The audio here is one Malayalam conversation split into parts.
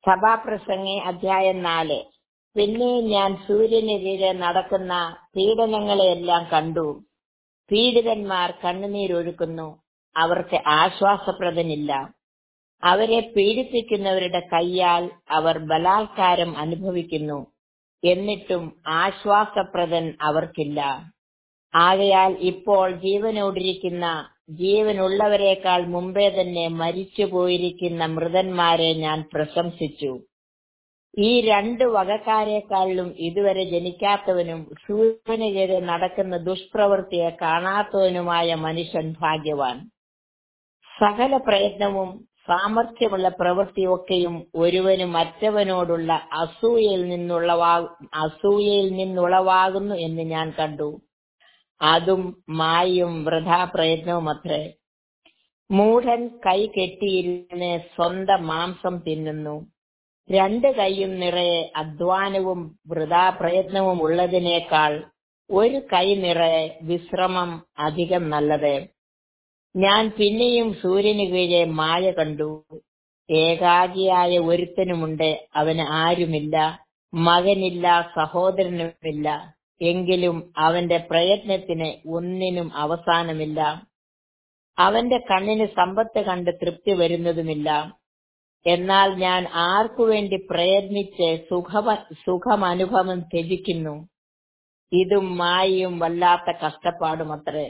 സഭാപ്രസംഗി അധ്യായം നാല് പിന്നെയും ഞാൻ സൂര്യന് കീഴെ നടക്കുന്ന പീഡനങ്ങളെയെല്ലാം കണ്ടു പീഡിതന്മാർ കണ്ണുനീരൊഴുക്കുന്നു അവർക്ക് ആശ്വാസപ്രദനില്ല അവരെ പീഡിപ്പിക്കുന്നവരുടെ കൈയാൽ അവർ ബലാത്കാരം അനുഭവിക്കുന്നു എന്നിട്ടും ആശ്വാസപ്രദൻ അവർക്കില്ല ആകയാൽ ഇപ്പോൾ ജീവനോടിരിക്കുന്ന ജീവനുള്ളവരെക്കാൾ മുമ്പേ തന്നെ മരിച്ചു പോയിരിക്കുന്ന മൃതന്മാരെ ഞാൻ പ്രശംസിച്ചു ഈ രണ്ട് വകക്കാരെക്കാളിലും ഇതുവരെ ജനിക്കാത്തവനും സൂര്യനെതിരെ നടക്കുന്ന ദുഷ്പ്രവൃത്തിയെ കാണാത്തവനുമായ മനുഷ്യൻ ഭാഗ്യവാൻ സകല പ്രയത്നവും സാമർഥ്യമുള്ള പ്രവൃത്തിയൊക്കെയും ഒരുവന് മറ്റവനോടുള്ള അസൂയയിൽ നിന്നുള്ളവാ അസൂയയിൽ നിന്നുളവാകുന്നു എന്ന് ഞാൻ കണ്ടു അതും മായും വൃഥാ പ്രയത്നവുമത്രേ മൂഢൻ കൈ കെട്ടിയിരുന്ന് സ്വന്തം മാംസം തിന്നുന്നു രണ്ട് കൈയും നിറയെ അധ്വാനവും വൃഥാ പ്രയത്നവും ഉള്ളതിനേക്കാൾ ഒരു കൈ നിറയെ വിശ്രമം അധികം നല്ലത് ഞാൻ പിന്നെയും സൂര്യന് കീഴെ മായ കണ്ടു ഏകാകിയായ ഒരുത്തനുമുണ്ട് അവന് ആരുമില്ല മകനില്ല സഹോദരനുമില്ല എങ്കിലും അവന്റെ പ്രയത്നത്തിന് ഒന്നിനും അവസാനമില്ല അവന്റെ കണ്ണിന് സമ്പത്ത് കണ്ട് തൃപ്തി വരുന്നതുമില്ല എന്നാൽ ഞാൻ ആർക്കു വേണ്ടി പ്രയത്നിച്ച് സുഖമ സുഖമനുഭവം ത്യജിക്കുന്നു ഇതും മായയും വല്ലാത്ത കഷ്ടപ്പാടുമത്രേ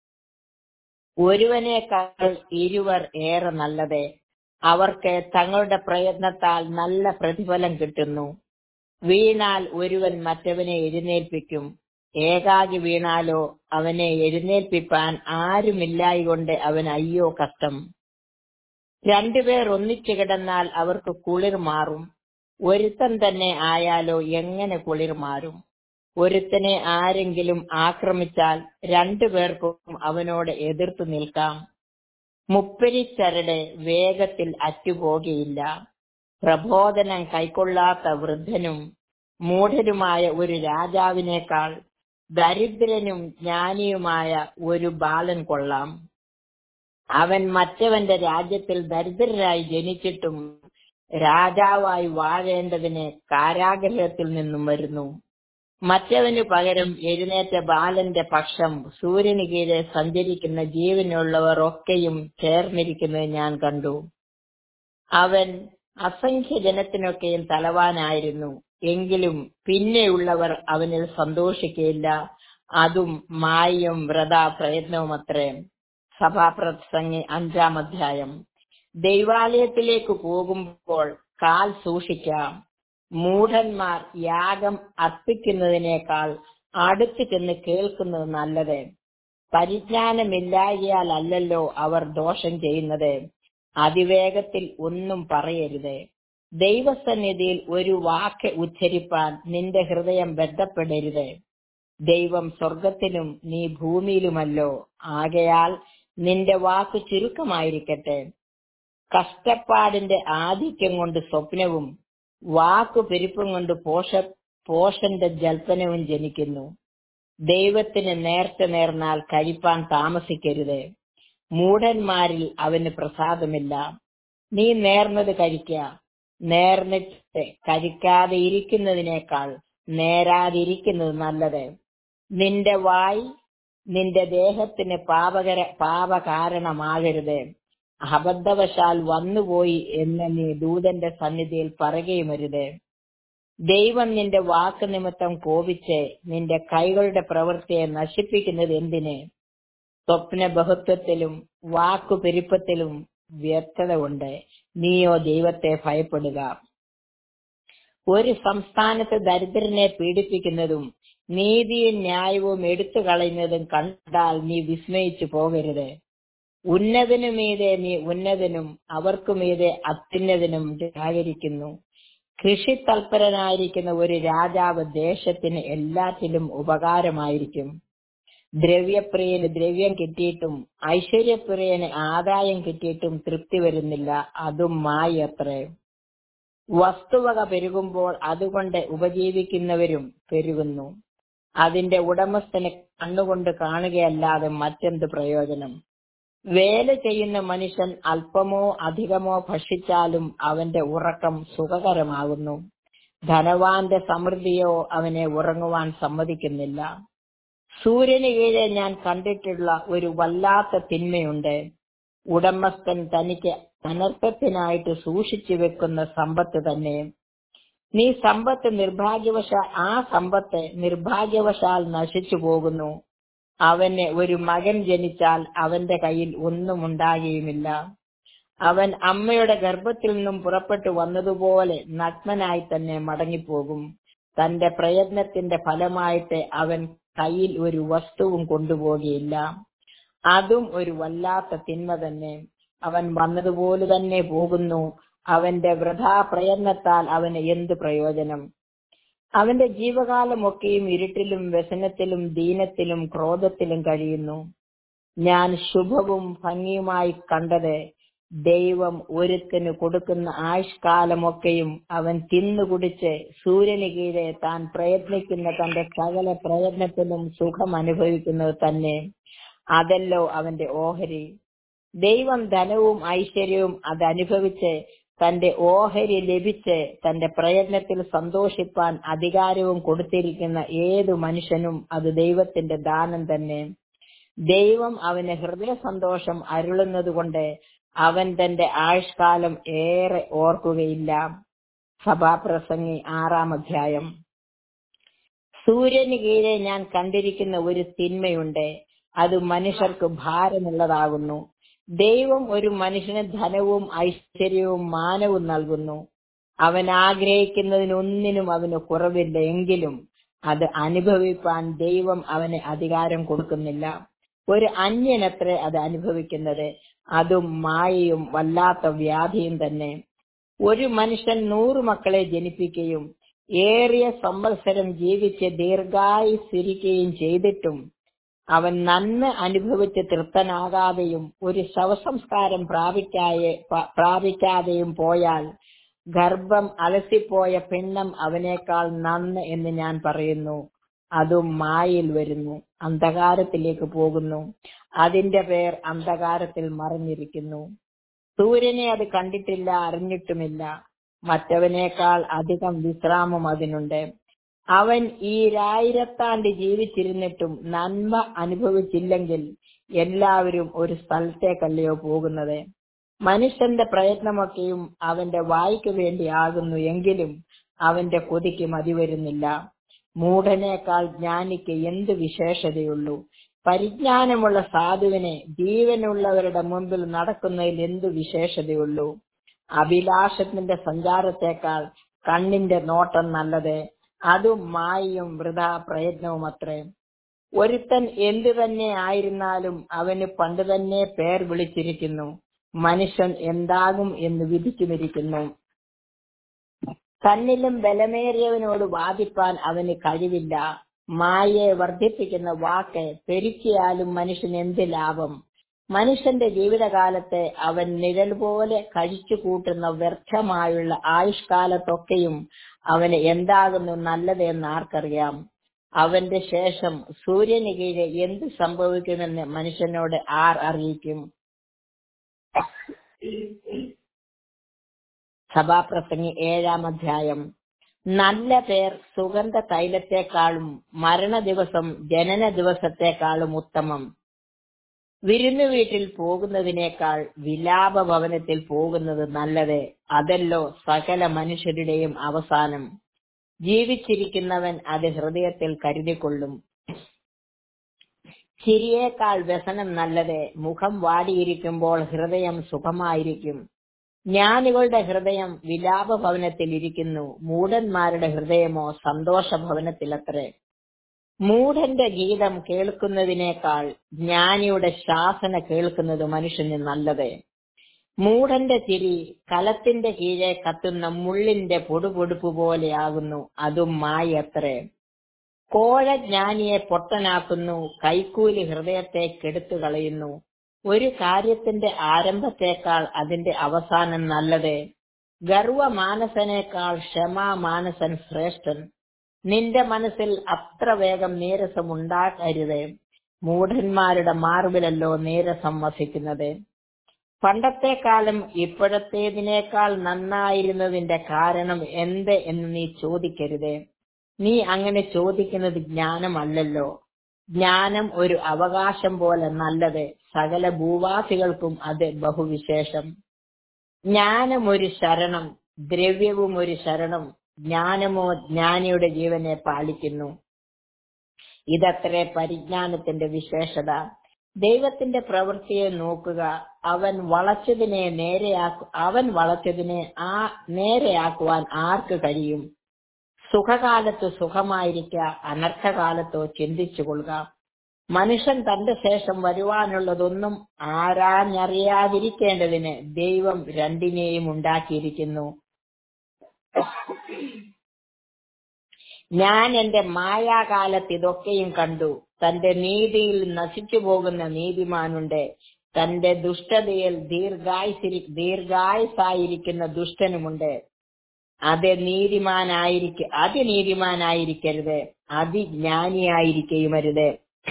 ഒരുവനേക്കാൾ ഇരുവർ ഏറെ നല്ലത് അവർക്ക് തങ്ങളുടെ പ്രയത്നത്താൽ നല്ല പ്രതിഫലം കിട്ടുന്നു വീണാൽ ഒരുവൻ മറ്റവനെ എഴുന്നേൽപ്പിക്കും ഏകാകി വീണാലോ അവനെ എഴുന്നേൽപ്പിപ്പാൻ ആരുമില്ലായികൊണ്ട് അവൻ അയ്യോ കഷ്ടം രണ്ടുപേർ ഒന്നിച്ചു കിടന്നാൽ അവർക്ക് കുളിർ മാറും ഒരുത്തൻ തന്നെ ആയാലോ എങ്ങനെ കുളിർ മാറും ഒരുത്തനെ ആരെങ്കിലും ആക്രമിച്ചാൽ രണ്ടുപേർക്കും അവനോട് എതിർത്തു നിൽക്കാം മുപ്പരിച്ചരട് വേഗത്തിൽ അറ്റുപോകയില്ല പ്രബോധനം കൈക്കൊള്ളാത്ത വൃദ്ധനും മൂഢനുമായ ഒരു രാജാവിനേക്കാൾ ദരിദ്രനും ജ്ഞാനിയുമായ ഒരു ബാലൻ കൊള്ളാം അവൻ മറ്റവന്റെ രാജ്യത്തിൽ ദരിദ്രരായി ജനിച്ചിട്ടും രാജാവായി വാഴേണ്ടതിന് കാരാഗ്രഹത്തിൽ നിന്നും വരുന്നു മറ്റവനു പകരം എഴുന്നേറ്റ ബാലന്റെ പക്ഷം സൂര്യന് കീഴെ സഞ്ചരിക്കുന്ന ജീവനുള്ളവർ ഒക്കെയും ചേർന്നിരിക്കുന്നത് ഞാൻ കണ്ടു അവൻ അസംഖ്യ ജനത്തിനൊക്കെയും തലവാനായിരുന്നു എങ്കിലും പിന്നെയുള്ളവർ അവനിൽ സന്തോഷിക്കയില്ല അതും മായും വ്രത പ്രയത്നവുമത്രേ സഭാപ്രസംഗി അഞ്ചാം അധ്യായം ദൈവാലയത്തിലേക്ക് പോകുമ്പോൾ കാൽ സൂക്ഷിക്കാം മൂഢന്മാർ യാഗം അർപ്പിക്കുന്നതിനേക്കാൾ അടുത്ത് ചെന്ന് കേൾക്കുന്നത് നല്ലത് പരിജ്ഞാനമില്ലായകയാലല്ലോ അവർ ദോഷം ചെയ്യുന്നത് അതിവേഗത്തിൽ ഒന്നും പറയരുത് ദൈവസന്നിധിയിൽ ഒരു വാക്ക് ഉച്ചരിപ്പാൻ നിന്റെ ഹൃദയം ബന്ധപ്പെടരുത് ദൈവം സ്വർഗത്തിലും നീ ഭൂമിയിലുമല്ലോ ആകയാൽ നിന്റെ വാക്ക് ചുരുക്കമായിരിക്കട്ടെ കഷ്ടപ്പാടിന്റെ ആധിക്യം കൊണ്ട് സ്വപ്നവും വാക്കു പെരുപ്പം കൊണ്ട് പോഷ പോഷന്റെ ജൽപ്പനവും ജനിക്കുന്നു ദൈവത്തിന് നേർച്ച നേർന്നാൽ കഴിപ്പാൻ താമസിക്കരുത് മൂഢന്മാരിൽ അവന് പ്രസാദമില്ല നീ നേർന്നത് കഴിക്ക നേർന്നിട്ട് കഴിക്കാതെ ഇരിക്കുന്നതിനേക്കാൾ നേരാതിരിക്കുന്നത് നല്ലത് നിന്റെ വായ് നിന്റെ ദേഹത്തിന് പാപകര പാപകാരണമാകരുത് അബദ്ധവശാൽ വന്നുപോയി എന്ന് നീ ദൂതന്റെ സന്നിധിയിൽ പറയുകയുമരുത് ദൈവം നിന്റെ വാക്ക് നിമിത്തം കോപിച്ച് നിന്റെ കൈകളുടെ പ്രവൃത്തിയെ നശിപ്പിക്കുന്നത് എന്തിന് സ്വപ്ന ബഹുത്വത്തിലും വാക്കു പെരുപ്പത്തിലും വ്യക്തത ഉണ്ട് നീയോ ദൈവത്തെ ഭയപ്പെടുക ഒരു സംസ്ഥാനത്ത് ദരിദ്രനെ പീഡിപ്പിക്കുന്നതും നീതിയും ന്യായവും എടുത്തു കളയുന്നതും കണ്ടാൽ നീ വിസ്മയിച്ചു പോകരുത് ഉന്നതനു മീതെ നീ ഉന്നതനും അവർക്കു മീതെ അത്യുന്നതനും ജാഗരിക്കുന്നു കൃഷി തൽപരനായിരിക്കുന്ന ഒരു രാജാവ് ദേശത്തിന് എല്ലാറ്റിലും ഉപകാരമായിരിക്കും ദ്രവ്യപ്രിയന് ദ്രവ്യം കിട്ടിയിട്ടും ഐശ്വര്യപ്രിയന് ആദായം കിട്ടിയിട്ടും തൃപ്തി വരുന്നില്ല അതും മായത്രേ വസ്തുവക പെരുകുമ്പോൾ അതുകൊണ്ട് ഉപജീവിക്കുന്നവരും പെരുകുന്നു അതിന്റെ ഉടമസ്ഥന് കണ്ണുകൊണ്ട് കാണുകയല്ലാതെ മറ്റെന്ത് പ്രയോജനം വേല ചെയ്യുന്ന മനുഷ്യൻ അല്പമോ അധികമോ ഭക്ഷിച്ചാലും അവന്റെ ഉറക്കം സുഖകരമാകുന്നു ധനവാന്റെ സമൃദ്ധിയോ അവനെ ഉറങ്ങുവാൻ സമ്മതിക്കുന്നില്ല സൂര്യന് കീഴെ ഞാൻ കണ്ടിട്ടുള്ള ഒരു വല്ലാത്ത തിന്മയുണ്ട് ഉടമസ്ഥൻ തനിക്ക് അനർത്ഥത്തിനായിട്ട് സൂക്ഷിച്ചു വെക്കുന്ന സമ്പത്ത് തന്നെ നീ സമ്പത്ത് നിർഭാഗ്യവശാൽ ആ സമ്പത്ത് നിർഭാഗ്യവശാൽ നശിച്ചു പോകുന്നു അവന് ഒരു മകൻ ജനിച്ചാൽ അവന്റെ കയ്യിൽ ഒന്നും ഉണ്ടാകുകയുമില്ല അവൻ അമ്മയുടെ ഗർഭത്തിൽ നിന്നും പുറപ്പെട്ടു വന്നതുപോലെ നഗ്നനായി തന്നെ മടങ്ങിപ്പോകും തന്റെ പ്രയത്നത്തിന്റെ ഫലമായിട്ട് അവൻ കയ്യിൽ ഒരു വസ്തുവും കൊണ്ടുപോകുകയില്ല അതും ഒരു വല്ലാത്ത തിന്മ തന്നെ അവൻ വന്നതുപോലെ തന്നെ പോകുന്നു അവന്റെ വൃഥാ പ്രയത്നത്താൽ അവന് എന്ത് പ്രയോജനം അവന്റെ ജീവകാലമൊക്കെയും ഇരുട്ടിലും വ്യസനത്തിലും ദീനത്തിലും ക്രോധത്തിലും കഴിയുന്നു ഞാൻ ശുഭവും ഭംഗിയുമായി കണ്ടത് ദൈവം ഒരുത്തിന് കൊടുക്കുന്ന ആയുഷ്കാലമൊക്കെയും അവൻ തിന്നുകുടിച്ച് സൂര്യന് കീഴെ താൻ പ്രയത്നിക്കുന്ന തന്റെ സകല പ്രയത്നത്തിലും സുഖം അനുഭവിക്കുന്നത് തന്നെ അതല്ലോ അവന്റെ ഓഹരി ദൈവം ധനവും ഐശ്വര്യവും അതനുഭവിച്ച് തന്റെ ഓഹരി ലഭിച്ച് തന്റെ പ്രയത്നത്തിൽ സന്തോഷിപ്പാൻ അധികാരവും കൊടുത്തിരിക്കുന്ന ഏതു മനുഷ്യനും അത് ദൈവത്തിന്റെ ദാനം തന്നെ ദൈവം അവന് ഹൃദയ സന്തോഷം അരുളുന്നതുകൊണ്ട് അവൻ തന്റെ ആയുഷ്കാലം ഏറെ ഓർക്കുകയില്ല സഭാപ്രസംഗി ആറാം അധ്യായം സൂര്യന് കീഴെ ഞാൻ കണ്ടിരിക്കുന്ന ഒരു തിന്മയുണ്ട് അത് മനുഷ്യർക്ക് ഭാരമുള്ളതാകുന്നു ദൈവം ഒരു മനുഷ്യന് ധനവും ഐശ്വര്യവും മാനവും നൽകുന്നു അവൻ ആഗ്രഹിക്കുന്നതിനൊന്നിനും അവന് കുറവില്ല എങ്കിലും അത് അനുഭവിപ്പാൻ ദൈവം അവന് അധികാരം കൊടുക്കുന്നില്ല ഒരു അന്യനത്രേ അത് അനുഭവിക്കുന്നത് അതും മായയും വല്ലാത്ത വ്യാധിയും തന്നെ ഒരു മനുഷ്യൻ നൂറു മക്കളെ ജനിപ്പിക്കുകയും ഏറിയ സംവത്സരം ജീവിച്ച് ദീർഘായുസിരിക്കുകയും ചെയ്തിട്ടും അവൻ നന്മ അനുഭവിച്ച് തൃപ്തനാകാതെയും ഒരു ശവസംസ്കാരം പ്രാപിക്കാതെ പ്രാപിക്കാതെയും പോയാൽ ഗർഭം അലസിപ്പോയ പിണ്ണം അവനേക്കാൾ നന്ന് എന്ന് ഞാൻ പറയുന്നു അതും മായയിൽ വരുന്നു അന്ധകാരത്തിലേക്ക് പോകുന്നു അതിന്റെ പേർ അന്ധകാരത്തിൽ മറിഞ്ഞിരിക്കുന്നു സൂര്യനെ അത് കണ്ടിട്ടില്ല അറിഞ്ഞിട്ടുമില്ല മറ്റവനേക്കാൾ അധികം വിശ്രാമം അതിനുണ്ട് അവൻ ഈ രായിരത്താണ്ട് ജീവിച്ചിരുന്നിട്ടും നന്മ അനുഭവിച്ചില്ലെങ്കിൽ എല്ലാവരും ഒരു സ്ഥലത്തേക്കല്ലയോ പോകുന്നത് മനുഷ്യന്റെ പ്രയത്നമൊക്കെയും അവന്റെ വായ്ക്ക് വേണ്ടിയാകുന്നു എങ്കിലും അവന്റെ കൊതിക്ക് മതിവരുന്നില്ല മൂഢനേക്കാൾ ജ്ഞാനിക്ക് എന്ത് വിശേഷതയുള്ളൂ പരിജ്ഞാനമുള്ള സാധുവിനെ ജീവനുള്ളവരുടെ മുമ്പിൽ നടക്കുന്നതിൽ എന്തു വിശേഷതയുള്ളൂ അഭിലാഷത്തിന്റെ സഞ്ചാരത്തെക്കാൾ കണ്ണിന്റെ നോട്ടം നല്ലത് അതും മായയും വൃഥാ പ്രയത്നവും അത്രേ ഒരുത്തൻ എന്തു തന്നെ ആയിരുന്നാലും അവന് പണ്ട് തന്നെ പേർ വിളിച്ചിരിക്കുന്നു മനുഷ്യൻ എന്താകും എന്ന് വിധിക്കുമിരിക്കുന്നു തന്നിലും ബലമേറിയവനോട് വാദിപ്പാൻ അവന് കഴിവില്ല മായയെ വർദ്ധിപ്പിക്കുന്ന വാക്ക് പെരുക്കിയാലും മനുഷ്യൻ എന്ത് ലാഭം മനുഷ്യന്റെ ജീവിതകാലത്തെ അവൻ നിഴൽ പോലെ കഴിച്ചു കൂട്ടുന്ന വ്യർത്ഥമായുള്ള ആയുഷ്കാലത്തൊക്കെയും അവന് എന്താകുന്നു നല്ലത് എന്ന് ആർക്കറിയാം അവന്റെ ശേഷം സൂര്യന് കീഴെ എന്ത് സംഭവിക്കുമെന്ന് മനുഷ്യനോട് ആർ അറിയിക്കും സഭാപ്രസംഗി ഏഴാം അധ്യായം നല്ല പേർ സുഗന്ധ തൈലത്തെക്കാളും മരണ ദിവസം ജനന ദിവസത്തെക്കാളും ഉത്തമം വിരുന്നു വീട്ടിൽ പോകുന്നതിനേക്കാൾ വിലാപ ഭവനത്തിൽ പോകുന്നത് നല്ലത് അതല്ലോ സകല മനുഷ്യരുടെയും അവസാനം ജീവിച്ചിരിക്കുന്നവൻ അത് ഹൃദയത്തിൽ കരുതിക്കൊള്ളും ചിരിയേക്കാൾ വ്യസനം നല്ലത് മുഖം വാടിയിരിക്കുമ്പോൾ ഹൃദയം സുഖമായിരിക്കും ജ്ഞാനികളുടെ ഹൃദയം വിലാപ ഭവനത്തിൽ ഇരിക്കുന്നു മൂഢന്മാരുടെ ഹൃദയമോ സന്തോഷ ഭവനത്തിലത്രേ മൂഢന്റെ ഗീതം കേൾക്കുന്നതിനേക്കാൾ ജ്ഞാനിയുടെ ശാസന കേൾക്കുന്നത് മനുഷ്യന് നല്ലത് മൂഢന്റെ ചിരി കലത്തിന്റെ കീഴെ കത്തുന്ന മുള്ളിന്റെ പൊടുപൊടുപ്പ് പോലെയാകുന്നു അതും മായത്രേ കോഴ ജ്ഞാനിയെ പൊട്ടനാക്കുന്നു കൈക്കൂലി ഹൃദയത്തെ കെടുത്തു കളയുന്നു ഒരു കാര്യത്തിന്റെ ആരംഭത്തേക്കാൾ അതിന്റെ അവസാനം നല്ലത് ഗർവമാനസനേക്കാൾ ക്ഷമാമാനസൻ ശ്രേഷ്ഠൻ നിന്റെ മനസ്സിൽ അത്ര വേഗം നീരസം ഉണ്ടാകരുത് മൂഢന്മാരുടെ മാർബിലല്ലോ നീരസം വസിക്കുന്നത് പണ്ടത്തെ കാലം ഇപ്പോഴത്തേതിനേക്കാൾ നന്നായിരുന്നതിന്റെ കാരണം എന്ത് എന്ന് നീ ചോദിക്കരുത് നീ അങ്ങനെ ചോദിക്കുന്നത് ജ്ഞാനമല്ലല്ലോ ജ്ഞാനം ഒരു അവകാശം പോലെ നല്ലത് സകല ഭൂവാസികൾക്കും അത് ബഹുവിശേഷം ജ്ഞാനം ഒരു ശരണം ദ്രവ്യവും ഒരു ശരണം ജ്ഞാനമോ ജ്ഞാനിയുടെ ജീവനെ പാലിക്കുന്നു ഇതത്രേ പരിജ്ഞാനത്തിന്റെ വിശേഷത ദൈവത്തിന്റെ പ്രവൃത്തിയെ നോക്കുക അവൻ വളച്ചതിനെ നേരെയാക്കു അവൻ വളച്ചതിനെ ആ നേരെയാക്കുവാൻ ആർക്ക് കഴിയും സുഖകാലത്ത് സുഖമായിരിക്ക അനർത്ഥകാലത്തോ ചിന്തിച്ചുകൊള്ളുക മനുഷ്യൻ തന്റെ ശേഷം വരുവാനുള്ളതൊന്നും ആരാഞ്ഞറിയാതിരിക്കേണ്ടതിന് ദൈവം രണ്ടിനെയും ഉണ്ടാക്കിയിരിക്കുന്നു ഞാൻ എന്റെ മായാകാലത്ത് ഇതൊക്കെയും കണ്ടു തന്റെ നീതിയിൽ നശിച്ചു പോകുന്ന നീതിമാനുണ്ട് തന്റെ ദുഷ്ടതയിൽ ദീർഘായുസിരി ദീർഘായുസായിരിക്കുന്ന ദുഷ്ടനുമുണ്ട് അത് നീതിമാനായിരിക്ക അതിനീതിമാനായിരിക്കരുത് അതിജ്ഞാനിയായിരിക്കുകയുമരുത്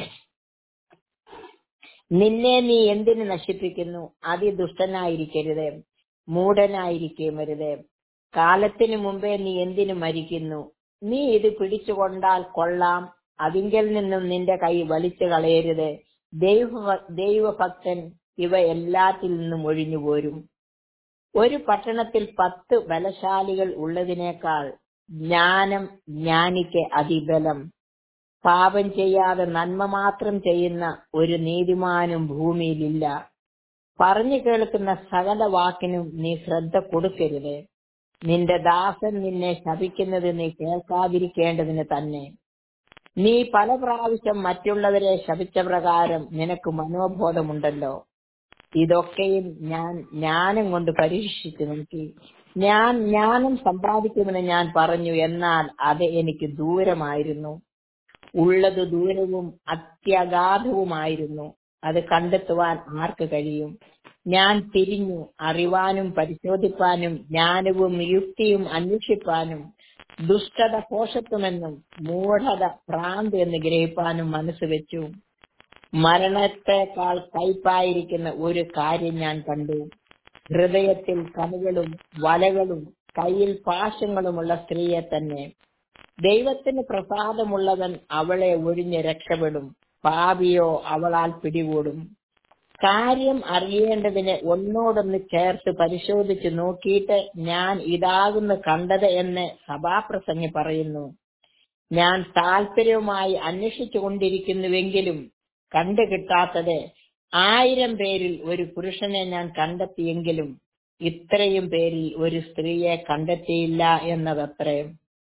നിന്നെ നീ എന്തിനു നശിപ്പിക്കുന്നു അതിദുഷ്ടനായിരിക്കരുത് മൂഢനായിരിക്കുകയുമരുത് കാലത്തിനു മുമ്പേ നീ എന്തിനു മരിക്കുന്നു നീ ഇത് പിടിച്ചുകൊണ്ടാൽ കൊള്ളാം അതിങ്കൽ നിന്നും നിന്റെ കൈ വലിച്ചു കളയരുത് ദൈവ ദൈവഭക്തൻ ഇവ എല്ലാത്തിൽ നിന്നും ഒഴിഞ്ഞുപോരും ഒരു പട്ടണത്തിൽ പത്ത് ബലശാലികൾ ഉള്ളതിനേക്കാൾ ജ്ഞാനം ജ്ഞാനിക്ക് അതിബലം പാപം ചെയ്യാതെ നന്മ മാത്രം ചെയ്യുന്ന ഒരു നീതിമാനും ഭൂമിയിലില്ല പറഞ്ഞു കേൾക്കുന്ന സകല വാക്കിനും നീ ശ്രദ്ധ കൊടുക്കരുത് നിന്റെ ദാസൻ നിന്നെ ശപിക്കുന്നത് നീ കേൾക്കാതിരിക്കേണ്ടതിന് തന്നെ നീ പല പ്രാവശ്യം മറ്റുള്ളവരെ ശപിച്ച പ്രകാരം നിനക്ക് മനോബോധമുണ്ടല്ലോ ഇതൊക്കെയും ഞാൻ ജ്ഞാനം കൊണ്ട് പരീക്ഷിച്ചു നോക്കി ഞാൻ ജ്ഞാനം സമ്പാദിക്കുമെന്ന് ഞാൻ പറഞ്ഞു എന്നാൽ അത് എനിക്ക് ദൂരമായിരുന്നു ഉള്ളത് ദൂരവും അത്യഗാധവുമായിരുന്നു അത് കണ്ടെത്തുവാൻ ആർക്ക് കഴിയും ഞാൻ തിരിഞ്ഞു അറിവാനും പരിശോധിപ്പാനും ജ്ഞാനവും യുക്തിയും അന്വേഷിപ്പാനും ദുഷ്ടത പോഷത്വമെന്നും മൂഢത ഭ്രാന്ത് എന്ന് ഗ്രഹിപ്പാനും മനസ്സ് വെച്ചു മരണത്തെക്കാൾ കയ്പായിരിക്കുന്ന ഒരു കാര്യം ഞാൻ കണ്ടു ഹൃദയത്തിൽ കനുകളും വലകളും കയ്യിൽ പാശങ്ങളുമുള്ള സ്ത്രീയെ തന്നെ ദൈവത്തിന് പ്രസാദമുള്ളവൻ അവളെ ഒഴിഞ്ഞ് രക്ഷപ്പെടും പാപിയോ അവളാൽ പിടികൂടും കാര്യം അറിയേണ്ടതിന് ഒന്നോടൊന്ന് ചേർത്ത് പരിശോധിച്ച് നോക്കിയിട്ട് ഞാൻ ഇതാകുന്നു കണ്ടത് എന്ന് സഭാപ്രസംഗി പറയുന്നു ഞാൻ താല്പര്യവുമായി അന്വേഷിച്ചു കൊണ്ടിരിക്കുന്നുവെങ്കിലും കണ്ടു കിട്ടാത്തത് ആയിരം പേരിൽ ഒരു പുരുഷനെ ഞാൻ കണ്ടെത്തിയെങ്കിലും ഇത്രയും പേരിൽ ഒരു സ്ത്രീയെ കണ്ടെത്തിയില്ല എന്നതത്രയും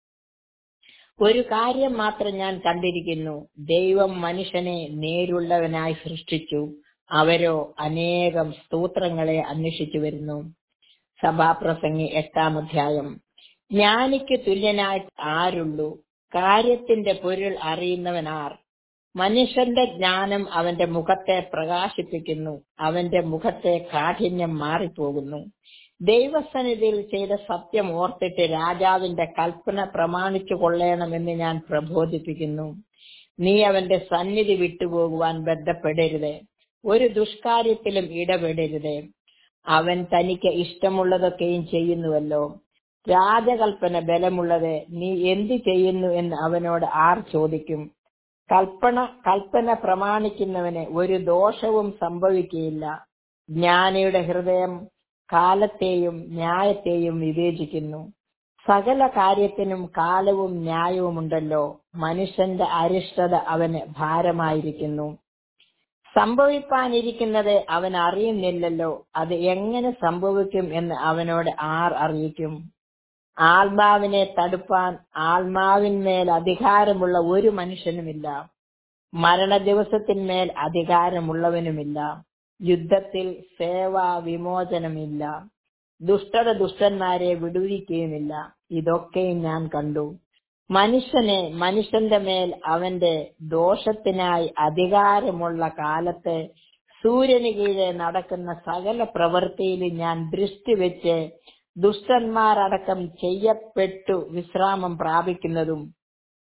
ഒരു കാര്യം മാത്രം ഞാൻ കണ്ടിരിക്കുന്നു ദൈവം മനുഷ്യനെ നേരുള്ളവനായി സൃഷ്ടിച്ചു അവരോ അനേകം സ്തോത്രങ്ങളെ അന്വേഷിച്ചു വരുന്നു സഭാപ്രസംഗി എട്ടാം അധ്യായം ജ്ഞാനിക്ക് തുല്യനായിട്ട് ആരുള്ളൂ കാര്യത്തിന്റെ പൊരുൾ അറിയുന്നവനാർ മനുഷ്യന്റെ ജ്ഞാനം അവന്റെ മുഖത്തെ പ്രകാശിപ്പിക്കുന്നു അവന്റെ മുഖത്തെ കാഠിന്യം മാറിപ്പോകുന്നു ദൈവസന്നിധിയിൽ ചെയ്ത സത്യം ഓർത്തിട്ട് രാജാവിന്റെ കൽപ്പന പ്രമാണിച്ചു കൊള്ളണമെന്ന് ഞാൻ പ്രബോധിപ്പിക്കുന്നു നീ അവന്റെ സന്നിധി വിട്ടുപോകുവാൻ ബന്ധപ്പെടരുത് ഒരു ദുഷ്കാര്യത്തിലും ഇടപെടരുത് അവൻ തനിക്ക് ഇഷ്ടമുള്ളതൊക്കെയും ചെയ്യുന്നുവല്ലോ രാജകൽപ്പന ബലമുള്ളത് നീ എന്തു ചെയ്യുന്നു എന്ന് അവനോട് ആർ ചോദിക്കും കൽപ്പന കൽപ്പന പ്രമാണിക്കുന്നവന് ഒരു ദോഷവും സംഭവിക്കുകയില്ല ജ്ഞാനിയുടെ ഹൃദയം കാലത്തെയും ന്യായത്തെയും വിവേചിക്കുന്നു സകല കാര്യത്തിനും കാലവും ന്യായവുമുണ്ടല്ലോ മനുഷ്യന്റെ അരിഷ്ടത അവന് ഭാരമായിരിക്കുന്നു സംഭവിപ്പാനിരിക്കുന്നത് അവൻ അറിയുന്നില്ലല്ലോ അത് എങ്ങനെ സംഭവിക്കും എന്ന് അവനോട് ആർ അറിയിക്കും ആത്മാവിനെ തടുപ്പാൻ ആത്മാവിന്മേൽ അധികാരമുള്ള ഒരു മനുഷ്യനുമില്ല മരണ ദിവസത്തിന്മേൽ അധികാരമുള്ളവനുമില്ല യുദ്ധത്തിൽ സേവാ വിമോചനമില്ല ദുഷ്ടത ദുഷ്ടന്മാരെ വിടുവിക്കുകയുമില്ല ഇതൊക്കെയും ഞാൻ കണ്ടു മനുഷ്യനെ മനുഷ്യന്റെ മേൽ അവന്റെ ദോഷത്തിനായി അധികാരമുള്ള കാലത്ത് സൂര്യന് കീഴെ നടക്കുന്ന സകല പ്രവൃത്തിയിൽ ഞാൻ ദൃഷ്ടി വെച്ച് ദുഷ്ടന്മാരടക്കം ചെയ്യപ്പെട്ടു വിശ്രാമം പ്രാപിക്കുന്നതും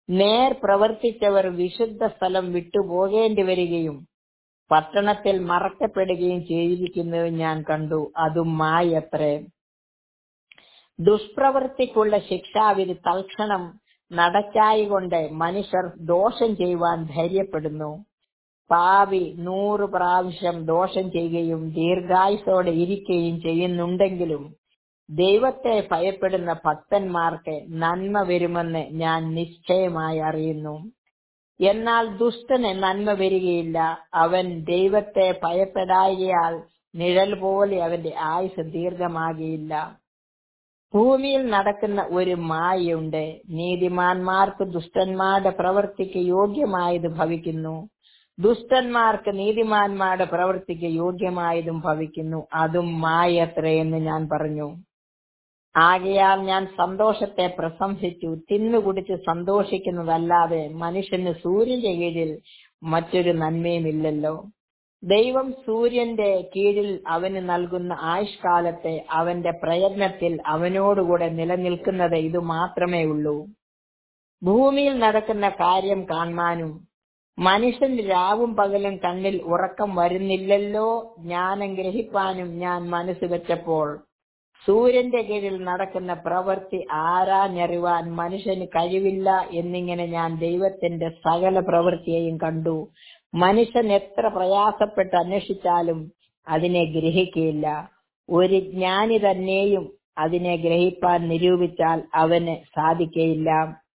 നേർ പ്രവർത്തിച്ചവർ വിശുദ്ധ സ്ഥലം വിട്ടുപോകേണ്ടി വരികയും പട്ടണത്തിൽ മറക്കപ്പെടുകയും ചെയ്തിരിക്കുന്നത് ഞാൻ കണ്ടു അതും മായത്രേ ദുഷ്പ്രവൃത്തിക്കുള്ള ശിക്ഷാവിധി തൽക്ഷണം നടക്കായികൊണ്ട് മനുഷ്യർ ദോഷം ചെയ്യുവാൻ ധൈര്യപ്പെടുന്നു പാവി നൂറ് പ്രാവശ്യം ദോഷം ചെയ്യുകയും ദീർഘായുസോടെ ഇരിക്കുകയും ചെയ്യുന്നുണ്ടെങ്കിലും ദൈവത്തെ ഭയപ്പെടുന്ന ഭക്തന്മാർക്ക് നന്മ വരുമെന്ന് ഞാൻ നിശ്ചയമായി അറിയുന്നു എന്നാൽ ദുഷ്ടന് നന്മ വരികയില്ല അവൻ ദൈവത്തെ ഭയപ്പെടായകയാൽ നിഴൽ പോലെ അവന്റെ ആയുസ് ദീർഘമാകുകയില്ല ഭൂമിയിൽ നടക്കുന്ന ഒരു മായയുണ്ട് നീതിമാന്മാർക്ക് ദുഷ്ടന്മാരുടെ പ്രവൃത്തിക്ക് യോഗ്യമായത് ഭവിക്കുന്നു ദുഷ്ടന്മാർക്ക് നീതിമാന്മാരുടെ പ്രവൃത്തിക്ക് യോഗ്യമായതും ഭവിക്കുന്നു അതും മായത്രയെന്ന് ഞാൻ പറഞ്ഞു ആകയാൽ ഞാൻ സന്തോഷത്തെ പ്രശംസിച്ചു തിന്നുകുടിച്ച് സന്തോഷിക്കുന്നതല്ലാതെ മനുഷ്യന് സൂര്യന്റെ കീഴിൽ മറ്റൊരു നന്മയുമില്ലല്ലോ ദൈവം സൂര്യന്റെ കീഴിൽ അവന് നൽകുന്ന ആയുഷ്കാലത്തെ അവന്റെ പ്രയത്നത്തിൽ അവനോടുകൂടെ നിലനിൽക്കുന്നത് ഇത് മാത്രമേ ഉള്ളൂ ഭൂമിയിൽ നടക്കുന്ന കാര്യം കാണുവാനും മനുഷ്യന് രാവും പകലും കണ്ണിൽ ഉറക്കം വരുന്നില്ലല്ലോ ജ്ഞാനം ഗ്രഹിപ്പാനും ഞാൻ മനസ്സ് വെച്ചപ്പോൾ സൂര്യന്റെ കീഴിൽ നടക്കുന്ന പ്രവൃത്തി ആരാഞ്ഞറിവാൻ മനുഷ്യന് കഴിവില്ല എന്നിങ്ങനെ ഞാൻ ദൈവത്തിന്റെ സകല പ്രവൃത്തിയെയും കണ്ടു മനുഷ്യൻ എത്ര പ്രയാസപ്പെട്ട് അന്വേഷിച്ചാലും അതിനെ ഗ്രഹിക്കുകയില്ല ഒരു ജ്ഞാനി തന്നെയും അതിനെ ഗ്രഹിപ്പാൻ നിരൂപിച്ചാൽ അവന് സാധിക്കയില്ല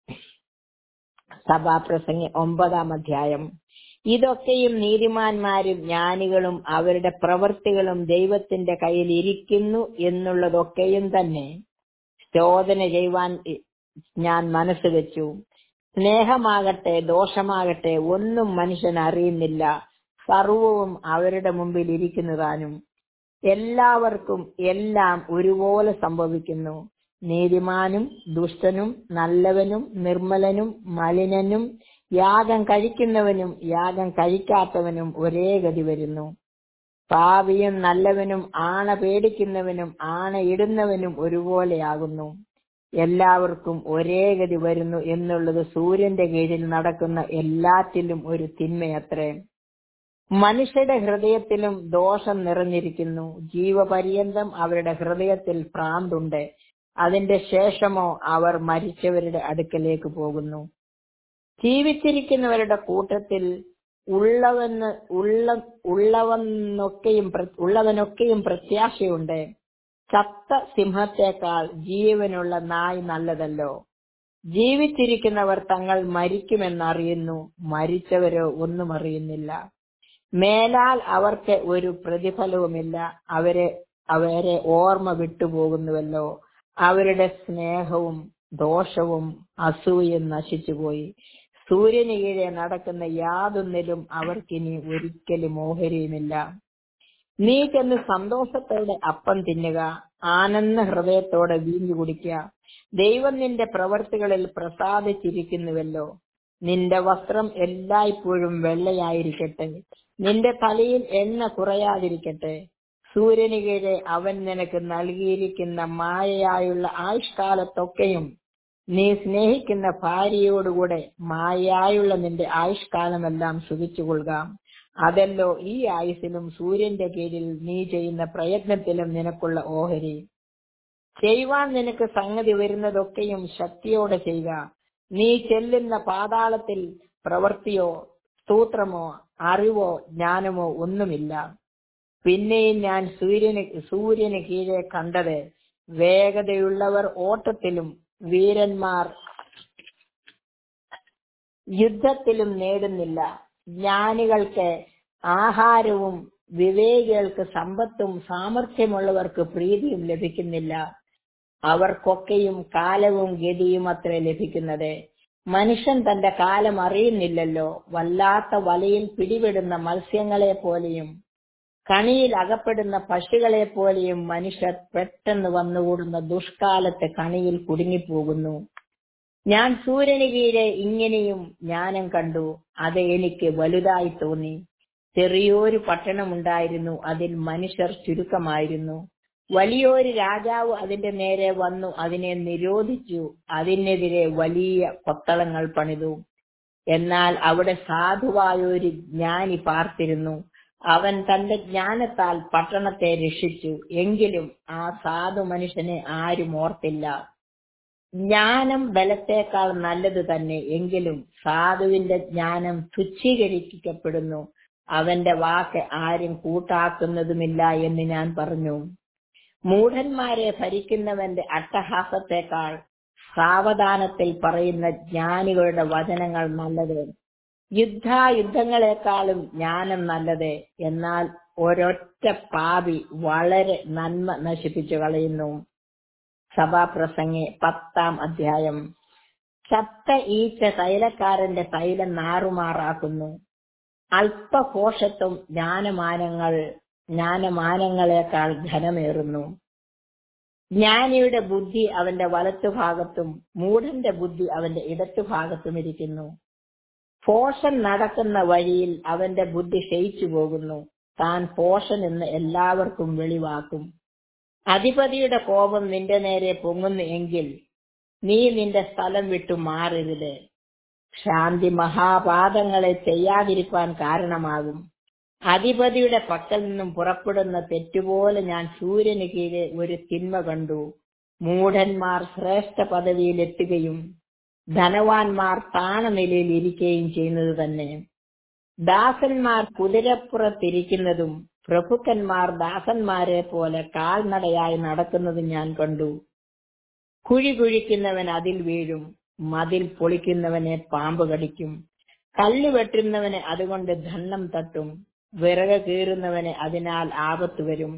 സഭാപ്രസംഗി ഒമ്പതാം അധ്യായം ഇതൊക്കെയും നീതിമാന്മാരും ജ്ഞാനികളും അവരുടെ പ്രവൃത്തികളും ദൈവത്തിന്റെ കയ്യിൽ ഇരിക്കുന്നു എന്നുള്ളതൊക്കെയും തന്നെ ശോധന ചെയ്യുവാൻ ഞാൻ മനസ്സ് വെച്ചു സ്നേഹമാകട്ടെ ദോഷമാകട്ടെ ഒന്നും മനുഷ്യൻ അറിയുന്നില്ല സർവവും അവരുടെ മുമ്പിൽ ഇരിക്കുന്നതാനും എല്ലാവർക്കും എല്ലാം ഒരുപോലെ സംഭവിക്കുന്നു നീതിമാനും ദുഷ്ടനും നല്ലവനും നിർമ്മലനും മലിനനും യാഗം കഴിക്കുന്നവനും യാഗം കഴിക്കാത്തവനും ഒരേ ഗതി വരുന്നു പാപിയും നല്ലവനും ആണ പേടിക്കുന്നവനും ആണ ഇടുന്നവനും ഒരുപോലെയാകുന്നു എല്ലാവർക്കും ഒരേ ഗതി വരുന്നു എന്നുള്ളത് സൂര്യന്റെ കീഴിൽ നടക്കുന്ന എല്ലാറ്റിലും ഒരു തിന്മയത്രേ മനുഷ്യരുടെ ഹൃദയത്തിലും ദോഷം നിറഞ്ഞിരിക്കുന്നു ജീവപര്യന്തം അവരുടെ ഹൃദയത്തിൽ ഭ്രാന്തുണ്ട് അതിന്റെ ശേഷമോ അവർ മരിച്ചവരുടെ അടുക്കലേക്ക് പോകുന്നു ജീവിച്ചിരിക്കുന്നവരുടെ കൂട്ടത്തിൽ ഉള്ളവന് ഉള്ള ഉള്ളവനൊക്കെയും പ്ര- ഉള്ളവനൊക്കെയും പ്രത്യാശയുണ്ട് ചത്ത സിംഹത്തേക്കാൾ ജീവനുള്ള നായ് നല്ലതല്ലോ ജീവിച്ചിരിക്കുന്നവർ തങ്ങൾ മരിക്കുമെന്നറിയുന്നു മരിച്ചവരോ ഒന്നും അറിയുന്നില്ല മേലാൽ അവർക്ക് ഒരു പ്രതിഫലവുമില്ല അവരെ അവരെ ഓർമ്മ വിട്ടുപോകുന്നുവല്ലോ അവരുടെ സ്നേഹവും ദോഷവും അസൂയയും നശിച്ചുപോയി സൂര്യന് കീഴെ നടക്കുന്ന യാതൊന്നിലും അവർക്കിനി ഒരിക്കലും ഓഹരിയുമില്ല നീ ചെന്ന് സന്തോഷത്തോടെ അപ്പം തിന്നുക ആനന്ദ ഹൃദയത്തോടെ വീഞ്ഞു കുടിക്കുക ദൈവം നിന്റെ പ്രവർത്തികളിൽ പ്രസാദിച്ചിരിക്കുന്നുവല്ലോ നിന്റെ വസ്ത്രം എല്ലായ്പ്പോഴും വെള്ളയായിരിക്കട്ടെ നിന്റെ തലയിൽ എണ്ണ കുറയാതിരിക്കട്ടെ സൂര്യന് കീഴെ അവൻ നിനക്ക് നൽകിയിരിക്കുന്ന മായയായുള്ള ആയുഷ്കാലത്തൊക്കെയും നീ സ്നേഹിക്കുന്ന ഭാര്യയോടുകൂടെ മായയായുള്ള നിന്റെ ആയുഷ്കാലമെല്ലാം സുഖിച്ചുകൊള്ളുക അതല്ലോ ഈ ആയുസിലും സൂര്യന്റെ കീഴിൽ നീ ചെയ്യുന്ന പ്രയത്നത്തിലും നിനക്കുള്ള ഓഹരി ചെയ്യുവാൻ നിനക്ക് സംഗതി വരുന്നതൊക്കെയും ശക്തിയോടെ ചെയ്യുക നീ ചെല്ലുന്ന പാതാളത്തിൽ പ്രവൃത്തിയോ സ്തോത്രമോ അറിവോ ജ്ഞാനമോ ഒന്നുമില്ല പിന്നെയും ഞാൻ സൂര്യന് സൂര്യന് കീഴെ കണ്ടത് വേഗതയുള്ളവർ ഓട്ടത്തിലും വീരന്മാർ യുദ്ധത്തിലും നേടുന്നില്ല ജ്ഞാനികൾക്ക് ആഹാരവും വിവേകികൾക്ക് സമ്പത്തും സാമർഥ്യമുള്ളവർക്ക് പ്രീതിയും ലഭിക്കുന്നില്ല അവർക്കൊക്കെയും കാലവും ഗതിയും അത്ര ലഭിക്കുന്നത് മനുഷ്യൻ തന്റെ കാലം അറിയുന്നില്ലല്ലോ വല്ലാത്ത വലയിൽ പിടിപെടുന്ന മത്സ്യങ്ങളെ പോലെയും കണിയിൽ അകപ്പെടുന്ന പക്ഷികളെ പോലെയും മനുഷ്യർ പെട്ടെന്ന് വന്നുകൂടുന്ന ദുഷ്കാലത്തെ കണിയിൽ കുടുങ്ങിപ്പോകുന്നു ഞാൻ സൂര്യന് കീഴെ ഇങ്ങനെയും ജ്ഞാനം കണ്ടു അത് എനിക്ക് വലുതായി തോന്നി ചെറിയൊരു പട്ടണമുണ്ടായിരുന്നു അതിൽ മനുഷ്യർ ചുരുക്കമായിരുന്നു വലിയൊരു രാജാവ് അതിന്റെ നേരെ വന്നു അതിനെ നിരോധിച്ചു അതിനെതിരെ വലിയ കൊത്തളങ്ങൾ പണിതു എന്നാൽ അവിടെ സാധുവായ ഒരു ജ്ഞാനി പാർത്തിരുന്നു അവൻ തന്റെ ജ്ഞാനത്താൽ പട്ടണത്തെ രക്ഷിച്ചു എങ്കിലും ആ സാധു മനുഷ്യനെ ആരും ഓർത്തില്ല ജ്ഞാനം ബലത്തേക്കാൾ നല്ലത് തന്നെ എങ്കിലും സാധുവിന്റെ ജ്ഞാനം തുച്ഛീകരിക്കപ്പെടുന്നു അവന്റെ വാക്ക് ആരും കൂട്ടാക്കുന്നതുമില്ല എന്ന് ഞാൻ പറഞ്ഞു മൂഢന്മാരെ ഭരിക്കുന്നവന്റെ അട്ടഹാസത്തെക്കാൾ സാവധാനത്തിൽ പറയുന്ന ജ്ഞാനികളുടെ വചനങ്ങൾ നല്ലത് യുദ്ധായുദ്ധങ്ങളെക്കാളും ജ്ഞാനം നല്ലത് എന്നാൽ ഒരൊറ്റ പാപി വളരെ നന്മ നശിപ്പിച്ചു കളയുന്നു സഭാപ്രസംഗി പത്താം അധ്യായം ചത്ത ഈച്ച തൈലക്കാരന്റെ തൈലം നാറുമാറാക്കുന്നു അല്പഘോഷത്വം ജ്ഞാനമാനങ്ങൾ ജ്ഞാനമാനങ്ങളെക്കാൾ ധനമേറുന്നു ജ്ഞാനിയുടെ ബുദ്ധി അവന്റെ വലത്തുഭാഗത്തും മൂഢന്റെ ബുദ്ധി അവന്റെ ഇടത്തുഭാഗത്തും ഇരിക്കുന്നു പോഷൻ നടക്കുന്ന വഴിയിൽ അവന്റെ ബുദ്ധി ക്ഷയിച്ചു പോകുന്നു താൻ പോഷൻ എന്ന് എല്ലാവർക്കും വെളിവാക്കും അധിപതിയുടെ കോപം നിന്റെ നേരെ പൊങ്ങുന്നു എങ്കിൽ നീ നിന്റെ സ്ഥലം വിട്ടു മാറരുത് ശാന്തി മഹാപാതങ്ങളെ ചെയ്യാതിരിക്കാൻ കാരണമാകും അധിപതിയുടെ പക്കൽ നിന്നും പുറപ്പെടുന്ന തെറ്റുപോലെ ഞാൻ സൂര്യന് കീഴെ ഒരു തിന്മ കണ്ടു മൂഢന്മാർ ശ്രേഷ്ഠ പദവിയിലെത്തുകയും ധനവാന്മാർ താണ നിലയിൽ ഇരിക്കുകയും ചെയ്യുന്നത് തന്നെ ദാസന്മാർ കുതിരപ്പുറത്തിരിക്കുന്നതും പ്രഭുക്കന്മാർ ദാസന്മാരെ പോലെ കാൽനടയായി നടക്കുന്നതും ഞാൻ കണ്ടു കുഴി കുഴിക്കുന്നവൻ അതിൽ വീഴും മതിൽ പൊളിക്കുന്നവനെ പാമ്പ് കടിക്കും കല്ല് വെട്ടുന്നവന് അതുകൊണ്ട് ദണ്ണം തട്ടും വിറക് കീറുന്നവന് അതിനാൽ ആപത്ത് വരും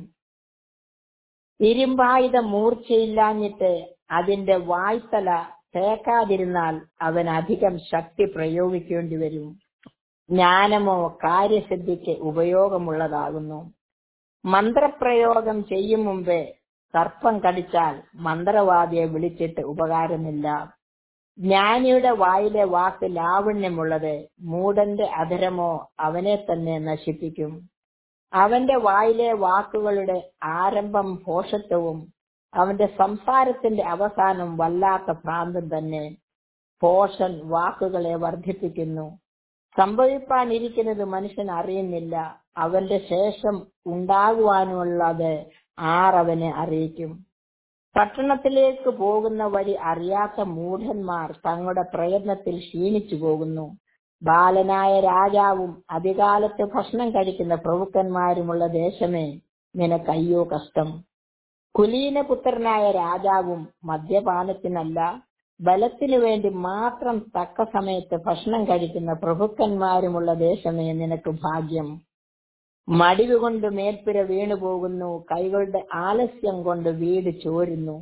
ഇരുമ്പായുധ മൂർച്ചയില്ലാഞ്ഞിട്ട് അതിന്റെ വായ്ത്തല തേക്കാതിരുന്നാൽ അവൻ അധികം ശക്തി പ്രയോഗിക്കേണ്ടി വരും ജ്ഞാനമോ കാര്യസിദ്ധിക്ക് ഉപയോഗമുള്ളതാകുന്നു മന്ത്രപ്രയോഗം ചെയ്യും മുമ്പേ സർപ്പം കടിച്ചാൽ മന്ത്രവാദിയെ വിളിച്ചിട്ട് ഉപകാരമില്ല ജ്ഞാനിയുടെ വായിലെ വാക്ക് ലാവണ്യമുള്ളത് മൂടന്റെ അധരമോ അവനെ തന്നെ നശിപ്പിക്കും അവന്റെ വായിലെ വാക്കുകളുടെ ആരംഭം ഭോഷത്വവും അവന്റെ സംസാരത്തിന്റെ അവസാനം വല്ലാത്ത ഭ്രാന്തം തന്നെ പോഷൻ വാക്കുകളെ വർദ്ധിപ്പിക്കുന്നു സംഭവിപ്പാനിരിക്കുന്നത് മനുഷ്യൻ അറിയുന്നില്ല അവന്റെ ശേഷം ഉണ്ടാകുവാനുള്ളത് ആറവനെ അറിയിക്കും പട്ടണത്തിലേക്ക് പോകുന്ന വഴി അറിയാത്ത മൂഢന്മാർ തങ്ങളുടെ പ്രയത്നത്തിൽ ക്ഷീണിച്ചു പോകുന്നു ബാലനായ രാജാവും അധികാലത്ത് ഭക്ഷണം കഴിക്കുന്ന പ്രഭുക്കന്മാരുമുള്ള ദേശമേ നിനക്കയ്യോ കഷ്ടം കുലീനപുത്രനായ രാജാവും മദ്യപാനത്തിനല്ല ബലത്തിനു വേണ്ടി മാത്രം തക്ക സമയത്ത് ഭക്ഷണം കഴിക്കുന്ന പ്രഭുക്കന്മാരുമുള്ള ദേശമേ നിനക്ക് ഭാഗ്യം മടിവ് കൊണ്ട് മേൽപ്പുര വീണുപോകുന്നു കൈകളുടെ ആലസ്യം കൊണ്ട് വീട് ചോരുന്നു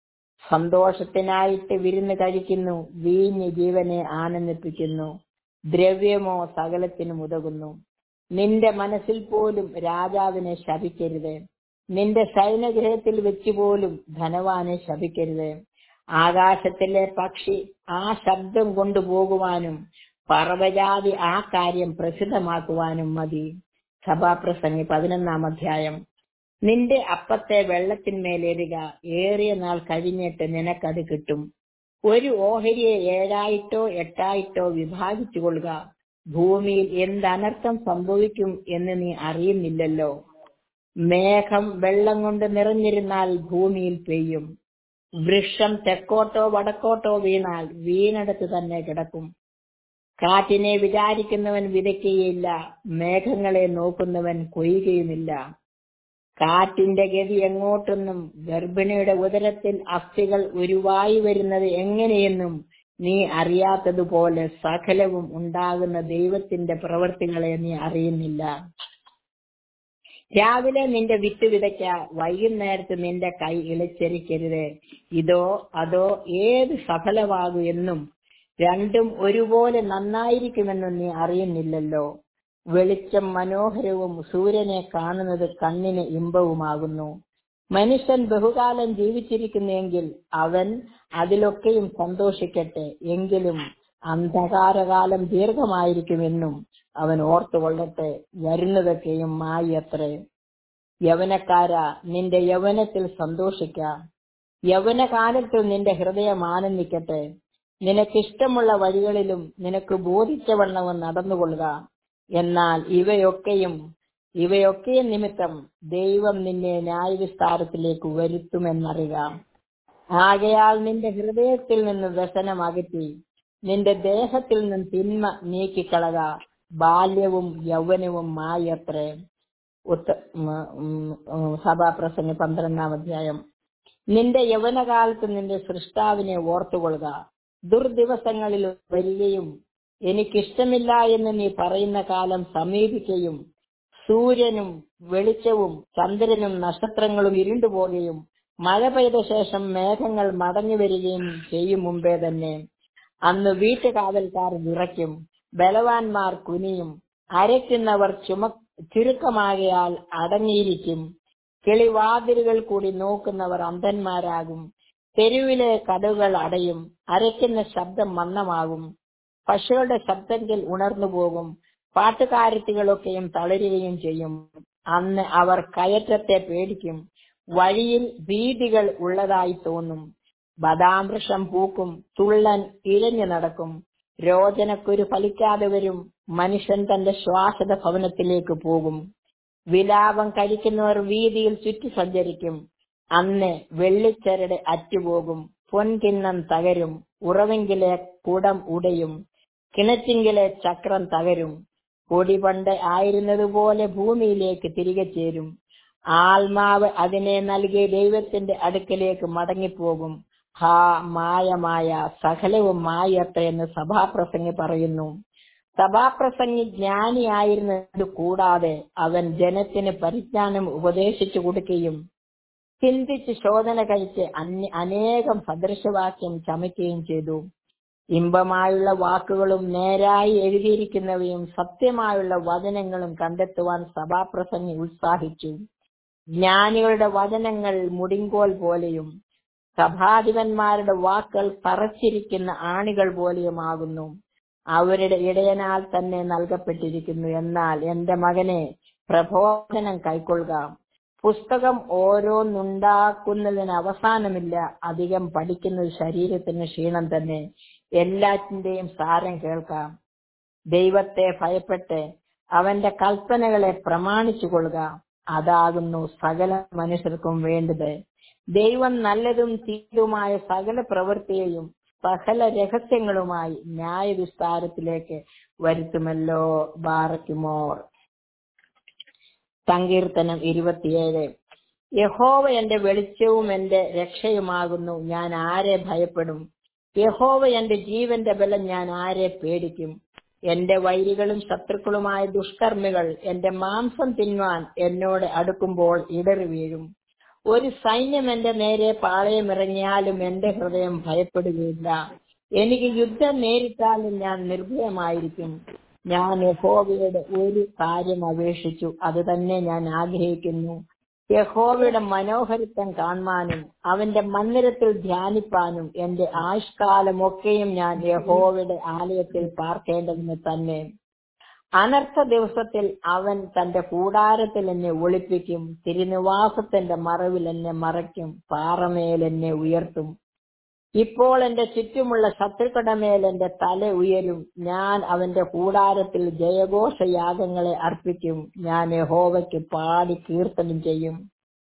സന്തോഷത്തിനായിട്ട് വിരുന്ന് കഴിക്കുന്നു വീഞ്ഞ് ജീവനെ ആനന്ദിപ്പിക്കുന്നു ദ്രവ്യമോ സകലത്തിനും ഉതകുന്നു നിന്റെ മനസ്സിൽ പോലും രാജാവിനെ ശപിക്കരുത് നിന്റെ സൈന്യഗൃഹത്തിൽ വെച്ച് പോലും ധനവാനെ ശപിക്കരുത് ആകാശത്തിലെ പക്ഷി ആ ശബ്ദം കൊണ്ടുപോകുവാനും പറവജാതി ആ കാര്യം പ്രസിദ്ധമാക്കുവാനും മതി സഭാപ്രസംഗി പതിനൊന്നാം അധ്യായം നിന്റെ അപ്പത്തെ വെള്ളത്തിന്മേലെറിക ഏറിയ നാൾ കഴിഞ്ഞിട്ട് നിനക്കത് കിട്ടും ഒരു ഓഹരിയെ ഏഴായിട്ടോ എട്ടായിട്ടോ വിഭാഗിച്ചു കൊള്ളുക ഭൂമിയിൽ എന്തനർത്ഥം സംഭവിക്കും എന്ന് നീ അറിയുന്നില്ലല്ലോ മേഘം വെള്ളം കൊണ്ട് നിറഞ്ഞിരുന്നാൽ ഭൂമിയിൽ പെയ്യും വൃക്ഷം തെക്കോട്ടോ വടക്കോട്ടോ വീണാൽ വീണടത്ത് തന്നെ കിടക്കും കാറ്റിനെ വിചാരിക്കുന്നവൻ വിതയ്ക്കുകയില്ല മേഘങ്ങളെ നോക്കുന്നവൻ കൊയ്യുകയുമില്ല കാറ്റിന്റെ ഗതി എങ്ങോട്ടെന്നും ഗർഭിണിയുടെ ഉദരത്തിൽ അസ്ഥികൾ ഉരുവായി വരുന്നത് എങ്ങനെയെന്നും നീ അറിയാത്തതുപോലെ സകലവും ഉണ്ടാകുന്ന ദൈവത്തിന്റെ പ്രവൃത്തികളെ നീ അറിയുന്നില്ല രാവിലെ നിന്റെ വിത്ത് വിതയ്ക്ക വൈകുന്നേരത്ത് നിന്റെ കൈ ഇളച്ചരിക്കരുത് ഇതോ അതോ ഏത് സഫലമാകൂ എന്നും രണ്ടും ഒരുപോലെ നന്നായിരിക്കുമെന്നും നീ അറിയുന്നില്ലല്ലോ വെളിച്ചം മനോഹരവും സൂര്യനെ കാണുന്നത് കണ്ണിന് ഇമ്പവുമാകുന്നു മനുഷ്യൻ ബഹുകാലം ജീവിച്ചിരിക്കുന്നെങ്കിൽ അവൻ അതിലൊക്കെയും സന്തോഷിക്കട്ടെ എങ്കിലും അന്ധകാരകാലം ദീർഘമായിരിക്കുമെന്നും അവൻ ഓർത്തുകൊള്ളട്ടെ വരുന്നതൊക്കെയും മായി അത്രേ യവനക്കാരാ നിന്റെ യവനത്തിൽ സന്തോഷിക്ക യവനകാലത്തിൽ നിന്റെ ഹൃദയം ആനന്ദിക്കട്ടെ നിനക്കിഷ്ടമുള്ള വഴികളിലും നിനക്ക് ബോധിച്ചവണ്ണവും നടന്നുകൊള്ളുക എന്നാൽ ഇവയൊക്കെയും ഇവയൊക്കെയും നിമിത്തം ദൈവം നിന്നെ ന്യായവിസ്താരത്തിലേക്ക് വരുത്തുമെന്നറിയുക ആകയാൽ നിന്റെ ഹൃദയത്തിൽ നിന്ന് വ്യസനം അകറ്റി നിന്റെ ദേഹത്തിൽ നിന്ന് തിന്മ നീക്കിക്കളക ബാല്യവും യൗവനവും മായത്രേ ഉത്ത ഉം, ഉം, ഉം, സഭാപ്രസംഗി പന്ത്രണ്ടാം അധ്യായം നിന്റെ യൗവനകാലത്ത് നിന്റെ സൃഷ്ടാവിനെ ഓർത്തുകൊള്ളുക ദുർദിവസങ്ങളിൽ വരികയും എനിക്കിഷ്ടമില്ല എന്ന് നീ പറയുന്ന കാലം സമീപിക്കുകയും സൂര്യനും വെളിച്ചവും ചന്ദ്രനും നക്ഷത്രങ്ങളും ഇരുണ്ടുപോകുകയും മഴ പെയ്ത ശേഷം മേഘങ്ങൾ മടങ്ങി വരികയും ചെയ്യും മുമ്പേ തന്നെ അന്ന് വീട്ടുകാവൽക്കാർ വിറയ്ക്കും ബലവാന്മാർ കുനിയും അരയ്ക്കുന്നവർ ചുമ ചുരുക്കമാകയാൽ അടങ്ങിയിരിക്കും കിളിവാതിലുകൾ കൂടി നോക്കുന്നവർ അന്ധന്മാരാകും തെരുവിലെ കടകൾ അടയും അരയ്ക്കുന്ന ശബ്ദം മന്ദമാകും പശുകളുടെ ശബ്ദത്തിൽ ഉണർന്നു പോകും പാട്ടുകാരത്തികളൊക്കെയും തളരുകയും ചെയ്യും അന്ന് അവർ കയറ്റത്തെ പേടിക്കും വഴിയിൽ ഭീതികൾ ഉള്ളതായി തോന്നും ബദാമൃഷം പൂക്കും തുള്ളൻ ഇഴഞ്ഞു നടക്കും രോചനക്കുരു ഫലിക്കാതെ വരും മനുഷ്യൻ തന്റെ ശ്വാസത ഭവനത്തിലേക്ക് പോകും വിലാപം കഴിക്കുന്നവർ വീതിയിൽ ചുറ്റി സഞ്ചരിക്കും അന്ന് വെള്ളിച്ചരട് അറ്റുപോകും പൊൻകിണ്ണം തകരും ഉറവെങ്കിലെ കുടം ഉടയും കിണറ്റിങ്കിലെ ചക്രം തകരും പൊടി പണ്ട് ആയിരുന്നതുപോലെ ഭൂമിയിലേക്ക് തിരികെ ചേരും ആത്മാവ് അതിനെ നൽകിയ ദൈവത്തിന്റെ അടുക്കലേക്ക് മടങ്ങിപ്പോകും ഹാ മായമായ സകലവും മായത്രയെന്ന് സഭാപ്രസംഗി പറയുന്നു സഭാപ്രസംഗി ജ്ഞാനിയായിരുന്നത് കൂടാതെ അവൻ ജനത്തിന് പരിജ്ഞാനം ഉപദേശിച്ചു കൊടുക്കുകയും ചിന്തിച്ച് ശോധന കഴിച്ച് അന്യ അനേകം സദൃശവാക്യം ചമയ്ക്കുകയും ചെയ്തു ഇമ്പമായുള്ള വാക്കുകളും നേരായി എഴുതിയിരിക്കുന്നവയും സത്യമായുള്ള വചനങ്ങളും കണ്ടെത്തുവാൻ സഭാപ്രസംഗി ഉത്സാഹിച്ചു ജ്ഞാനികളുടെ വചനങ്ങൾ മുടിങ്കോൽ പോലെയും സഭാധിപന്മാരുടെ വാക്കുകൾ തറച്ചിരിക്കുന്ന ആണികൾ പോലെയുമാകുന്നു അവരുടെ ഇടയനാൽ തന്നെ നൽകപ്പെട്ടിരിക്കുന്നു എന്നാൽ എന്റെ മകനെ പ്രബോധനം കൈക്കൊള്ളുക പുസ്തകം ഓരോന്നുണ്ടാക്കുന്നതിന് അവസാനമില്ല അധികം പഠിക്കുന്നത് ശരീരത്തിന് ക്ഷീണം തന്നെ എല്ലാറ്റിന്റെയും സാരം കേൾക്കാം ദൈവത്തെ ഭയപ്പെട്ട് അവന്റെ കൽപ്പനകളെ പ്രമാണിച്ചു കൊള്ളുക അതാകുന്നു സകല മനുഷ്യർക്കും വേണ്ടത് ദൈവം നല്ലതും തീരുമായ സകല പ്രവൃത്തിയെയും സകല രഹസ്യങ്ങളുമായി ന്യായവിസ്താരത്തിലേക്ക് വരുത്തുമല്ലോ ബാറയ്ക്കുമോർ സങ്കീർത്തനം ഇരുപത്തിയേഴ് യഹോവ എന്റെ വെളിച്ചവും എന്റെ രക്ഷയുമാകുന്നു ഞാൻ ആരെ ഭയപ്പെടും യഹോവ എന്റെ ജീവന്റെ ബലം ഞാൻ ആരെ പേടിക്കും എന്റെ വൈരികളും ശത്രുക്കളുമായ ദുഷ്കർമ്മികൾ എന്റെ മാംസം തിന്മാൻ എന്നോട് അടുക്കുമ്പോൾ ഇടറി വീഴും ഒരു സൈന്യം എന്റെ നേരെ പാളയമിറങ്ങിയാലും എന്റെ ഹൃദയം ഭയപ്പെടുകയില്ല എനിക്ക് യുദ്ധം നേരിട്ടാലും ഞാൻ നിർഭയമായിരിക്കും ഞാൻ യഹോവയുടെ ഒരു കാര്യം അപേക്ഷിച്ചു അത് തന്നെ ഞാൻ ആഗ്രഹിക്കുന്നു യഹോവയുടെ മനോഹരിത്വം കാണുവാനും അവന്റെ മന്ദിരത്തിൽ ധ്യാനിപ്പാനും എന്റെ ആയുഷ്കാലമൊക്കെയും ഞാൻ യഹോവയുടെ ആലയത്തിൽ പാർക്കേണ്ടതിന് തന്നെ അനർത്ഥ ദിവസത്തിൽ അവൻ തന്റെ കൂടാരത്തിൽ എന്നെ ഒളിപ്പിക്കും തിരുനിവാസത്തിന്റെ മറവിൽ എന്നെ മറയ്ക്കും പാറമേൽ എന്നെ ഉയർത്തും ഇപ്പോൾ എന്റെ ചുറ്റുമുള്ള ശത്രുക്കളുടെ മേൽ എന്റെ തല ഉയരും ഞാൻ അവന്റെ കൂടാരത്തിൽ ജയഘോഷയാഗങ്ങളെ അർപ്പിക്കും ഞാൻ യഹോവയ്ക്ക് പാടി കീർത്തനം ചെയ്യും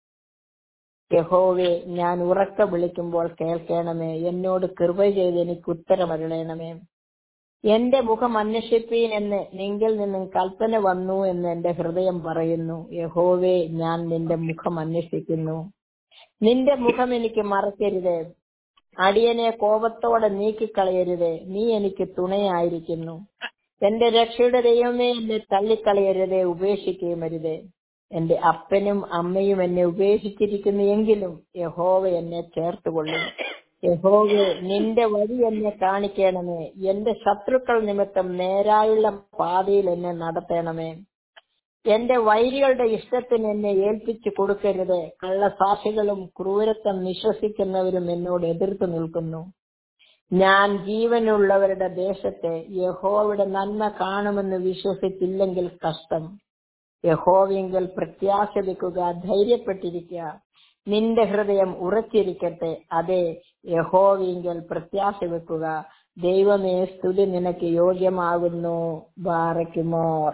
യഹോവെ ഞാൻ ഉറക്ക വിളിക്കുമ്പോൾ കേൾക്കണമേ എന്നോട് കൃപ ചെയ്ത് എനിക്ക് ഉത്തരമരുളണമേ എന്റെ മുഖം അന്വേഷിപ്പീൻ എന്ന് നിങ്കിൽ നിന്നും കൽപ്പന വന്നു എന്ന് എന്റെ ഹൃദയം പറയുന്നു യഹോവേ ഞാൻ നിന്റെ മുഖം അന്വേഷിക്കുന്നു നിന്റെ മുഖം എനിക്ക് മറക്കരുത് അടിയനെ കോപത്തോടെ നീക്കിക്കളയരുത് നീ എനിക്ക് തുണയായിരിക്കുന്നു എന്റെ രക്ഷയുടെ ദൈവമേ എന്നെ തള്ളിക്കളയരുത് ഉപേക്ഷിക്കുകയും അരുത് എന്റെ അപ്പനും അമ്മയും എന്നെ ഉപേക്ഷിച്ചിരിക്കുന്നു എങ്കിലും യഹോവ എന്നെ ചേർത്തുകൊള്ളും യഹോവെ നിന്റെ വഴി എന്നെ കാണിക്കണമേ എന്റെ ശത്രുക്കൾ നിമിത്തം നേരായുള്ള പാതയിൽ എന്നെ നടത്തണമേ എന്റെ വൈരികളുടെ ഇഷ്ടത്തിന് എന്നെ ഏൽപ്പിച്ചു കൊടുക്കരുത് കള്ളസാക്ഷികളും ക്രൂരത്വം വിശ്വസിക്കുന്നവരും എന്നോട് എതിർത്ത് നിൽക്കുന്നു ഞാൻ ജീവനുള്ളവരുടെ ദേശത്തെ യഹോവയുടെ നന്മ കാണുമെന്ന് വിശ്വസിച്ചില്ലെങ്കിൽ കഷ്ടം യഹോവെങ്കിൽ പ്രത്യാശ വെക്കുക ധൈര്യപ്പെട്ടിരിക്കുക നിന്റെ ഹൃദയം ഉറച്ചിരിക്കട്ടെ അതെ യഹോവെങ്കിൽ പ്രത്യാശ വെക്കുക ദൈവമേ സ്തുതി നിനക്ക് യോഗ്യമാകുന്നു ബാറയ്ക്കുമോർ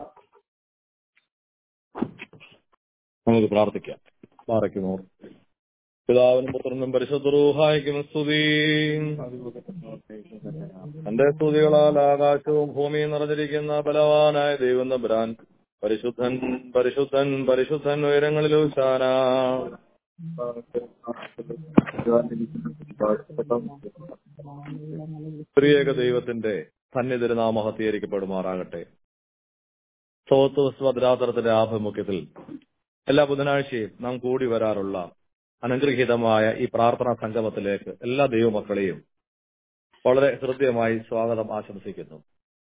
നമുക്ക് പ്രാർത്ഥിക്കാം പാറയ്ക്കുമോ പിതാവിനും പുത്രനും പരിശുദ്ധ റൂഹായിക്കും സ്തുതി തന്റെ സ്തുതികളാൽ ആകാശവും ഭൂമിയും നിറഞ്ഞിരിക്കുന്ന ബലവാനായ ദൈവം തമ്പുരാൻ പരിശുദ്ധൻ പരിശുദ്ധൻ പരിശുദ്ധൻ ഉയരങ്ങളിലും ശാന സ്ത്രീയേക ദൈവത്തിന്റെ സന്നിധിര നാമഹത്തീകരിക്കപ്പെടുമാറാകട്ടെ സോത്ത് ഭദ്രാതരത്തിന്റെ ആഭിമുഖ്യത്തിൽ എല്ലാ ബുധനാഴ്ചയും നാം കൂടി വരാറുള്ള അനുഗ്രഹീതമായ ഈ പ്രാർത്ഥനാ സംഗമത്തിലേക്ക് എല്ലാ ദൈവമക്കളെയും വളരെ ഹൃദ്യമായി സ്വാഗതം ആശംസിക്കുന്നു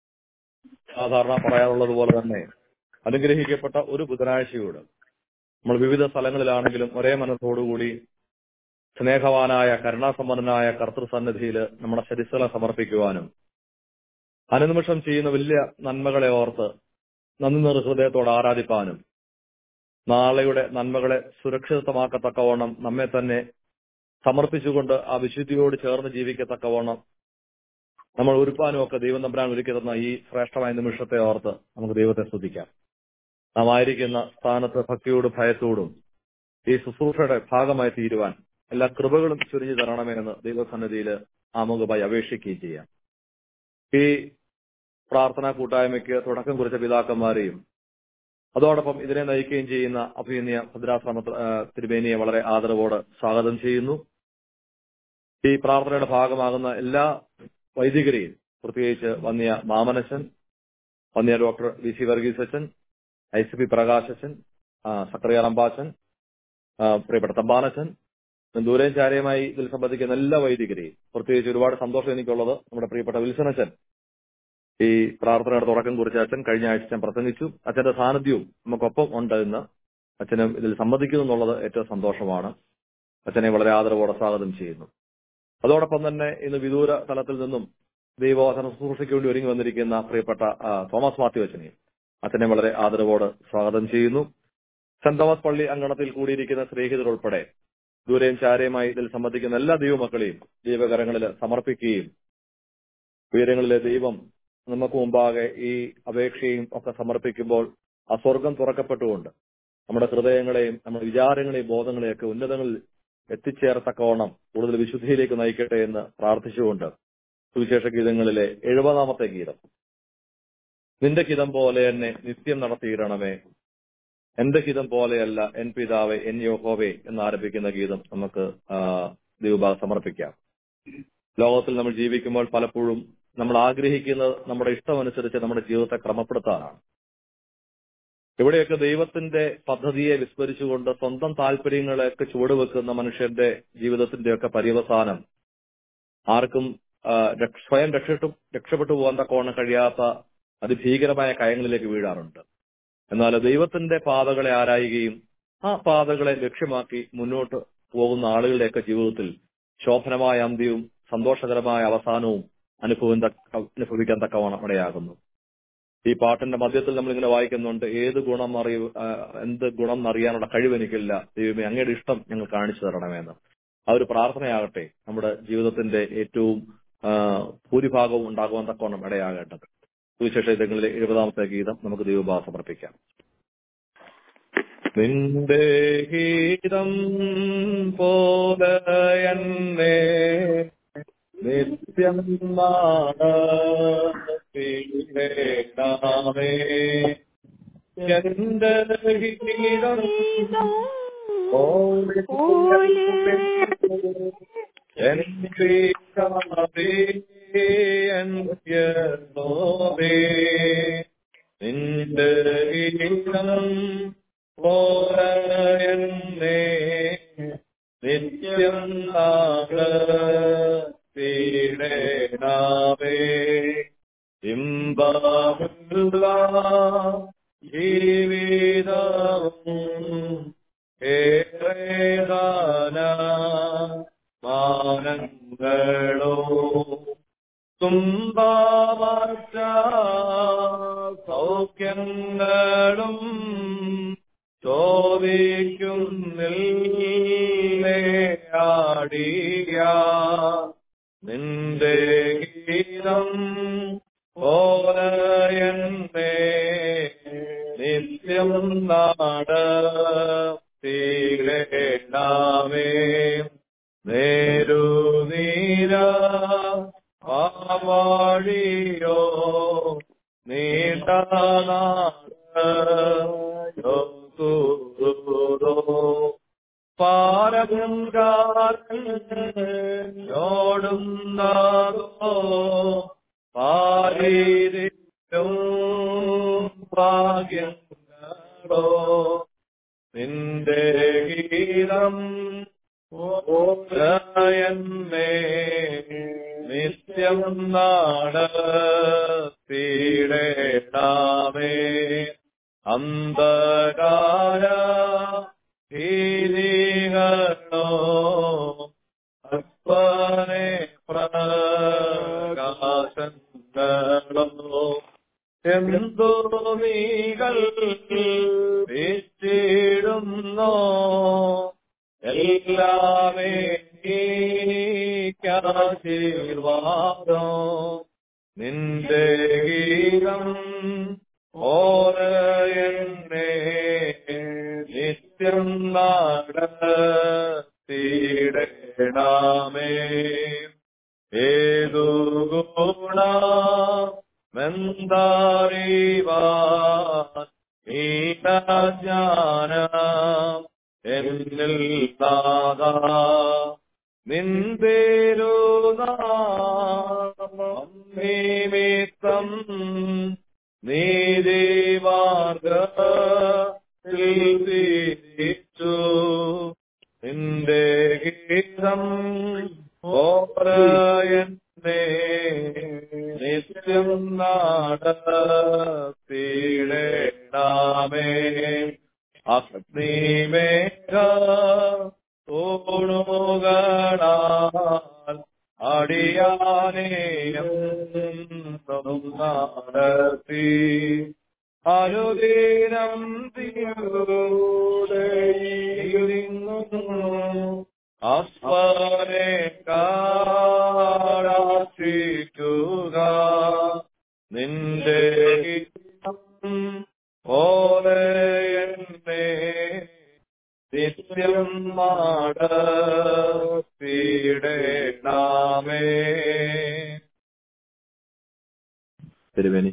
സാധാരണ പറയാറുള്ളത് പോലെ തന്നെ അനുഗ്രഹിക്കപ്പെട്ട ഒരു ബുധനാഴ്ചയോട് നമ്മൾ വിവിധ സ്ഥലങ്ങളിലാണെങ്കിലും ഒരേ മനസ്സോടുകൂടി സ്നേഹവാനായ കരുണാസമ്പന്നനായ കർത്തൃസന്നിധിയിൽ നമ്മുടെ ശരിസ്ഥലം സമർപ്പിക്കുവാനും അനുനിമിഷം ചെയ്യുന്ന വലിയ നന്മകളെ ഓർത്ത് നന്ദി നിറ ഹൃദയത്തോട് ആരാധിപ്പാനും നാളെയുടെ നന്മകളെ സുരക്ഷിതമാക്കത്തക്കവണ്ണം നമ്മെ തന്നെ സമർപ്പിച്ചുകൊണ്ട് ആ വിശുദ്ധിയോട് ചേർന്ന് ജീവിക്കത്തക്കവണ്ണം നമ്മൾ ഒരുപ്പാനും ഒക്കെ ദൈവം തമ്പുരാൻ ഒരുക്കി തന്ന ഈ ശ്രേഷ്ഠമായ നിമിഷത്തെ ഓർത്ത് നമുക്ക് ദൈവത്തെ സ്തുതിക്കാം നാം ആയിരിക്കുന്ന സ്ഥാനത്ത് ഭക്തിയോടും ഭയത്തോടും ഈ ശുശ്രൂഷയുടെ ഭാഗമായി തീരുവാൻ എല്ലാ കൃപകളും ചുരിഞ്ഞു തരണമേ എന്ന് ദൈവസന്നിധിയിൽ ആമുഖമായി അപേക്ഷിക്കുകയും ചെയ്യാം ഈ പ്രാർത്ഥനാ കൂട്ടായ്മയ്ക്ക് തുടക്കം കുറിച്ച പിതാക്കന്മാരെയും അതോടൊപ്പം ഇതിനെ നയിക്കുകയും ചെയ്യുന്ന അഭിനയ ഭദ്രാശ്രമ തിരുമേനിയെ വളരെ ആദരവോടെ സ്വാഗതം ചെയ്യുന്നു ഈ പ്രാർത്ഥനയുടെ ഭാഗമാകുന്ന എല്ലാ വൈദികരെയും പ്രത്യേകിച്ച് വന്നിയ മാമനച്ചൻ വന്നിയ ഡോക്ടർ വി സി വർഗീസ് അച്ഛൻ ഐ സി പി പ്രകാശച്ചൻ സക്രിയ റമ്പാച്ചൻ പ്രിയപ്പെട്ട തമ്പാനച്ചൻ ദൂരെയും ചാരയുമായി ഇതിൽ സംബന്ധിക്കുന്ന എല്ലാ വൈദികരെയും പ്രത്യേകിച്ച് ഒരുപാട് സന്തോഷം എനിക്കുള്ളത് നമ്മുടെ പ്രിയപ്പെട്ട വിൽസനച്ചൻ ഈ പ്രാർത്ഥനയുടെ തുടക്കം കുറിച്ച് അച്ഛൻ കഴിഞ്ഞ ആഴ്ച ഞാൻ പ്രസംഗിച്ചു അച്ഛന്റെ സാന്നിധ്യവും നമുക്കൊപ്പം ഉണ്ട് എന്ന് അച്ഛനും ഇതിൽ സമ്മതിക്കുന്നു എന്നുള്ളത് ഏറ്റവും സന്തോഷമാണ് അച്ഛനെ വളരെ ആദരവോടെ സ്വാഗതം ചെയ്യുന്നു അതോടൊപ്പം തന്നെ ഇന്ന് വിദൂര തലത്തിൽ നിന്നും ദൈവവാസന ശുശ്രൂഷയ്ക്ക് വേണ്ടി ഒരുങ്ങി വന്നിരിക്കുന്ന പ്രിയപ്പെട്ട തോമസ് മാത്യു അച്ഛനെയും അച്ഛനെ വളരെ ആദരവോടെ സ്വാഗതം ചെയ്യുന്നു സെന്റ് തോമസ് പള്ളി അങ്കണത്തിൽ കൂടിയിരിക്കുന്ന സ്നേഹിതർ ഉൾപ്പെടെ ദൂരെയും ചാരയുമായി ഇതിൽ സംബന്ധിക്കുന്ന എല്ലാ ദൈവമക്കളെയും ദൈവകരങ്ങളിൽ സമർപ്പിക്കുകയും ഉയരങ്ങളിലെ ദൈവം നമുക്ക് മുമ്പാകെ ഈ അപേക്ഷയും ഒക്കെ സമർപ്പിക്കുമ്പോൾ ആ സ്വർഗം തുറക്കപ്പെട്ടുകൊണ്ട് നമ്മുടെ ഹൃദയങ്ങളെയും നമ്മുടെ വിചാരങ്ങളെയും ബോധങ്ങളെയൊക്കെ ഉന്നതങ്ങളിൽ എത്തിച്ചേരത്തക്കവണ്ണം കൂടുതൽ വിശുദ്ധിയിലേക്ക് നയിക്കട്ടെ എന്ന് പ്രാർത്ഥിച്ചുകൊണ്ട് സുവിശേഷ ഗീതങ്ങളിലെ എഴുപതാമത്തെ ഗീതം നിന്റെ ഹിതം പോലെ എന്നെ നിത്യം നടത്തിയിടണമേ എന്റെ ഹിതം പോലെയല്ല എൻ പിതാവെ എൻ യോഹോവേ എന്നാരംഭിക്കുന്ന ഗീതം നമുക്ക് ദൈവഭാഗം സമർപ്പിക്കാം ലോകത്തിൽ നമ്മൾ ജീവിക്കുമ്പോൾ പലപ്പോഴും നമ്മൾ ആഗ്രഹിക്കുന്നത് നമ്മുടെ ഇഷ്ടമനുസരിച്ച് നമ്മുടെ ജീവിതത്തെ ക്രമപ്പെടുത്താനാണ് ഇവിടെയൊക്കെ ദൈവത്തിന്റെ പദ്ധതിയെ വിസ്മരിച്ചുകൊണ്ട് സ്വന്തം താല്പര്യങ്ങളെയൊക്കെ ചുവടുവെക്കുന്ന മനുഷ്യന്റെ ജീവിതത്തിന്റെയൊക്കെ പര്യവസാനം ആർക്കും സ്വയം രക്ഷപ്പെട്ടു രക്ഷപ്പെട്ടു പോകാൻ തക്കോണം കഴിയാത്ത അതിഭീകരമായ കയങ്ങളിലേക്ക് വീഴാറുണ്ട് എന്നാൽ ദൈവത്തിന്റെ പാതകളെ ആരായുകയും ആ പാതകളെ ലക്ഷ്യമാക്കി മുന്നോട്ട് പോകുന്ന ആളുകളുടെയൊക്കെ ജീവിതത്തിൽ ശോഭനമായ അന്ത്യവും സന്തോഷകരമായ അവസാനവും അനുഭവം അനുഭവിക്കാൻ തക്കവണ്ണം ഇടയാകുന്നു ഈ പാട്ടിന്റെ മധ്യത്തിൽ നമ്മൾ ഇങ്ങനെ വായിക്കുന്നുണ്ട് ഏത് ഗുണം അറിയൂ എന്ത് ഗുണം എന്നറിയാനുള്ള കഴിവ് എനിക്കില്ല ദൈവമേ അങ്ങയുടെ ഇഷ്ടം ഞങ്ങൾ കാണിച്ചു തരണമെന്ന് ആ ഒരു പ്രാർത്ഥനയാകട്ടെ നമ്മുടെ ജീവിതത്തിന്റെ ഏറ്റവും ഭൂരിഭാഗവും ഉണ്ടാകുവാൻ തക്കവണ്ണം ഇടയാകേണ്ടത് സുവിശേഷ ഇതങ്ങളിലെ എഴുപതാമത്തെ ഗീതം നമുക്ക് ദൈവഭാവ സമർപ്പിക്കാം നിന്റെ ഗീതം പോലെ എന്നെ നിത്യം നാടേ എന്റെ ഗീതം നിന്റെ ഗീതം പോരയെന്നേ നിത്യം നാടേ ഇമ്പാമുള്ള ജീവിതവും ഏറേദാന മാനങ്ങളോ തുമ്പാമറ്റ സൗഖ്യങ്ങളും ചോദിക്കുന്നില്ലേ ആടിയ നിന്റെ ഗീതം ഓരയന്നെ നിത്യം നാട് തീരേണമേ നേരുനീര പാവാഴിയോ നീണ്ടോ പാരകാരോടുന്നതോ പാരീരിക്കും ഭാഗ്യങ്ങളോ നിന്റെ ഗീതം ഓരയന്നേ നിത്യം നാട് തീടേണമേ അന്ധകാര ഭീതികളോ അപ്പനെ പ്രകാശങ്ങളോ എന്തോ നീകൾ വീച്ചിടുന്നോ എല്ലാമേ നീക്കാശീർവാദോ നിന്റെ ഗീതം ഓരയന്നെ നിത്യം നടത്തിയിടണമേ ഏതു ഗുണ മെന്താറിവാൻ ഈജ്ഞാന എന്നിൽ നാദ നിന്ദേരുനാമിത്തം നീതിമാർഗിച്ചു നിന്റെ ഗീതം ഓരയന്നെ നിത്യം നാടത്തിടേണമേ അഗ്നിമേഘ ൂണുകളാൽ അടിയാനേയം നടത്തി അനുദീനം തിരുന്നു അസ്വരെ കാടാശിക്കുക നിന്റെ ഗീതം പോലെ എന്നെ നിത്യം മാടത്തിടേണമേ തിരുവേനി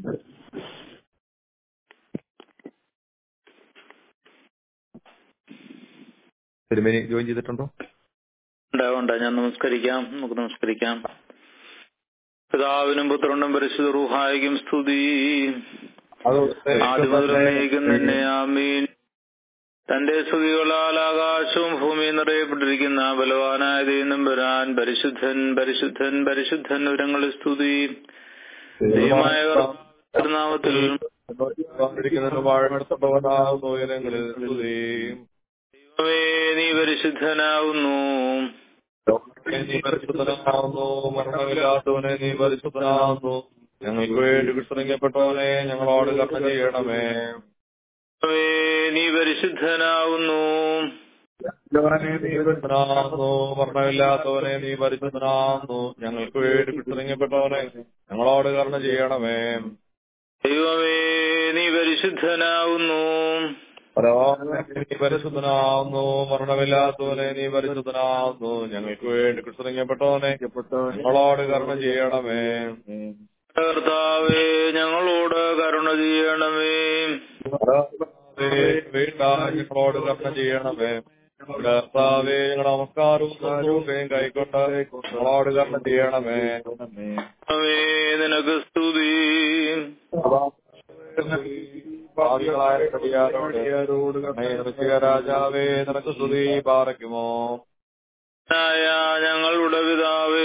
തിരുമേനി ജോയിൻ ചെയ്തിട്ടുണ്ടോ ഉണ്ടാവണ്ട ഞാൻ നമസ്കരിക്കാം നമുക്ക് നമസ്കരിക്കാം പിതാവിനും പുത്രനും പരിശുദ്ധ റൂഹായിക്കും സ്തുതി ആദ്യം മുതൽ എന്നേക്കും തന്നെ ആമീൻ തന്റെ സ്തുതികളാൽ ആകാശവും ഭൂമിയും നിറയപ്പെട്ടിരിക്കുന്ന ബലവാനായ ദൈവം വരാൻ പരിശുദ്ധൻ പരിശുദ്ധൻ പരിശുദ്ധൻ വിവരങ്ങളിൽ സ്തുതി ദൈവമായ നാമത്തിൽ വാഴപ്പെടുത്തപ്പെട്ടവനാകുന്നു ഉയരങ്ങളിൽ സ്തുതിയും ദൈവമേ നീ പരിശുദ്ധനാവുന്നു നീ പരിശുദ്ധനാകുന്നു മരണമില്ലാത്തവനെ നീ പരിശുദ്ധനാകുന്നു ഞങ്ങൾക്ക് വേണ്ടി വിശ്രമിക്കപ്പെട്ടവനെ ഞങ്ങളോട് കർമ്മ ചെയ്യണമേ ദൈവമേ നീ പരിശുദ്ധനാവുന്നു യഹോവനെ നീ പരിശുദ്ധനാകുന്നു മരണമില്ലാത്തവനെ നീ പരിശുദ്ധനാകുന്നു ഞങ്ങൾക്ക് വേണ്ടി വിശ്രമിക്കപ്പെട്ടവനെ ഞങ്ങളോട് കർമ്മ ചെയ്യണമേ ദൈവമേ നീ പരിശുദ്ധനാവുന്നു പരമാത്മനെ നീ പരിശുദ്ധനാകുന്നു മരണമില്ലാത്തവനെ നീ പരിശുദ്ധനാകുന്നു ഞങ്ങൾക്ക് വേണ്ടി വിശ്രമിക്കപ്പെട്ടവനെ ഞങ്ങളോട് കർമ്മ ചെയ്യണമേ കർത്താവേ ഞങ്ങളോട് കരുണ ചെയ്യണമേ വീണ്ട ഞങ്ങളോട് കർമ്മ ചെയ്യണമേ കർത്താവേ ഞങ്ങളുടെ നമസ്കാരവും സന്തോഷവും കൈക്കൊണ്ട് ഞങ്ങളോട് കർമ്മ ചെയ്യണമേ ദൈവമേ നിനക്ക് സ്തുതി ഭാവികളായ കടിയാരോട് രാജാവേ നിനക്ക് സ്തുതി പാറയ്ക്കുമോ ായ ഞങ്ങളുടെ പിതാവേ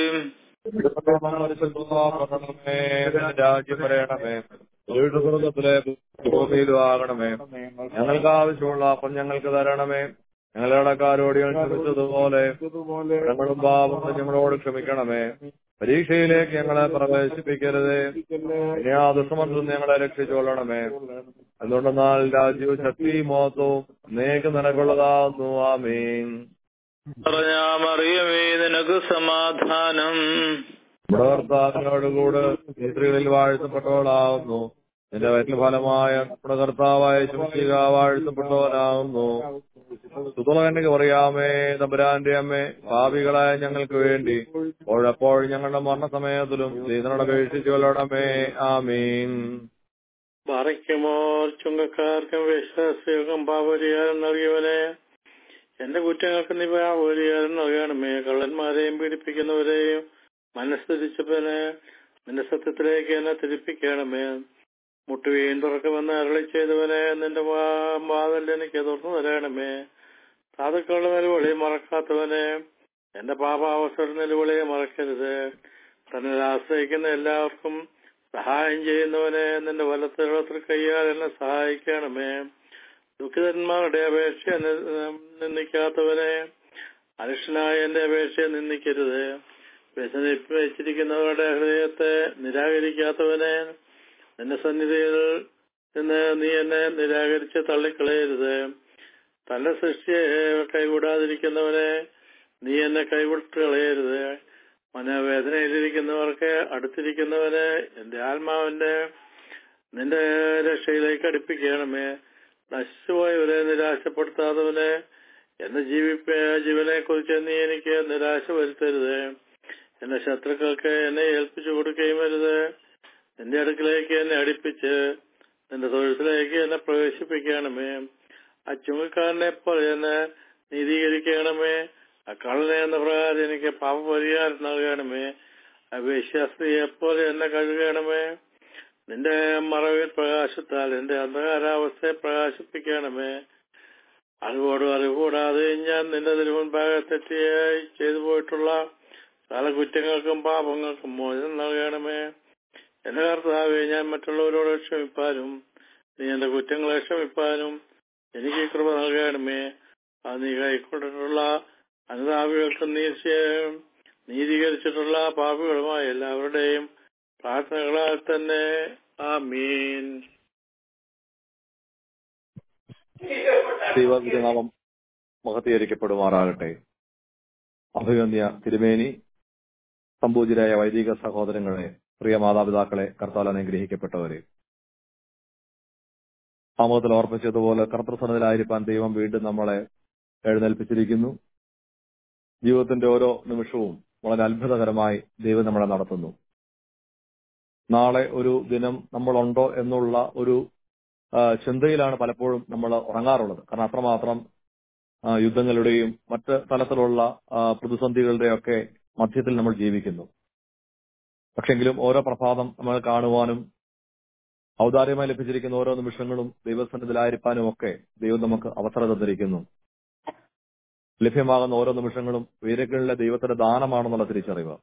മനസ്സിലാക്കണമേ രാജ്യം വരയണമേ വീട് സ്വർഗത്തിലെ ഭൂമിയിലും ആകണമേ ഞങ്ങൾക്ക് ആവശ്യമുള്ള അപ്പം ഞങ്ങൾക്ക് തരണമേ ഞങ്ങളുടെ കടക്കാരോട് ഞങ്ങൾ ക്ഷമിച്ചതുപോലെ ഞങ്ങളും പാപം ഞങ്ങളോട് ക്ഷമിക്കണമേ പരീക്ഷയിലേക്ക് ഞങ്ങളെ പ്രവേശിപ്പിക്കരുതേ ഇനി ആ ദുഷ്ടമന്ത്രത്തിൽ നിന്ന് ഞങ്ങളെ രക്ഷിച്ചോളണമേ എന്തുകൊണ്ടെന്നാൽ രാജ്യവും ശക്തി മോഹത്വവും നേക്ക് നിനക്കുള്ളതാകുന്നു ആമീൻ പറഞ്ഞാമറിയമേ നിനക്ക് സമാധാനം നമ്മുടെ കർത്താവിനോടുകൂടെ ഈ സ്ത്രീകളിൽ വാഴ്ത്തപ്പെട്ടവളാവുന്നു നിന്റെ വയറ്റിൽ ഫലമായ നമ്മുടെ കർത്താവായ ശുശ്രീക വാഴ്ത്തപ്പെട്ടവനാകുന്നു സുതുളകന്യക്ക് പറയാമേ തമ്പുരാന്റെ അമ്മേ ഭാവികളായ ഞങ്ങൾക്ക് വേണ്ടി ഓഴപ്പോൾ ഞങ്ങളുടെ മരണസമയത്തിലും ദൈവനോട് അപേക്ഷിച്ചു കൊല്ലണമേ ആമീൻ മറയ്ക്കുമോർ ചുങ്കക്കാർക്കും വിശ്വാസികൾക്കും പാപരിഹാരം നൽകിയവനെ എന്റെ കുറ്റങ്ങൾക്ക് നീ പാപരിഹാരം നൽകണമേ കള്ളന്മാരെയും പീഡിപ്പിക്കുന്നവരെയും മനസ്സരിച്ചവനെ നിന്റെ സത്യത്തിലേക്ക് എന്നെ തിരിപ്പിക്കണമേ മുട്ടുകയും തുറക്കുമെന്ന് അരളി ചെയ്തവനെ നിന്റെ വാ- വാതിൽ എനിക്ക് തുറന്നു തരണമേ സാധുക്കളുടെ നിലവിളി മറക്കാത്തവനെ എന്റെ പാപാവസ്ഥയുടെ നിലവിളിയെ മറക്കരുത് തന്നെ ആശ്രയിക്കുന്ന എല്ലാവർക്കും സഹായം ചെയ്യുന്നവനെ നിന്റെ വലത്തുള്ള കൈയാൽ എന്നെ സഹായിക്കണമേ ദുഃഖിതന്മാരുടെ അപേക്ഷ നി- നിന്ദിക്കാത്തവനെ അനുഷ്യനായ എന്റെ അപേക്ഷയെ നിന്ദിക്കരുത് വ്യസനിപ്പ് വെച്ചിരിക്കുന്നവരുടെ ഹൃദയത്തെ നിരാകരിക്കാത്തവനെ നിന്റെ സന്നിധിയിൽ നിന്ന് നീ എന്നെ നിരാകരിച്ച് തള്ളിക്കളയരുത് തന്റെ സൃഷ്ടിയെ കൈവിടാതിരിക്കുന്നവനെ നീ എന്നെ കൈവിട്ട് കളയരുത് മനോവേദനയിലിരിക്കുന്നവർക്ക് അടുത്തിരിക്കുന്നവനെ എന്റെ ആത്മാവിന്റെ നിന്റെ രക്ഷയിലേക്ക് അടുപ്പിക്കണമേ നശിച്ചുപോയവരെ നിരാശപ്പെടുത്താത്തവനെ എന്റെ ജീവിപ്പ ജീവനെ കുറിച്ച് നീ എനിക്ക് നിരാശ വരുത്തരുത് എന്റെ ശത്രുക്കൾക്ക് എന്നെ ഏൽപ്പിച്ചു കൊടുക്കുകയും വരുത് നിന്റെ അടുക്കിലേക്ക് എന്നെ അടുപ്പിച്ച് നിന്റെ തൊഴുത്തിലേക്ക് എന്നെ പ്രവേശിപ്പിക്കണമേ ആ ചുമക്കാരനെ പോലെ എന്നെ നീതീകരിക്കണമേ ആ കള്ളനെ എന്ന പ്രകാരം എനിക്ക് പാപപരിഹാരം നൽകണമേ ആ വിശ്വാസിയെ പോലെ എന്നെ കഴുകണമേ നിന്റെ മറവിൽ പ്രകാശത്താൽ എന്റെ അന്ധകാരാവസ്ഥയെ പ്രകാശിപ്പിക്കണമേ അറിവോടും അറിവുകൂടാതെ ഞാൻ നിന്റെ തിരുമുൻപാകെ തെറ്റിയായി ചെയ്തു പോയിട്ടുള്ള പല കുറ്റങ്ങൾക്കും പാപങ്ങൾക്കും മോചനം നൽകണമേ എന്റെ കർത്താവെ ഞാൻ മറ്റുള്ളവരോട് ക്ഷമിപ്പാനും നീ എന്റെ കുറ്റങ്ങളെ ക്ഷമിപ്പാനും എനിക്ക് കൃപ നൽകണമേ അത് നീ കൈക്കൊണ്ടിട്ടുള്ള അനുതാപികൾക്കും നീ ശേ- നീതീകരിച്ചിട്ടുള്ള പാപികളുമായ എല്ലാവരുടെയും പ്രാർത്ഥനകളാൽ തന്നെ ആമീൻ ദൈവനാമം മഹത്തീകരിക്കപ്പെടുമാറാകട്ടെ അഭിവന്യ തിരുമേനി സംപൂജ്യരായ വൈദിക സഹോദരങ്ങളെ പ്രിയ മാതാപിതാക്കളെ കർത്താൽ അനുഗ്രഹിക്കപ്പെട്ടവരെ ആമോദത്തിൽ ഓർപ്പിച്ചതുപോലെ കർത്തൃസനത്തിലായിരിക്കാൻ ദൈവം വീണ്ടും നമ്മളെ എഴുന്നേൽപ്പിച്ചിരിക്കുന്നു ജീവിതത്തിന്റെ ഓരോ നിമിഷവും വളരെ അത്ഭുതകരമായി ദൈവം നമ്മളെ നടത്തുന്നു നാളെ ഒരു ദിനം നമ്മളുണ്ടോ എന്നുള്ള ഒരു ആ, ചിന്തയിലാണ് പലപ്പോഴും നമ്മൾ ഉറങ്ങാറുള്ളത് കാരണം അത്രമാത്രം ആ, യുദ്ധങ്ങളുടെയും മറ്റ് തലത്തിലുള്ള ആ, പ്രതിസന്ധികളുടെയും ഒക്കെ മധ്യത്തിൽ നമ്മൾ ജീവിക്കുന്നു പക്ഷെങ്കിലും ഓരോ പ്രഭാതം നമ്മൾ കാണുവാനും ഔദാര്യമായി ലഭിച്ചിരിക്കുന്ന ഓരോ നിമിഷങ്ങളും ദൈവസന്നിധിയിലായിരിക്കാനും ഒക്കെ ദൈവം നമുക്ക് അവസരം തന്നിരിക്കുന്നു ലഭ്യമാകുന്ന ഓരോ നിമിഷങ്ങളും ഉയരങ്ങളിലെ ദൈവത്തിന്റെ ദാനമാണെന്നുള്ള തിരിച്ചറിവ്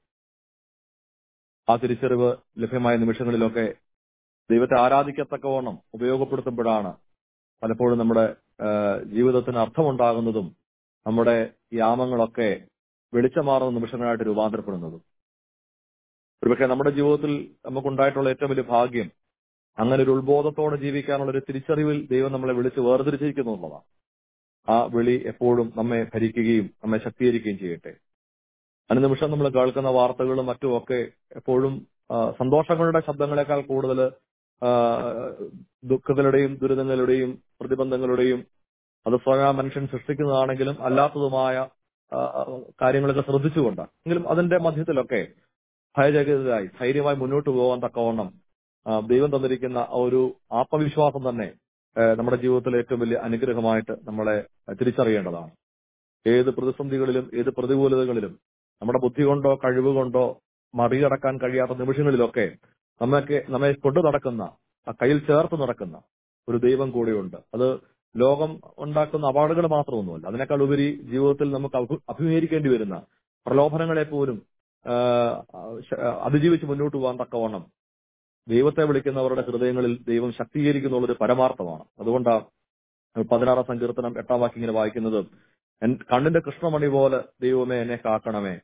ആ തിരിച്ചറിവ് ലഭ്യമായ നിമിഷങ്ങളിലൊക്കെ ദൈവത്തെ ആരാധിക്കത്തക്കവണ്ണം ഉപയോഗപ്പെടുത്തുമ്പോഴാണ് പലപ്പോഴും നമ്മുടെ ആ, ജീവിതത്തിന് അർത്ഥമുണ്ടാകുന്നതും നമ്മുടെ യാമങ്ങളൊക്കെ വെളിച്ചമാറുന്ന നിമിഷങ്ങളായിട്ട് രൂപാന്തരപ്പെടുന്നതും ഒരുപക്ഷെ നമ്മുടെ ജീവിതത്തിൽ നമുക്കുണ്ടായിട്ടുള്ള ഏറ്റവും വലിയ ഭാഗ്യം അങ്ങനെ ഒരു ഉത്ബോധത്തോടെ ജീവിക്കാനുള്ള ഒരു തിരിച്ചറിവിൽ ദൈവം നമ്മളെ വിളിച്ച് വേർതിരിച്ചിരിക്കുന്നു എന്നുള്ളതാണ് ആ വിളി എപ്പോഴും നമ്മെ ഭരിക്കുകയും നമ്മെ ശക്തീകരിക്കുകയും ചെയ്യട്ടെ അനുനിമിഷം നമ്മൾ കേൾക്കുന്ന വാർത്തകളും മറ്റുമൊക്കെ എപ്പോഴും ആ, സന്തോഷങ്ങളുടെ ശബ്ദങ്ങളെക്കാൾ കൂടുതൽ ദുഃഖങ്ങളുടെയും ദുരിതങ്ങളുടെയും പ്രതിബന്ധങ്ങളുടെയും അത് സ്വയം ആ മനുഷ്യൻ സൃഷ്ടിക്കുന്നതാണെങ്കിലും അല്ലാത്തതുമായ ആ, കാര്യങ്ങളൊക്കെ ശ്രദ്ധിച്ചുകൊണ്ട് എങ്കിലും അതിന്റെ മധ്യത്തിലൊക്കെ ഭയചകിതരായി ധൈര്യമായി മുന്നോട്ട് പോകാൻ തക്കവണ്ണം ആ, ദൈവം തന്നിരിക്കുന്ന ആ ഒരു ആത്മവിശ്വാസം തന്നെ ആ, നമ്മുടെ ജീവിതത്തിലെ ഏറ്റവും വലിയ അനുഗ്രഹമായിട്ട് നമ്മളെ തിരിച്ചറിയേണ്ടതാണ് ഏത് പ്രതിസന്ധികളിലും ഏത് പ്രതികൂലതകളിലും നമ്മുടെ ബുദ്ധി കൊണ്ടോ കഴിവ് കൊണ്ടോ മറികടക്കാൻ കഴിയാത്ത നിമിഷങ്ങളിലൊക്കെ നമ്മക്ക് നമ്മെ കൊണ്ടു നടക്കുന്ന ആ കയ്യിൽ ചേർത്ത് നടക്കുന്ന ഒരു ദൈവം കൂടെയുണ്ട് അത് ലോകം ഉണ്ടാക്കുന്ന അപാടുകൾ മാത്രമൊന്നുമല്ല അതിനേക്കാൾ ഉപരി ജീവിതത്തിൽ നമുക്ക് അഭി- അഭിമുഖീകരിക്കേണ്ടി വരുന്ന പ്രലോഭനങ്ങളെ പോലും ആ, ശ- അതിജീവിച്ച് മുന്നോട്ട് പോകാൻ തക്കവണ്ണം ദൈവത്തെ വിളിക്കുന്നവരുടെ ഹൃദയങ്ങളിൽ ദൈവം ശക്തീകരിക്കുന്നുള്ളൊരു പരമാർത്ഥമാണ് അതുകൊണ്ടാണ് പതിനാറാം സങ്കീർത്തനം എട്ടാം വാക്യം ഇങ്ങനെ വായിക്കുന്നത് "എൻ കണ്ണിന്റെ കൃഷ്ണമണി പോലെ ദൈവമേ എന്നെ കാക്കണമേ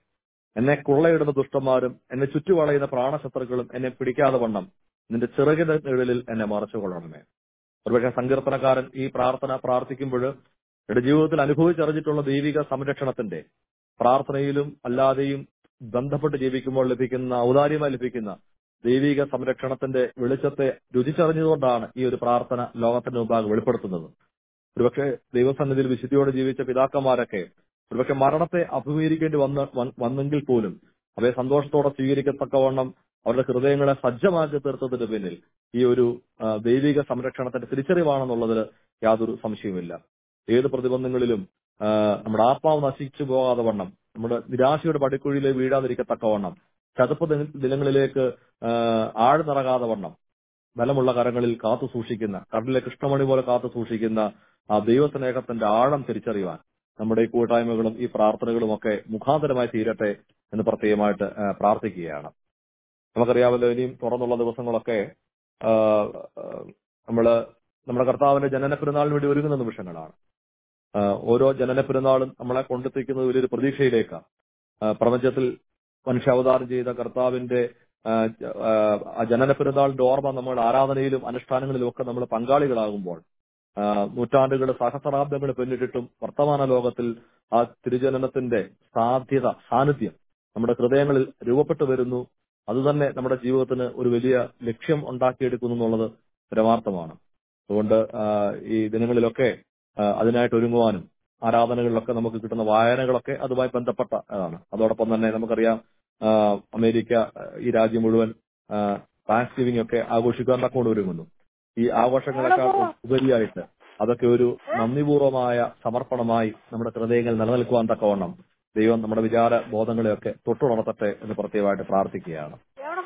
എന്നെ കൊള്ളയിടുന്ന ദുഷ്ടന്മാരും എന്നെ ചുറ്റുവളയുന്ന പ്രാണശത്രുക്കളും എന്നെ പിടിക്കാതെ വണ്ണം നിന്റെ ചെറുകിട നിഴലിൽ എന്നെ മറച്ചു കൊള്ളണമേ ഒരുപക്ഷെ സങ്കീർത്തനക്കാരൻ ഈ പ്രാർത്ഥന പ്രാർത്ഥിക്കുമ്പോൾ എന്റെ ജീവിതത്തിൽ അനുഭവിച്ചറിഞ്ഞിട്ടുള്ള ദൈവിക സംരക്ഷണത്തിന്റെ പ്രാർത്ഥനയിലും അല്ലാതെയും ബന്ധപ്പെട്ട് ജീവിക്കുമ്പോൾ ലഭിക്കുന്ന ഔദാര്യമായി ലഭിക്കുന്ന ദൈവിക സംരക്ഷണത്തിന്റെ വെളിച്ചത്തെ രുചിച്ചറിഞ്ഞുകൊണ്ടാണ് ഈ ഒരു പ്രാർത്ഥന ലോകത്തിന്റെ മുമ്പാകെ വെളിപ്പെടുത്തുന്നത് ഒരുപക്ഷെ ദൈവസന്നിധിയിൽ വിശുദ്ധിയോടെ ജീവിച്ച പിതാക്കന്മാരൊക്കെ ഒരുപക്ഷെ മരണത്തെ അഭിമുഖീകരിക്കേണ്ടി വന്ന വൻ- വന്നെങ്കിൽ പോലും അവയെ സന്തോഷത്തോടെ സ്വീകരിക്കത്തക്കവണ്ണം അവരുടെ ഹൃദയങ്ങളെ സജ്ജമാക്കി തീർത്തതിന് പിന്നിൽ ഈ ഒരു ആ, ദൈവിക സംരക്ഷണത്തിന്റെ തിരിച്ചറിവാണെന്നുള്ളതിൽ യാതൊരു സംശയവുമില്ല ഏത് പ്രതിബന്ധങ്ങളിലും ആ, നമ്മുടെ ആത്മാവ് നശിച്ചു പോകാതെ വണ്ണം നമ്മുടെ നിരാശയുടെ പടിക്കുഴിയിൽ വീഴാതിരിക്കത്തക്കവണ്ണം ചതുപ്പ് ദിന- ദിനങ്ങളിലേക്ക് ആ, ആഴ്ന്നിറങ്ങാതെ വണ്ണം ബലമുള്ള കരങ്ങളിൽ കാത്തു സൂക്ഷിക്കുന്ന കടലിലെ കൃഷ്ണമണി പോലെ കാത്തു സൂക്ഷിക്കുന്ന ആ ദൈവസ്നേഹത്തിന്റെ ആഴം തിരിച്ചറിയുവാൻ നമ്മുടെ ഈ കൂട്ടായ്മകളും ഈ പ്രാർത്ഥനകളും ഒക്കെ മുഖാന്തരമായി തീരട്ടെ എന്ന് പ്രത്യേകമായിട്ട് ആ, പ്രാർത്ഥിക്കുകയാണ് നമുക്കറിയാമല്ലോ ഇനിയും തുറന്നുള്ള ദിവസങ്ങളൊക്കെ ആ, ആ, നമ്മള് നമ്മുടെ കർത്താവിന്റെ ജനന പെരുന്നാളിന് വേണ്ടി ഒരുങ്ങുന്ന നിമിഷങ്ങളാണ് ആ, ഓരോ ജനന പെരുന്നാളും നമ്മളെ കൊണ്ടെത്തിക്കുന്നത് വലിയൊരു പ്രതീക്ഷയിലേക്കാണ് ആ, പ്രപഞ്ചത്തിൽ മനുഷ്യാവതാരം ചെയ്ത കർത്താവിന്റെ ആ, ജ- ആ, ആ ജനന പെരുന്നാളിന്റെ ഓർമ്മ നമ്മൾ ആരാധനയിലും അനുഷ്ഠാനങ്ങളിലും ഒക്കെ നമ്മൾ പങ്കാളികളാകുമ്പോൾ ആ, നൂറ്റാണ്ടുകൾ സഹസ്രാബ്ദങ്ങൾ പിന്നിട്ടിട്ടും വർത്തമാന ലോകത്തിൽ ആ തിരുജനനത്തിന്റെ സാധ്യത സാന്നിധ്യം നമ്മുടെ ഹൃദയങ്ങളിൽ രൂപപ്പെട്ടു വരുന്നു അതുതന്നെ നമ്മുടെ ജീവിതത്തിന് ഒരു വലിയ ലക്ഷ്യം ഉണ്ടാക്കിയെടുക്കുന്നു എന്നുള്ളത് പരമാർത്ഥമാണ് അതുകൊണ്ട് ആ, ഈ ദിനങ്ങളിലൊക്കെ ആ, അതിനായിട്ട് ഒരുങ്ങുവാനും ആരാധനകളിലൊക്കെ നമുക്ക് കിട്ടുന്ന വായനകളൊക്കെ അതുമായി ബന്ധപ്പെട്ട അതാണ് അതോടൊപ്പം തന്നെ നമുക്കറിയാം ആ, അമേരിക്ക ആ, ഈ രാജ്യം മുഴുവൻ താങ്ക്സ് ഗിവിംഗ് ഒക്കെ ആഘോഷിക്കാൻ തക്കൊണ്ട് ഒരുങ്ങുന്നു ഈ ആഘോഷങ്ങളെക്കാൾ ഉപരിയായിട്ട് അതൊക്കെ ഒരു നന്ദിപൂർവമായ സമർപ്പണമായി നമ്മുടെ ഹൃദയങ്ങൾ നിലനിൽക്കുവാൻ തക്കവണ്ണം ദൈവം നമ്മുടെ വിചാര ബോധങ്ങളെയൊക്കെ തൊട്ടുണർത്തട്ടെ എന്ന് പ്രത്യേകമായിട്ട് പ്രാർത്ഥിക്കുകയാണ്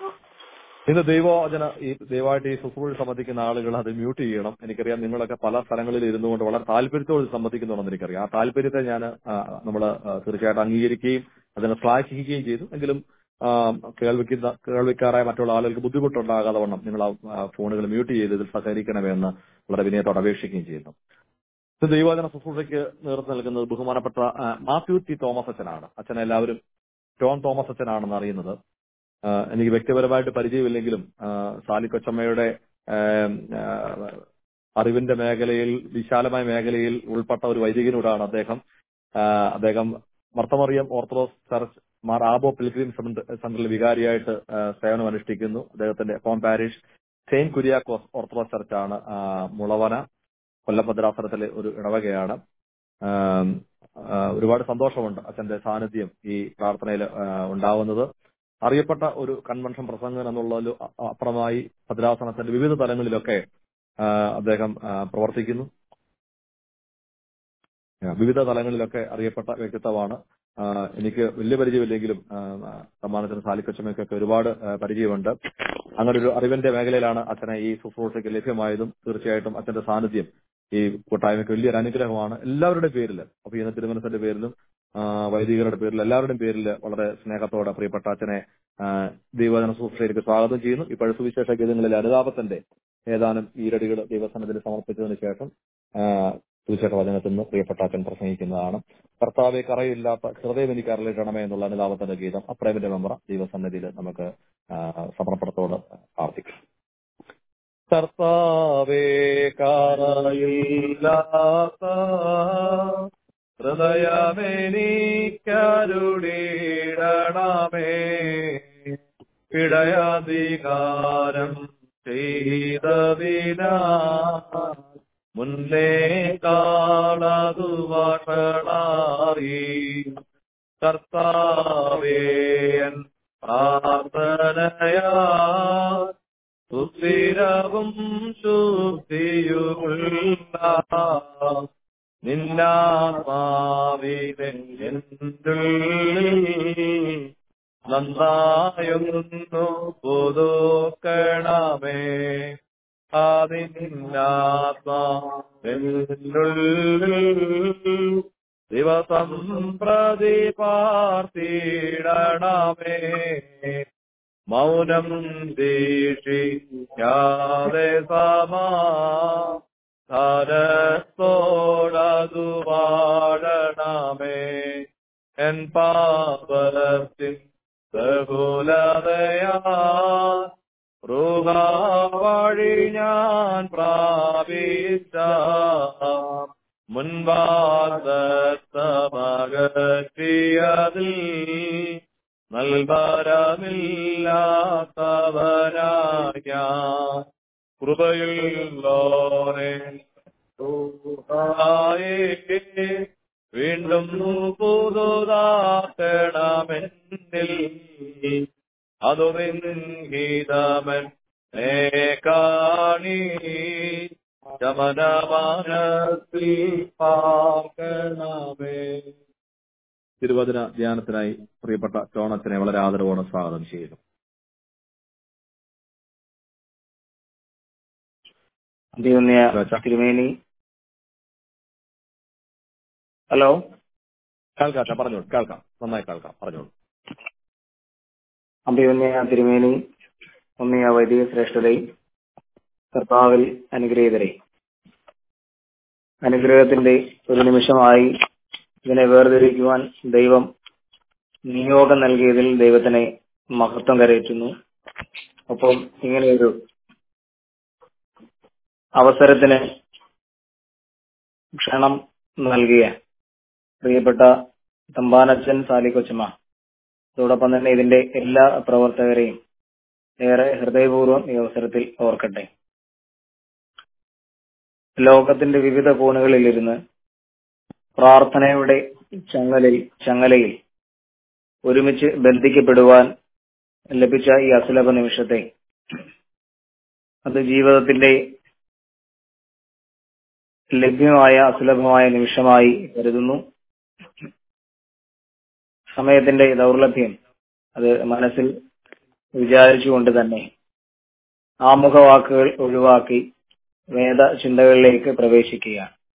ഇന്ന് ദൈവവചന ഈ ദയവായിട്ട് ഈ ശുശ്രൂഷ സംബന്ധിക്കുന്ന ആളുകൾ അത് മ്യൂട്ട് ചെയ്യണം എനിക്കറിയാം നിങ്ങളൊക്കെ പല സ്ഥലങ്ങളിൽ ഇരുന്നുകൊണ്ട് വളരെ താല്പര്യത്തോട് ഇത് സംബന്ധിക്കുന്നുണ്ടെന്ന് എനിക്കറിയാം ആ താല്പര്യത്തെ ഞാൻ നമ്മൾ തീർച്ചയായിട്ടും അംഗീകരിക്കുകയും അതിനെ ശ്ലാഘിക്കുകയും ചെയ്തു എങ്കിലും ആ, കേൾവിക്കുന്ന കേൾവിക്കാരായ മറ്റുള്ള ആളുകൾക്ക് ബുദ്ധിമുട്ടുണ്ടാകാതെ വണ്ണം നിങ്ങൾ ആ ഫോണുകൾ മ്യൂട്ട് ചെയ്ത് ഇതിൽ സഹകരിക്കണമെന്ന് വളരെ വിനയത്തോടെ അപേക്ഷിക്കുകയും ചെയ്യുന്നു ഇത് ദൈവവചന ശുശ്രൂഷയ്ക്ക് നേതൃത്വം നൽകുന്നത് ബഹുമാനപ്പെട്ട ആ, മാത്യു ടി തോമസ് അച്ഛനാണ് അച്ഛനെ എല്ലാവരും ടോൺ തോമസ് അച്ഛനാണെന്ന് അറിയുന്നത് ആ, എനിക്ക് വ്യക്തിപരമായിട്ട് പരിചയമില്ലെങ്കിലും ആ, സാലി കൊച്ചമ്മയുടെ ആം, ആ, അറിവിന്റെ മേഖലയിൽ വിശാലമായ മേഖലയിൽ ഉൾപ്പെട്ട ഒരു വൈദികനോടാണ് അദ്ദേഹം ആ, അദ്ദേഹം Marthamariam Orthodox church Mar Abo pilgrim സെന്ററിൽ വികാരിയായിട്ട് ആ, സേവനം അനുഷ്ഠിക്കുന്നു അദ്ദേഹത്തിന്റെ home parish saint Kuriakose Orthodox ചർച്ചാണ് ആ, മുളവന കൊല്ലഭദ്രാസനത്തിലെ ഒരു ഇടവകയാണ് ആം, ആ, ഒരുപാട് സന്തോഷമുണ്ട് അച്ഛന്റെ സാന്നിധ്യം ഈ പ്രാർത്ഥനയിൽ ആ, ഉണ്ടാവുന്നത് അറിയപ്പെട്ട ഒരു കൺവെൻഷൻ പ്രസംഗൻ എന്നുള്ളതിൽ അ- അപ്പുറമായി ഭദ്രാസനത്തിന്റെ വിവിധ തലങ്ങളിലൊക്കെ ആ, അദ്ദേഹം ആ, പ്രവർത്തിക്കുന്നു ആ, വിവിധ തലങ്ങളിലൊക്കെ അറിയപ്പെട്ട വ്യക്തിത്വമാണ് ആ, എനിക്ക് വലിയ പരിചയമില്ലെങ്കിലും ആ, ആ, സമ്മാനത്തിന് സാലിക്കച്ചമയ്ക്കൊക്കെ ഒരുപാട് ആ, പരിചയമുണ്ട് അങ്ങനെ ഒരു അറിവിന്റെ മേഖലയിലാണ് അച്ഛനെ ഈ ശുശ്രൂഷയ്ക്ക് ലഭ്യമായതും തീർച്ചയായിട്ടും അച്ഛന്റെ സാന്നിധ്യം ഈ കൂട്ടായ്മയ്ക്ക് വലിയൊരു അനുഗ്രഹമാണ് എല്ലാവരുടെയും പേരിൽ അപ്പൊ ഇന്ന് തിരുമനസിന്റെ പേരിലും ആ, വൈദികരുടെ പേരിൽ എല്ലാവരുടെയും പേരിൽ വളരെ സ്നേഹത്തോടെ പ്രിയപ്പെട്ട അച്ഛനെ ആ, ദൈവജന ശുശ്രൂഷയിലേക്ക് സ്വാഗതം ചെയ്യുന്നു ഇപ്പോൾ സുവിശേഷ ഗീതങ്ങളിലെ അനുതാപത്തിന്റെ ഏതാനും ഈരടികൾ ദൈവസന്നതിന് സമർപ്പിച്ചതിന് ശേഷം ആ, സുവിശേഷ വചനത്തിൽ നിന്ന് പ്രിയപ്പെട്ട അച്ഛൻ പ്രസംഗിക്കുന്നതാണ് കർത്താവെ കറയില്ലാത്ത ഹൃദയം എനിക്ക് അരളിട്ടണമേ എന്നുള്ള അനുതാപത്തിന്റെ ഗീതം അപ്രേമിന്റെ മെമ്പർ ദൈവസന്നിധിയിൽ നമുക്ക് ആ, സമർപ്പണത്തോട് പ്രാർത്ഥിക്കാം കർത്താവേ കറയില്ലാത്ത ഹൃദയമെനിക്കരുളിടണമേ പിടയാധികാരം ചെയ്തതിനാ മുന്നേ കാണതു വഷളായി കർത്താവേയൻ പ്രാർത്ഥനയാ സുസ്ഥിരവും ശുദ്ധിയുമുള്ള നിന്നാത്മാവിനുള്ളിൽ നന്നായൊന്നു പുതുക്കണമേ അതിനാത്മാവിനുള്ളിൽ ദിവസം പ്രതി പാർത്തിടണമേ മൗനം ദീക്ഷിക്കാതെ സമാ ധരത്തോടതു പാടണമേ എൻ പാപത്തിൻ ബഹുലതയാ റുഹ വഴി ഞാൻ പ്രാപിച്ച മുൻപാദത്തമകറ്റിയതിൽ നൽവരമില്ലാത്തവനായ കൃപയുള്ളോനെ റുഹായേ വീണ്ടും പുതുതാക്കണമെന്നിൽ അതു നിൻഹിതമൻ നേ കാണി ശമനമാനത്തിൽ പാർക്കണമേ തിരുവചന ധ്യാനത്തിനായി പ്രിയപ്പെട്ട ചോണച്ചനെ വളരെ ആദരവോടെ സ്വാഗതം ചെയ്യുന്നു അഭിമന്യ തിരുമേനി ഹലോ കേൾക്കാം പറഞ്ഞോളൂ കേൾക്കാം നന്നായി കേൾക്കാം പറഞ്ഞോളൂ അഭിമന്യ തിരുമേനി ഒന്നിയ വൈദിക ശ്രേഷ്ഠതയെ കർത്താവിൽ അനുഗ്രഹീതരെ അനുഗ്രഹത്തിന്റെ ഒരു നിമിഷമായി ഇതിനെ വേർതിരിക്കുവാൻ ദൈവം നിയോഗം നൽകിയതിൽ ദൈവത്തിനെ മഹത്വം കരയറ്റുന്നു ഒപ്പം ഇങ്ങനെയൊരു അവസരത്തിന് ക്ഷണം നൽകിയ പ്രിയപ്പെട്ട തമ്പാനച്ചൻ സാലിക്കൊച്ചമ്മ അതോടൊപ്പം തന്നെ ഇതിന്റെ എല്ലാ പ്രവർത്തകരെയും ഏറെ ഹൃദയപൂർവ്വം ഈ അവസരത്തിൽ ഓർക്കട്ടെ ലോകത്തിന്റെ വിവിധ കോണുകളിലിരുന്ന് പ്രാർത്ഥനയുടെ ചങ്ങലിൽ ചങ്ങലയിൽ ഒരുമിച്ച് ബന്ധിക്കപ്പെടുവാൻ ലഭിച്ച ഈ അസുലഭ നിമിഷത്തെ അത് ജീവിതത്തിന്റെ ലഭ്യമായ അസുലഭമായ നിമിഷമായി കരുതുന്നു സമയത്തിന്റെ ദൗർലഭ്യം അത് മനസ്സിൽ വിചാരിച്ചുകൊണ്ട് തന്നെ ആമുഖവാക്കുകൾ ഒഴിവാക്കി വേദ ചിന്തകളിലേക്ക് പ്രവേശിക്കുക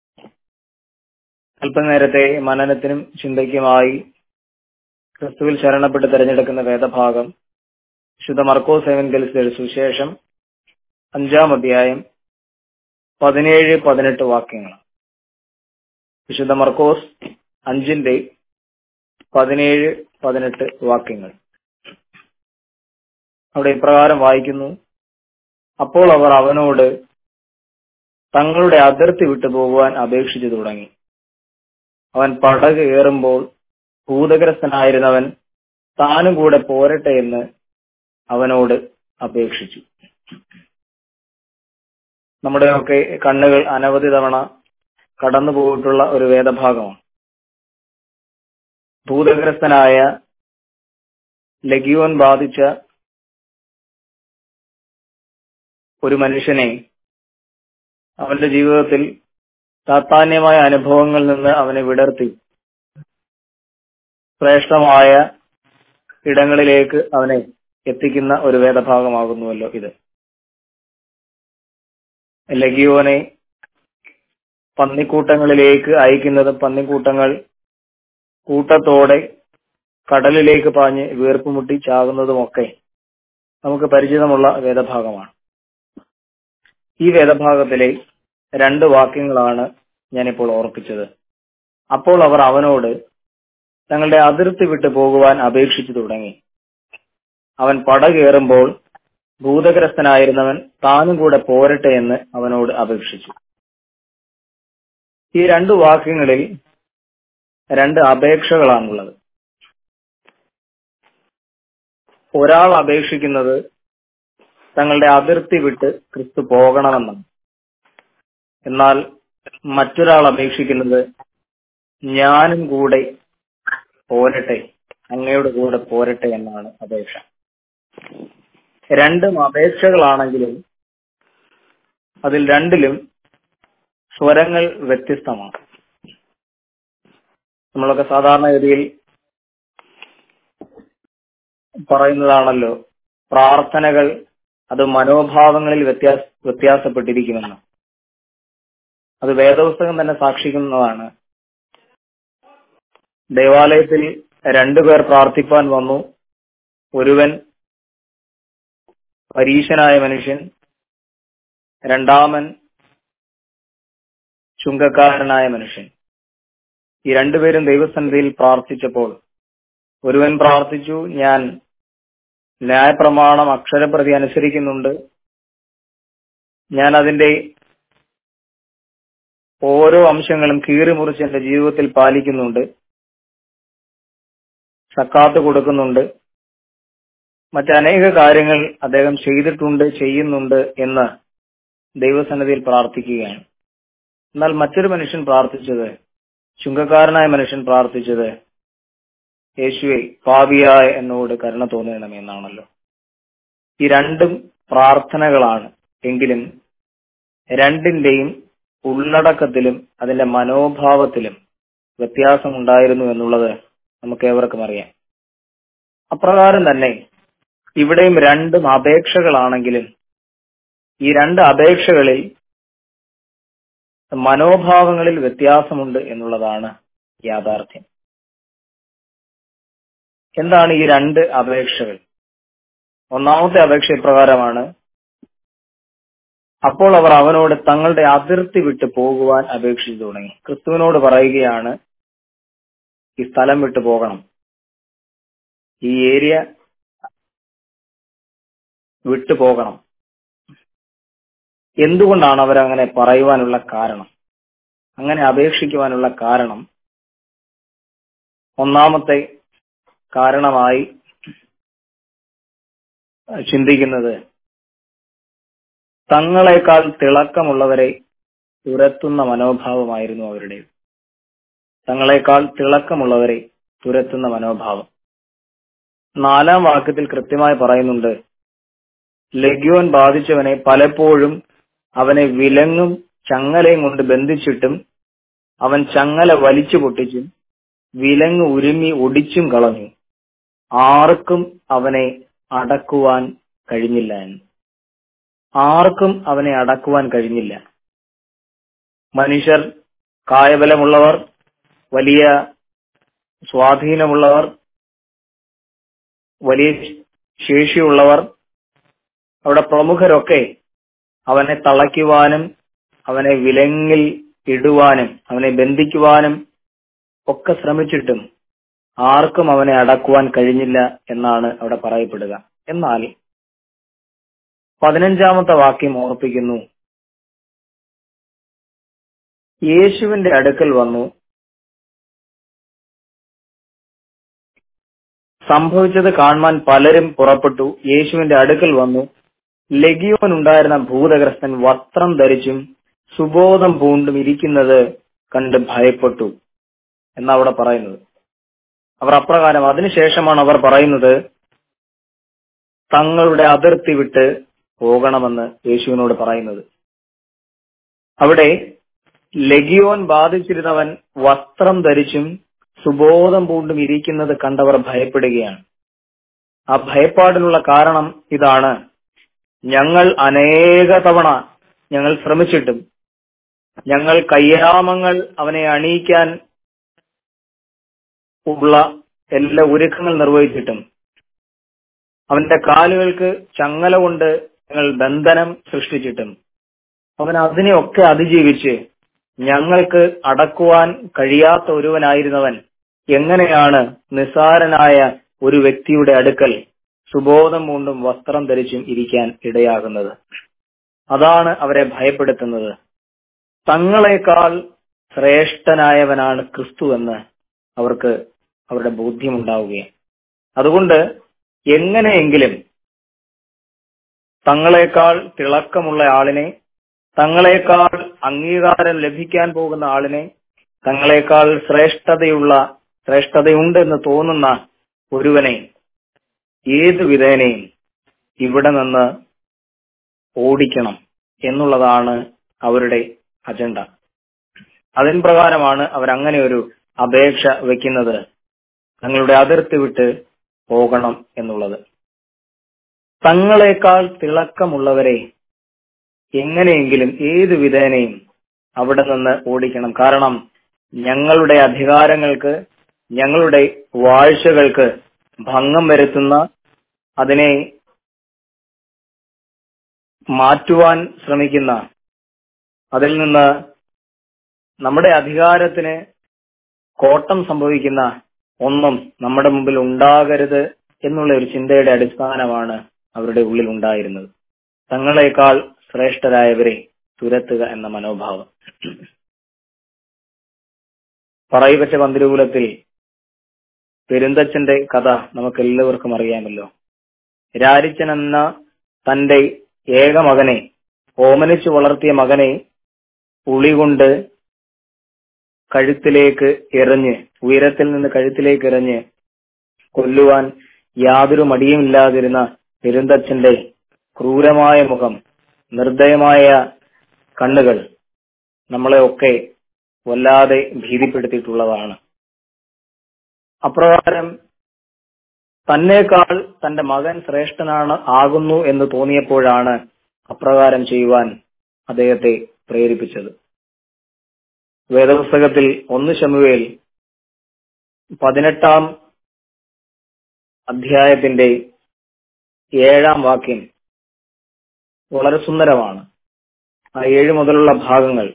അല്പനേരത്തെ മനനത്തിനും ചിന്തയ്ക്കുമായി ക്രിസ്തുവിൽ ശരണപ്പെട്ട് തിരഞ്ഞെടുക്കുന്ന വേദഭാഗം വിശുദ്ധ മർക്കോസ് എവൻഗലിസ് സുശേഷം അഞ്ചാം അധ്യായം പതിനേഴ് പതിനെട്ട് വാക്യങ്ങൾ വിശുദ്ധ മർക്കോസ് അഞ്ചിന്റെ പതിനേഴ് പതിനെട്ട് വാക്യങ്ങൾ അവിടെ ഇപ്രകാരം വായിക്കുന്നു അപ്പോൾ അവർ അവനോട് തങ്ങളുടെ അതിർത്തി വിട്ടു പോകുവാൻ അപേക്ഷിച്ചു തുടങ്ങി അവൻ പടക് കയറുമ്പോൾ ഭൂതഗ്രസ്തനായിരുന്നവൻ താനും കൂടെ പോരട്ടെ എന്ന് അവനോട് അപേക്ഷിച്ചു നമ്മുടെയൊക്കെ കണ്ണുകൾ അനവധി തവണ കടന്നു പോയിട്ടുള്ള ഒരു വേദഭാഗമാണ് ഭൂതഗ്രസ്തനായ ലഗിയോൻ ബാധിച്ച ഒരു മനുഷ്യനെ അവന്റെ ജീവിതത്തിൽ സാധാന്യമായ അനുഭവങ്ങളിൽ നിന്ന് അവനെ വിടർത്തി ശ്രേഷ്ഠമായ ഇടങ്ങളിലേക്ക് അവനെ എത്തിക്കുന്ന ഒരു വേദഭാഗമാകുന്നുവല്ലോ ഇത് ലഗിയോനെ പന്നിക്കൂട്ടങ്ങളിലേക്ക് അയക്കുന്നത് പന്നിക്കൂട്ടങ്ങൾ കൂട്ടത്തോടെ കടലിലേക്ക് പാഞ്ഞ് വീർപ്പുമുട്ടി ചാകുന്നതുമൊക്കെ നമുക്ക് പരിചിതമുള്ള വേദഭാഗമാണ് ഈ വേദഭാഗത്തിലെ രണ്ട് വാക്യങ്ങളാണ് ഞാനിപ്പോൾ ഓർപ്പിച്ചത് അപ്പോൾ അവർ അവനോട് തങ്ങളുടെ അതിർത്തി വിട്ടു പോകുവാൻ അപേക്ഷിച്ചു തുടങ്ങി അവൻ പടകേറുമ്പോൾ ഭൂതഗ്രസ്തനായിരുന്നവൻ താനും കൂടെ പോരട്ടെ എന്ന് അവനോട് അപേക്ഷിച്ചു ഈ രണ്ട് വാക്യങ്ങളിൽ രണ്ട് അപേക്ഷകളാണുള്ളത് ഒരാൾ അപേക്ഷിക്കുന്നത് തങ്ങളുടെ അതിർത്തി വിട്ട് ക്രിസ്തു പോകണമെന്നാണ് എന്നാൽ മറ്റൊരാൾ അപേക്ഷിക്കുന്നത് ഞാനും കൂടെ പോരട്ടെ അങ്ങയുടെ കൂടെ പോരട്ടെ എന്നാണ് അപേക്ഷ രണ്ടും അപേക്ഷകളാണെങ്കിലും അതിൽ രണ്ടിലും സ്വരങ്ങൾ വ്യത്യസ്തമാണ് നമ്മളൊക്കെ സാധാരണഗതിയിൽ പറയുന്നതാണല്ലോ പ്രാർത്ഥനകൾ അത് മനോഭാവങ്ങളിൽ വ്യത്യാസ വ്യത്യാസപ്പെട്ടിരിക്കുമെന്ന് അത് വേദപുസ്തകം തന്നെ സാക്ഷിക്കുന്നതാണ് ദേവാലയത്തിൽ രണ്ടുപേർ പ്രാർത്ഥിപ്പാൻ വന്നു ഒരുവൻ പരീശനായ മനുഷ്യൻ രണ്ടാമൻ ചുങ്കക്കാരനായ മനുഷ്യൻ ഈ രണ്ടുപേരും ദൈവസന്നിധിയിൽ പ്രാർത്ഥിച്ചപ്പോൾ ഒരുവൻ പ്രാർത്ഥിച്ചു ഞാൻ ന്യായപ്രമാണം അക്ഷരപ്രതി അനുസരിക്കുന്നുണ്ട് ഞാൻ അതിന്റെ ഓരോ അംശങ്ങളും കീറി മുറിച്ച് എന്റെ ജീവിതത്തിൽ പാലിക്കുന്നുണ്ട് സക്കാത്ത് കൊടുക്കുന്നുണ്ട് മറ്റനേക കാര്യങ്ങൾ അദ്ദേഹം ചെയ്തിട്ടുണ്ട് ചെയ്യുന്നുണ്ട് എന്ന് ദൈവസന്നിധിയിൽ പ്രാർത്ഥിക്കുകയാണ് എന്നാൽ മറ്റൊരു മനുഷ്യൻ പ്രാർത്ഥിച്ചത് ചുങ്കക്കാരനായ മനുഷ്യൻ പ്രാർത്ഥിച്ചത് യേശുവെ പാപിയായ എന്നോട് കരുണ തോന്നണമേ എന്നാണല്ലോ ഈ രണ്ടും പ്രാർത്ഥനകളാണ് എങ്കിലും രണ്ടിന്റെയും ഉള്ളടക്കത്തിലും അതിന്റെ മനോഭാവത്തിലും വ്യത്യാസമുണ്ടായിരുന്നു എന്നുള്ളത് നമുക്ക് ഏവർക്കും അറിയാം അപ്രകാരം തന്നെ ഇവിടെയും രണ്ടും അപേക്ഷകളാണെങ്കിലും ഈ രണ്ട് അപേക്ഷകളിൽ മനോഭാവങ്ങളിൽ വ്യത്യാസമുണ്ട് എന്നുള്ളതാണ് യാഥാർത്ഥ്യം എന്താണ് ഈ രണ്ട് അപേക്ഷകൾ ഒന്നാമത്തെ അപേക്ഷ ഇപ്രകാരമാണ് അപ്പോൾ അവർ അവനോട് തങ്ങളുടെ അതിർത്തി വിട്ട് പോകുവാൻ അപേക്ഷിച്ചു തുടങ്ങി ക്രിസ്തുവിനോട് പറയുകയാണ് ഈ സ്ഥലം വിട്ടു പോകണം ഈ ഏരിയ വിട്ടു പോകണം എന്തുകൊണ്ടാണ് അവരങ്ങനെ പറയുവാനുള്ള കാരണം അങ്ങനെ അപേക്ഷിക്കുവാനുള്ള കാരണം ഒന്നാമത്തെ കാരണമായി ചിന്തിക്കുന്നത് തങ്ങളെക്കാൾ തിളക്കമുള്ളവരെ തുരത്തുന്ന മനോഭാവമായിരുന്നു അവരുടെ തങ്ങളെക്കാൾ തിളക്കമുള്ളവരെ തുരത്തുന്ന മനോഭാവം നാലാം വാക്യത്തിൽ കൃത്യമായി പറയുന്നുണ്ട് ലഗ്യോൻ ബാധിച്ചവനെ പലപ്പോഴും അവനെ വിലങ്ങും ചങ്ങലയും കൊണ്ട് ബന്ധിച്ചിട്ടും അവൻ ചങ്ങല വലിച്ചു പൊട്ടിച്ചും വിലങ്ങ് ഉരുമി ഒടിച്ചും കളഞ്ഞു ആർക്കും അവനെ അടക്കുവാൻ കഴിഞ്ഞില്ല എന്ന് ആർക്കും അവനെ അടക്കുവാൻ കഴിഞ്ഞില്ല മനുഷ്യർ കായബലമുള്ളവർ വലിയ സ്വാധീനമുള്ളവർ വലിയ ശേഷിയുള്ളവർ അവിടെ പ്രമുഖരൊക്കെ അവനെ തളയ്ക്കുവാനും അവനെ വിലങ്ങിൽ ഇടുവാനും അവനെ ബന്ധിക്കുവാനും ഒക്കെ ശ്രമിച്ചിട്ടും ആർക്കും അവനെ അടക്കുവാൻ കഴിഞ്ഞില്ല എന്നാണ് അവിടെ പറയപ്പെടുക എന്നാൽ പതിനഞ്ചാമത്തെ വാക്യം ഓർപ്പിക്കുന്നു യേശുവിന്റെ അടുക്കൽ വന്നു സംഭവിച്ചത് കാണുവാൻ പലരും പുറപ്പെട്ടു യേശുവിന്റെ അടുക്കൽ വന്നു ലഗിയോൻ ഉണ്ടായിരുന്ന ഭൂതഗ്രസ്തൻ വസ്ത്രം ധരിച്ചും സുബോധം പൂണ്ടും ഇരിക്കുന്നത് കണ്ട് ഭയപ്പെട്ടു എന്നവിടെ പറയുന്നത് അവർ അപ്രകാരം അതിനുശേഷമാണ് അവർ പറയുന്നത് തങ്ങളുടെ അതിർത്തി വിട്ട് പോകണമെന്ന് യേശുവിനോട് പറയുന്നത് അവിടെ ലഗിയോൻ ബാധിച്ചിരുന്നവൻ വസ്ത്രം ധരിച്ചും സുബോധം പൂണ്ടും ഇരിക്കുന്നത് കണ്ടവർ ഭയപ്പെടുകയാണ് ആ ഭയപ്പാടിനുള്ള കാരണം ഇതാണ് ഞങ്ങൾ അനേക തവണ ഞങ്ങൾ ശ്രമിച്ചിട്ടും ഞങ്ങൾ കയ്യാമങ്ങൾ അവനെ അണിയിക്കാൻ ഉള്ള എല്ലാ ഒരുക്കങ്ങൾ നിർവഹിച്ചിട്ടും അവന്റെ കാലുകൾക്ക് ചങ്ങല കൊണ്ട് ഞങ്ങൾ ബന്ധനം സൃഷ്ടിച്ചിട്ടും അവൻ അതിനെയൊക്കെ അതിജീവിച്ച് ഞങ്ങൾക്ക് അടക്കുവാൻ കഴിയാത്ത ഒരുവനായിരുന്നവൻ എങ്ങനെയാണ് നിസ്സാരനായ ഒരു വ്യക്തിയുടെ അടുക്കൽ സുബോധം കൊണ്ടും വസ്ത്രം ധരിച്ചും ഇരിക്കാൻ ഇടയാകുന്നത് അതാണ് അവരെ ഭയപ്പെടുത്തുന്നത് തങ്ങളെക്കാൾ ശ്രേഷ്ഠനായവനാണ് ക്രിസ്തു എന്ന് അവർക്ക് അവരുടെ ബോധ്യമുണ്ടാവുകയാണ് അതുകൊണ്ട് എങ്ങനെയെങ്കിലും തങ്ങളെക്കാൾ തിളക്കമുള്ള ആളിനെ തങ്ങളെക്കാൾ അംഗീകാരം ലഭിക്കാൻ പോകുന്ന ആളിനെ തങ്ങളെക്കാൾ ശ്രേഷ്ഠതയുള്ള ശ്രേഷ്ഠതയുണ്ടെന്ന് തോന്നുന്ന ഒരുവനെ ഏതു വിധേനയും ഇവിടെ നിന്ന് ഓടിക്കണം എന്നുള്ളതാണ് അവരുടെ അജണ്ട അതിൻ പ്രകാരമാണ് അവരങ്ങനെ ഒരു അപേക്ഷ വെക്കുന്നത് തങ്ങളുടെ അതിർത്തി വിട്ട് പോകണം എന്നുള്ളത് തങ്ങളെക്കാൾ തിളക്കമുള്ളവരെ എങ്ങനെയെങ്കിലും ഏതു വിധേനയും അവിടെ നിന്ന് ഓടിക്കണം കാരണം ഞങ്ങളുടെ അധികാരങ്ങൾക്ക് ഞങ്ങളുടെ വാഴ്ചകൾക്ക് ഭംഗം വരുത്തുന്ന അതിനെ മാറ്റുവാൻ ശ്രമിക്കുന്ന അതിൽ നിന്ന് നമ്മുടെ അധികാരത്തിന് കോട്ടം സംഭവിക്കുന്ന ഒന്നും നമ്മുടെ മുമ്പിൽ ഉണ്ടാകരുത് എന്നുള്ള ഒരു ചിന്തയുടെ അടിസ്ഥാനമാണ് അവരുടെ ഉള്ളിൽ ഉണ്ടായിരുന്നത് തങ്ങളെക്കാൾ ശ്രേഷ്ഠരായവരെ തുരത്തുക എന്ന മനോഭാവം പറയപ്പെട്ട പന്തിരൂലത്തിൽ പെരുന്തച്ഛന്റെ കഥ നമുക്ക് എല്ലാവർക്കും അറിയാമല്ലോ രാരിച്ചൻ എന്ന തന്റെ ഏക മകനെ ഓമനിച്ചു വളർത്തിയ മകനെ ഉളി കൊണ്ട് കഴുത്തിലേക്ക് എറിഞ്ഞ് ഉയരത്തിൽ നിന്ന് കഴുത്തിലേക്ക് എറിഞ്ഞ് കൊല്ലുവാൻ യാതൊരു മടിയുമില്ലാതിരുന്ന പെരുന്തച്ഛന്റെ ക്രൂരമായ മുഖം നിർദ്ദയമായ കണ്ണുകൾ നമ്മളെ ഒക്കെ വല്ലാതെ ഭീതിപ്പെടുത്തിയിട്ടുള്ളതാണ് അപ്രകാരം തന്നേക്കാൾ തന്റെ മകൻ ശ്രേഷ്ഠനാണ് ആകുന്നു എന്ന് തോന്നിയപ്പോഴാണ് അപ്രകാരം ചെയ്യുവാൻ അദ്ദേഹത്തെ പ്രേരിപ്പിച്ചത് വേദപുസ്തകത്തിൽ ഒന്ന് ശമുവേൽ പതിനെട്ടാം അധ്യായത്തിന്റെ ഏഴാം വാക്യം വളരെ സുന്ദരമാണ് ആ ഏഴ് മുതലുള്ള ഭാഗങ്ങൾ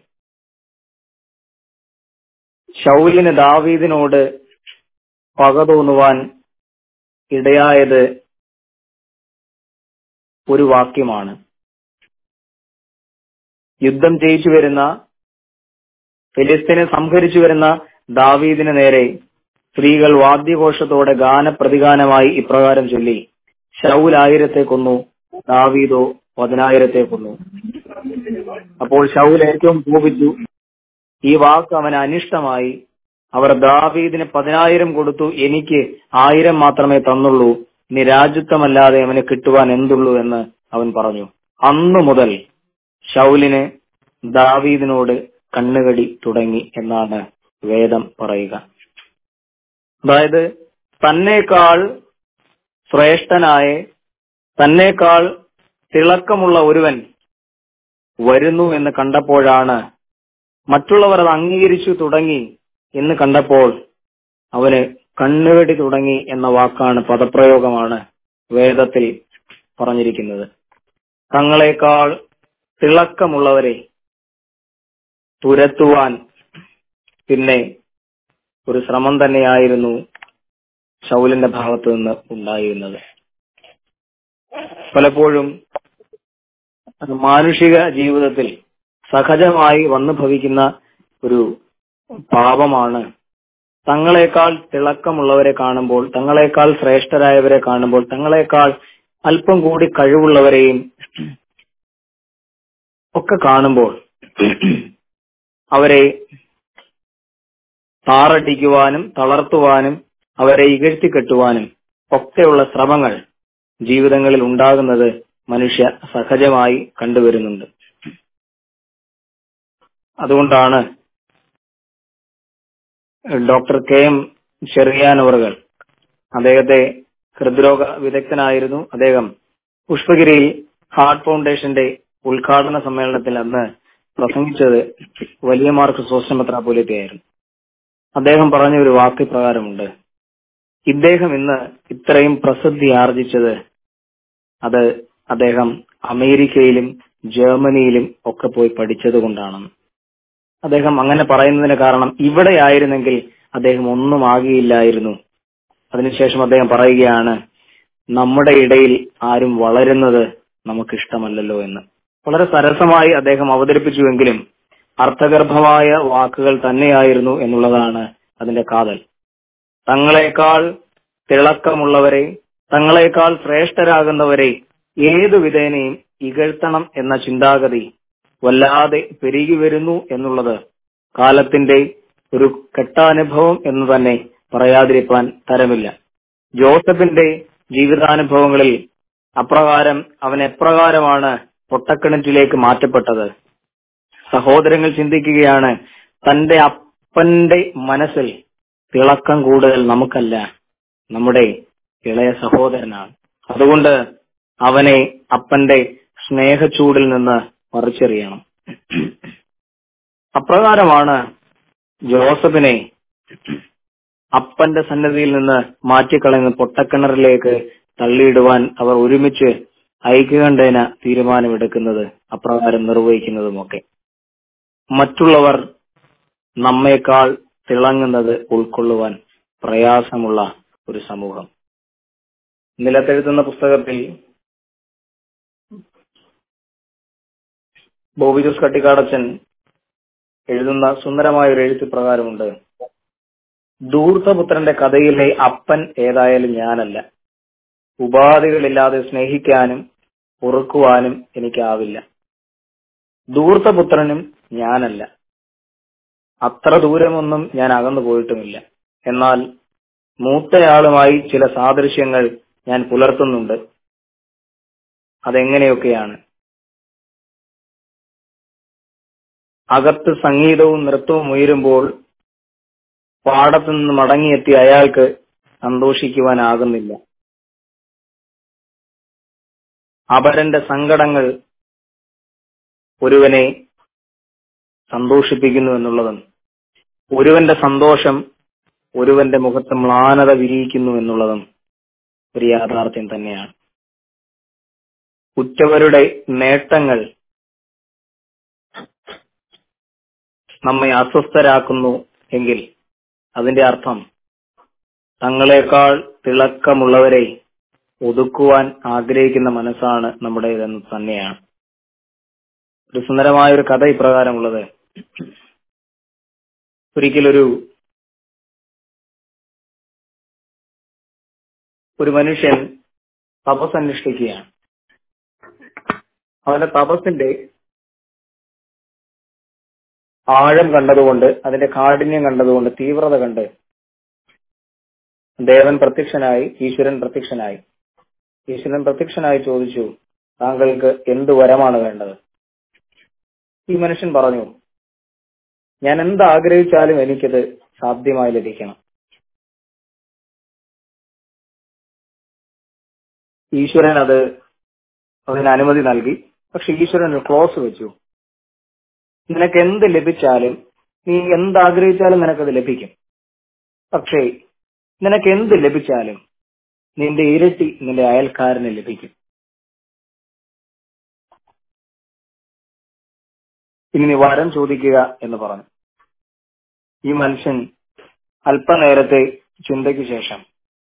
ശൗലിന് ദാവീദിനോട് പക തോന്നുവാൻ ഇടയായത് ഒരു വാക്യമാണ് യുദ്ധം ജയിച്ചു വരുന്ന ഫിലിസ്തീനെ സംഹരിച്ചു വരുന്ന ദാവീദിന് നേരെ സ്ത്രീകൾ വാദ്യഘോഷത്തോടെ ഗാനപ്രതിഗാനമായി ഇപ്രകാരം ചൊല്ലി ശൗൽ ആയിരത്തെ കൊന്നു ദാവീദോ പതിനായിരത്തെ കൊന്നു അപ്പോൾ ശൗൽ ഏറ്റവും കോപിച്ചു ഈ വാക്ക് അവന് അനിഷ്ടമായി അവർ ദാവീദിന് പതിനായിരം കൊടുത്തു എനിക്ക് ആയിരം മാത്രമേ തന്നുള്ളൂ ഇനി രാജ്യത്വമല്ലാതെ അവന് കിട്ടുവാൻ എന്തുള്ളൂ എന്ന് അവൻ പറഞ്ഞു അന്നു മുതൽ ശൗലിന് ദാവീദിനോട് കണ്ണുകടി തുടങ്ങി എന്നാണ് വേദം പറയുക അതായത് തന്നേക്കാൾ ശ്രേഷ്ഠനായ തന്നേക്കാൾ തിളക്കമുള്ള ഒരുവൻ വരുന്നു എന്ന് കണ്ടപ്പോഴാണ് മറ്റുള്ളവർ അത് അംഗീകരിച്ചു തുടങ്ങി എന്ന് കണ്ടപ്പോൾ അവന് കണ്ണുകടി തുടങ്ങി എന്ന വാക്കാണ് പദപ്രയോഗമാണ് വേദത്തിൽ പറഞ്ഞിരിക്കുന്നത് തങ്ങളെക്കാൾ തിളക്കമുള്ളവരെ തുരത്തുവാൻ പിന്നെ ഒരു ശ്രമം തന്നെയായിരുന്നു ശൗലിന്റെ ഭാഗത്തു നിന്ന് ഉണ്ടായിരുന്നത് പലപ്പോഴും മാനുഷിക ജീവിതത്തിൽ സഹജമായി വന്നു ഭവിക്കുന്ന ഒരു പാപമാണ് തങ്ങളെക്കാൾ തിളക്കമുള്ളവരെ കാണുമ്പോൾ തങ്ങളെക്കാൾ ശ്രേഷ്ഠരായവരെ കാണുമ്പോൾ തങ്ങളെക്കാൾ അല്പം കൂടി കഴിവുള്ളവരെയും ഒക്കെ കാണുമ്പോൾ അവരെ താറടിക്കുവാനും തളർത്തുവാനും അവരെ ഇകഴ്ത്തി കെട്ടുവാനും ഒക്കെയുള്ള ശ്രമങ്ങൾ ജീവിതങ്ങളിൽ ഉണ്ടാകുന്നത് മനുഷ്യ സഹജമായി കണ്ടുവരുന്നുണ്ട് അതുകൊണ്ടാണ് ഡോക്ടർ കെ എം ചെറിയാനവറുകൾ അദ്ദേഹത്തെ ഹൃദ്രോഗ വിദഗ്ധനായിരുന്നു അദ്ദേഹം പുഷ്പഗിരിയിൽ ഹാർട്ട് ഫൗണ്ടേഷന്റെ ഉദ്ഘാടന സമ്മേളനത്തിൽ അന്ന് പ്രസംഗിച്ചത് വലിയ മാർക്ക് സോസ്റ്റമെത്രാപോലിത്തയായിരുന്നു അദ്ദേഹം പറഞ്ഞ ഒരു വാക്ക് പ്രകാരമുണ്ട് ഇദ്ദേഹം ഇന്ന് ഇത്രയും പ്രസിദ്ധി ആർജിച്ചത് അത് അദ്ദേഹം അമേരിക്കയിലും ജർമ്മനിയിലും ഒക്കെ പോയി പഠിച്ചത് കൊണ്ടാണെന്ന് അദ്ദേഹം അങ്ങനെ പറയുന്നതിന് കാരണം ഇവിടെ ആയിരുന്നെങ്കിൽ അദ്ദേഹം ഒന്നും ആകിയില്ലായിരുന്നു അതിനുശേഷം അദ്ദേഹം പറയുകയാണ് നമ്മുടെ ഇടയിൽ ആരും വളരുന്നത് നമുക്ക് ഇഷ്ടമല്ലല്ലോ എന്ന് വളരെ സരസമായി അദ്ദേഹം അവതരിപ്പിച്ചുവെങ്കിലും അർത്ഥഗർഭമായ വാക്കുകൾ തന്നെയായിരുന്നു എന്നുള്ളതാണ് അതിന്റെ കാതൽ തങ്ങളെക്കാൾ തിളക്കമുള്ളവരെ തങ്ങളെക്കാൾ ശ്രേഷ്ഠരാകുന്നവരെ ഏതു വിധേനയും ഇകഴ്ത്തണം എന്ന ചിന്താഗതി വല്ലാതെ പെരുകി വരുന്നു എന്നുള്ളത് കാലത്തിന്റെ ഒരു കെട്ടാനുഭവം എന്ന് തന്നെ പറയാതിരിക്കാൻ തരമില്ല ജോസഫിന്റെ ജീവിതാനുഭവങ്ങളിൽ അപ്രകാരം അവൻ എപ്രകാരമാണ് പൊട്ടക്കിണറ്റിലേക്ക് മാറ്റപ്പെട്ടത് സഹോദരങ്ങൾ ചിന്തിക്കുകയാണ് തന്റെ അപ്പന്റെ മനസ്സിൽ തിളക്കം കൂടുതൽ നമുക്കല്ല നമ്മുടെ ഇളയ സഹോദരനാണ് അതുകൊണ്ട് അവനെ അപ്പന്റെ സ്നേഹച്ചൂടിൽ നിന്ന് പറിച്ചെറിയണം അപ്രകാരമാണ് ജോസഫിനെ അപ്പന്റെ സന്നദ്ധിയിൽ നിന്ന് മാറ്റിക്കളയുന്ന പൊട്ടക്കിണറിലേക്ക് തള്ളിയിടുവാൻ അവർ ഒരുമിച്ച് ഐക്യകണ്ഠേന തീരുമാനമെടുക്കുന്നത് അപ്രകാരം നിർവഹിക്കുന്നതുമൊക്കെ മറ്റുള്ളവർ നമ്മേക്കാൾ തിളങ്ങുന്നത് ഉൾക്കൊള്ളുവാൻ പ്രയാസമുള്ള ഒരു സമൂഹം നിലത്തെഴുതുന്ന പുസ്തകത്തിൽ ബോബി ജോസ് കട്ടിക്കാടച്ചൻ എഴുതുന്ന സുന്ദരമായ ഒരു എഴുത്ത് പ്രകാരമുണ്ട് ധൂർത്തപുത്രന്റെ കഥയിലെ അപ്പൻ ഏതായാലും ഞാനല്ല ഉപാധികളില്ലാതെ സ്നേഹിക്കാനും പൊറുക്കുവാനും എനിക്കാവില്ല ധൂർത്തപുത്രനും ഞാനല്ല അത്ര ദൂരമൊന്നും ഞാൻ അകന്നു പോയിട്ടുമില്ല എന്നാൽ മൂത്തയാളുമായി ചില സാദൃശ്യങ്ങൾ ഞാൻ പുലർത്തുന്നുണ്ട് അതെങ്ങനെയൊക്കെയാണ് അകത്ത് സംഗീതവും നൃത്തവും ഉയരുമ്പോൾ പാടത്തു നിന്ന് മടങ്ങിയെത്തിയ അയാൾക്ക് സന്തോഷിക്കുവാനാകുന്നില്ല അപരന്റെ സങ്കടങ്ങൾ ഒരുവനെ സന്തോഷിപ്പിക്കുന്നു എന്നുള്ളതും ഒരുവന്റെ സന്തോഷം ഒരുവന്റെ മുഖത്ത് മ്ലാനത വിരിയിക്കുന്നു എന്നുള്ളതും ഒരു യാഥാർത്ഥ്യം തന്നെയാണ് ഉറ്റവരുടെ നേട്ടങ്ങൾ നമ്മെ അസ്വസ്ഥരാക്കുന്നു എങ്കിൽ അതിന്റെ അർത്ഥം തങ്ങളെക്കാൾ തിളക്കമുള്ളവരെ ഒതുക്കുവാൻ ആഗ്രഹിക്കുന്ന മനസ്സാണ് നമ്മുടേതെന്ന് തന്നെയാണ് ഒരു സുന്ദരമായ ഒരു കഥ ഇപ്രകാരമുള്ളത് ഒരിക്കലൊരു ഒരു മനുഷ്യൻ തപസ് അനുഷ്ഠിക്കുകയാണ് അവന്റെ തപസ്സിന്റെ ആഴം കണ്ടതുകൊണ്ട് അതിന്റെ കാഠിന്യം കണ്ടതുകൊണ്ട് തീവ്രത കണ്ട് ദേവൻ പ്രത്യക്ഷനായി ഈശ്വരൻ പ്രത്യക്ഷനായി ഈശ്വരൻ പ്രത്യക്ഷനായി ചോദിച്ചു താങ്കൾക്ക് എന്ത് വരമാണ് വേണ്ടത് ഈ മനുഷ്യൻ പറഞ്ഞു ഞാൻ എന്ത് ആഗ്രഹിച്ചാലും എനിക്കത് സാധ്യമായി ലഭിക്കണം ഈശ്വരൻ അത് അതിന് അനുമതി നൽകി പക്ഷെ ഈശ്വരൻ ഒരു ക്ലോസ് വെച്ചു നിനക്ക് എന്ത് ലഭിച്ചാലും നീ എന്ത് ആഗ്രഹിച്ചാലും നിനക്കത് ലഭിക്കും പക്ഷേ നിനക്ക് എന്ത് ലഭിച്ചാലും നിന്റെ ഇരട്ടി നിന്റെ അയൽക്കാരന് ലഭിക്കും ഇനി നീ വരം ചോദിക്കുക എന്ന് പറഞ്ഞു ഈ മനുഷ്യൻ അല്പനേരത്തെ ചിന്തയ്ക്ക് ശേഷം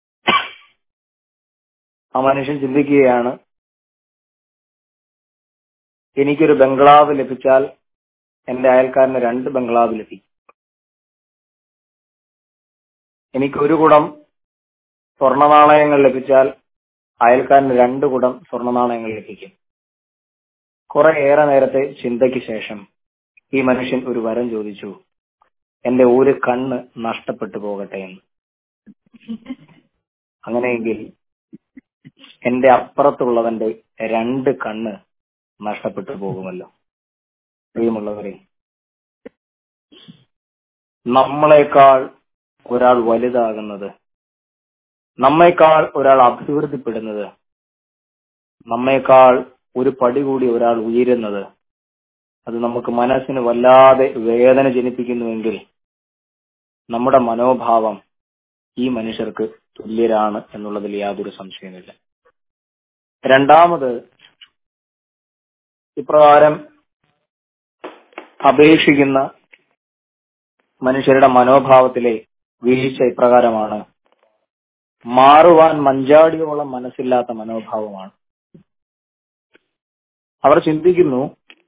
ആ മനുഷ്യൻ ചിന്തിക്കുകയാണ് എനിക്കൊരു ബംഗ്ലാവ് ലഭിച്ചാൽ എന്റെ അയൽക്കാരന് രണ്ട് ബംഗ്ലാവ് ലഭിക്കും എനിക്ക് ഒരു കുടം സ്വർണനാണയങ്ങൾ ലഭിച്ചാൽ അയൽക്കാരന് രണ്ട് കുടം സ്വർണനാണയങ്ങൾ ലഭിക്കും കുറെ ഏറെ നേരത്തെ ചിന്തയ്ക്ക് ശേഷം ഈ മനുഷ്യൻ ഒരു വരം ചോദിച്ചു എന്റെ ഒരു കണ്ണ് നഷ്ടപ്പെട്ടു പോകട്ടെ എന്ന് അങ്ങനെയെങ്കിൽ എന്റെ അപ്പുറത്തുള്ളവന്റെ രണ്ട് കണ്ണ് നഷ്ടപ്പെട്ടു പോകുമല്ലോ പ്രിയമുള്ളവരെ നമ്മളെക്കാൾ ഒരാൾ വലുതാകുന്നത് നമ്മേക്കാൾ ഒരാൾ അഭിവൃദ്ധിപ്പെടുന്നത് നമ്മേക്കാൾ ഒരു പടി കൂടി ഒരാൾ ഉയരുന്നത് അത് നമുക്ക് മനസ്സിന് വല്ലാതെ വേദന ജനിപ്പിക്കുന്നുവെങ്കിൽ നമ്മുടെ മനോഭാവം ഈ മനുഷ്യർക്ക് തുല്യരാണ് എന്നുള്ളതിൽ യാതൊരു സംശയമില്ല രണ്ടാമത് ഇപ്രകാരം അപേക്ഷിക്കുന്ന മനുഷ്യരുടെ മനോഭാവത്തിലെ വീഴ്ച ഇപ്രകാരമാണ് മാറുവാൻ മഞ്ചാടിയോളം മനസ്സില്ലാത്ത മനോഭാവമാണ് അവർ ചിന്തിക്കുന്നു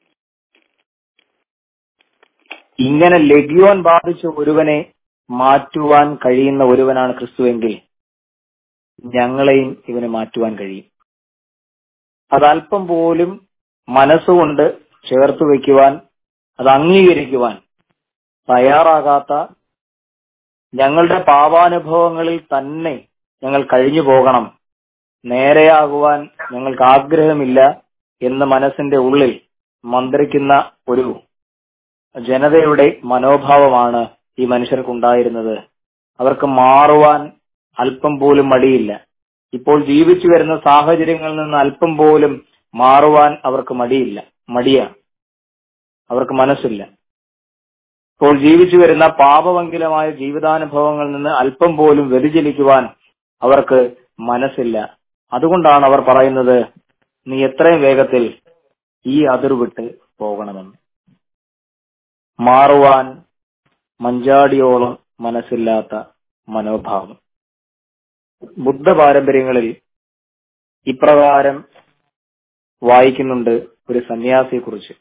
ഇങ്ങനെ ലഗ്യോൻ ബാധിച്ച ഒരുവനെ മാറ്റുവാൻ കഴിയുന്ന ഒരുവനാണ് ക്രിസ്തുവെങ്കിൽ ഞങ്ങളെയും ഇവനെ മാറ്റുവാൻ കഴിയും അത് അല്പം പോലും മനസ്സുകൊണ്ട് ചേർത്ത് വയ്ക്കുവാൻ അത് അംഗീകരിക്കുവാൻ തയ്യാറാകാത്ത ഞങ്ങളുടെ പാപാനുഭവങ്ങളിൽ തന്നെ ഞങ്ങൾ കഴിഞ്ഞു പോകണം നേരെയാകുവാൻ ഞങ്ങൾക്ക് ആഗ്രഹമില്ല എന്ന് മനസ്സിന്റെ ഉള്ളിൽ മന്ത്രിക്കുന്ന ഒരു ജനതയുടെ മനോഭാവമാണ് ഈ മനുഷ്യർക്കുണ്ടായിരുന്നത് അവർക്ക് മാറുവാൻ അല്പം പോലും മടിയില്ല ഇപ്പോൾ ജീവിച്ചു വരുന്ന സാഹചര്യങ്ങളിൽ നിന്ന് അല്പം പോലും മാറുവാൻ അവർക്ക് മടിയില്ല മടിയാണ് അവർക്ക് മനസ്സില്ല ഇപ്പോൾ ജീവിച്ചു വരുന്ന പാപവങ്കിലമായ ജീവിതാനുഭവങ്ങളിൽ നിന്ന് അല്പം പോലും വ്യതിചലിക്കുവാൻ അവർക്ക് മനസ്സില്ല അതുകൊണ്ടാണ് അവർ പറയുന്നത് നീ എത്രയും വേഗത്തിൽ ഈ അതിർ വിട്ട് പോകണമെന്ന് മാറുവാൻ മഞ്ചാടിയോളം മനസ്സില്ലാത്ത മനോഭാവം ബുദ്ധ പാരമ്പര്യങ്ങളിൽ ഇപ്രകാരം വായിക്കുന്നുണ്ട് ഒരു സന്യാസിയെ കുറിച്ച്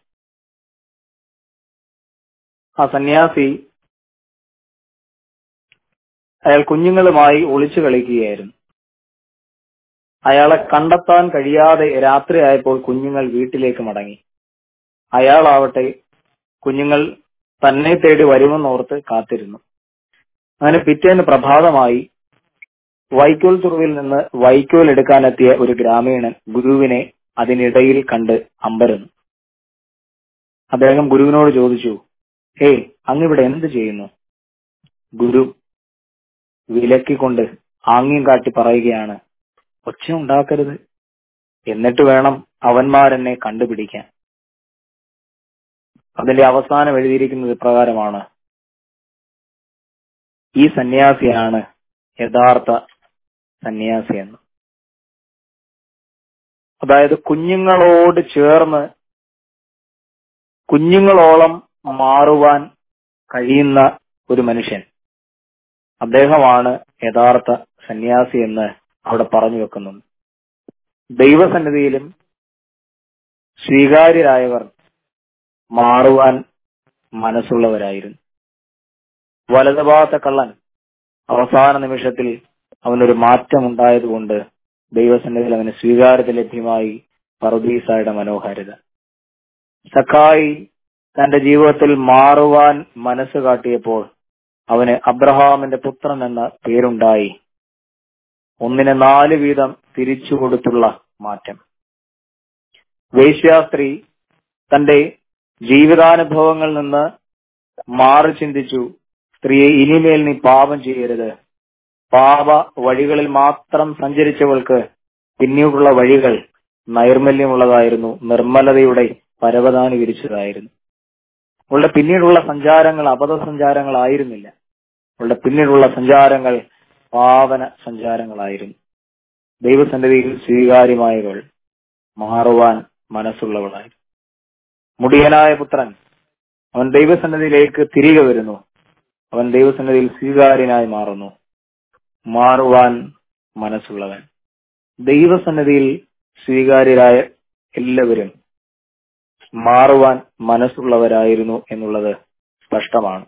ആ സന്യാസി അയാൾ കുഞ്ഞുങ്ങളുമായി ഒളിച്ചു കളിക്കുകയായിരുന്നു അയാളെ കണ്ടെത്താൻ കഴിയാതെ രാത്രിയായപ്പോൾ കുഞ്ഞുങ്ങൾ വീട്ടിലേക്ക് മടങ്ങി അയാളാവട്ടെ കുഞ്ഞുങ്ങൾ തന്നെ തേടി വരുമെന്നോർത്ത് കാത്തിരുന്നു അങ്ങനെ പിറ്റേന്ന് പ്രഭാതമായി വൈക്കോൽ തുറവിൽ നിന്ന് വൈക്കോൽ എടുക്കാനെത്തിയ ഒരു ഗ്രാമീണൻ ഗുരുവിനെ അതിനിടയിൽ കണ്ട് അമ്പരന്നു അദ്ദേഹം ഗുരുവിനോട് ചോദിച്ചു ഹേയ് അങ്ങിവിടെ എന്ത് ചെയ്യുന്നു ഗുരു വിലക്കിക്കൊണ്ട് ആംഗ്യം കാട്ടി പറയുകയാണ് ഒച്ച ഉണ്ടാക്കരുത് എന്നിട്ട് വേണം അവന്മാരെന്നെ കണ്ടുപിടിക്കാൻ അതിന്റെ അവസാനം എഴുതിയിരിക്കുന്നത് ഇപ്രകാരമാണ് ഈ സന്യാസിയാണ് യഥാർത്ഥ സന്യാസി എന്ന് അതായത് കുഞ്ഞുങ്ങളോട് ചേർന്ന് കുഞ്ഞുങ്ങളോളം മാറുവാൻ കഴിയുന്ന ഒരു മനുഷ്യൻ അദ്ദേഹമാണ് യഥാർത്ഥ സന്യാസി എന്ന് അവിടെ പറഞ്ഞു വെക്കുന്നുണ്ട് ദൈവസന്നിധിയിലും സ്വീകാര്യരായവർ മാറുവാൻ മനസ്സുള്ളവരായിരുന്നു വലതുഭാഗത്തെ കള്ളൻ അവസാന നിമിഷത്തിൽ അവനൊരു മാറ്റം ഉണ്ടായതുകൊണ്ട് ദൈവസന്നിധിയിൽ അവന് സ്വീകാര്യത ലഭ്യമായി പറുദീസായുടെ മനോഹാരിത സഖായി തന്റെ ജീവിതത്തിൽ മാറുവാൻ മനസ്സ് കാട്ടിയപ്പോൾ അവന് അബ്രഹാമിന്റെ പുത്രൻ എന്ന പേരുണ്ടായി ഒന്നിന് നാല് വീതം തിരിച്ചു കൊടുത്തുള്ള മാറ്റം വേശ്യാസ്ത്രീ തന്റെ ജീവിതാനുഭവങ്ങളിൽ നിന്ന് മാറി ചിന്തിച്ചു സ്ത്രീയെ ഇനിമേൽ നീ പാപം ചെയ്യരുത് പാപ വഴികളിൽ മാത്രം സഞ്ചരിച്ചവൾക്ക് പിന്നീടുള്ള വഴികൾ നൈർമല്യമുള്ളതായിരുന്നു നിർമ്മലതയുടെ പരവതാനി വിരിച്ചതായിരുന്നു അവളുടെ പിന്നീടുള്ള സഞ്ചാരങ്ങൾ അബദ്ധ സഞ്ചാരങ്ങളായിരുന്നില്ല അവളുടെ പിന്നീടുള്ള സഞ്ചാരങ്ങൾ പാവന സഞ്ചാരങ്ങളായിരുന്നു ദൈവസന്നിധിയിൽ സ്വീകാര്യമായവൾ മാറുവാൻ മനസ്സുള്ളവളായിരുന്നു മുടിയനായ പുത്രൻ അവൻ ദൈവസന്നിധിയിലേക്ക് തിരികെ വരുന്നു അവൻ ദൈവസന്നിധിയിൽ സ്വീകാര്യനായി മാറുന്നു മാറുവാൻ മനസ്സുള്ളവൻ ദൈവസന്നിധിയിൽ സ്വീകാര്യരായ എല്ലാവരും മാറുവാൻ മനസ്സുള്ളവരായിരുന്നു എന്നുള്ളത് സ്പഷ്ടമാണ്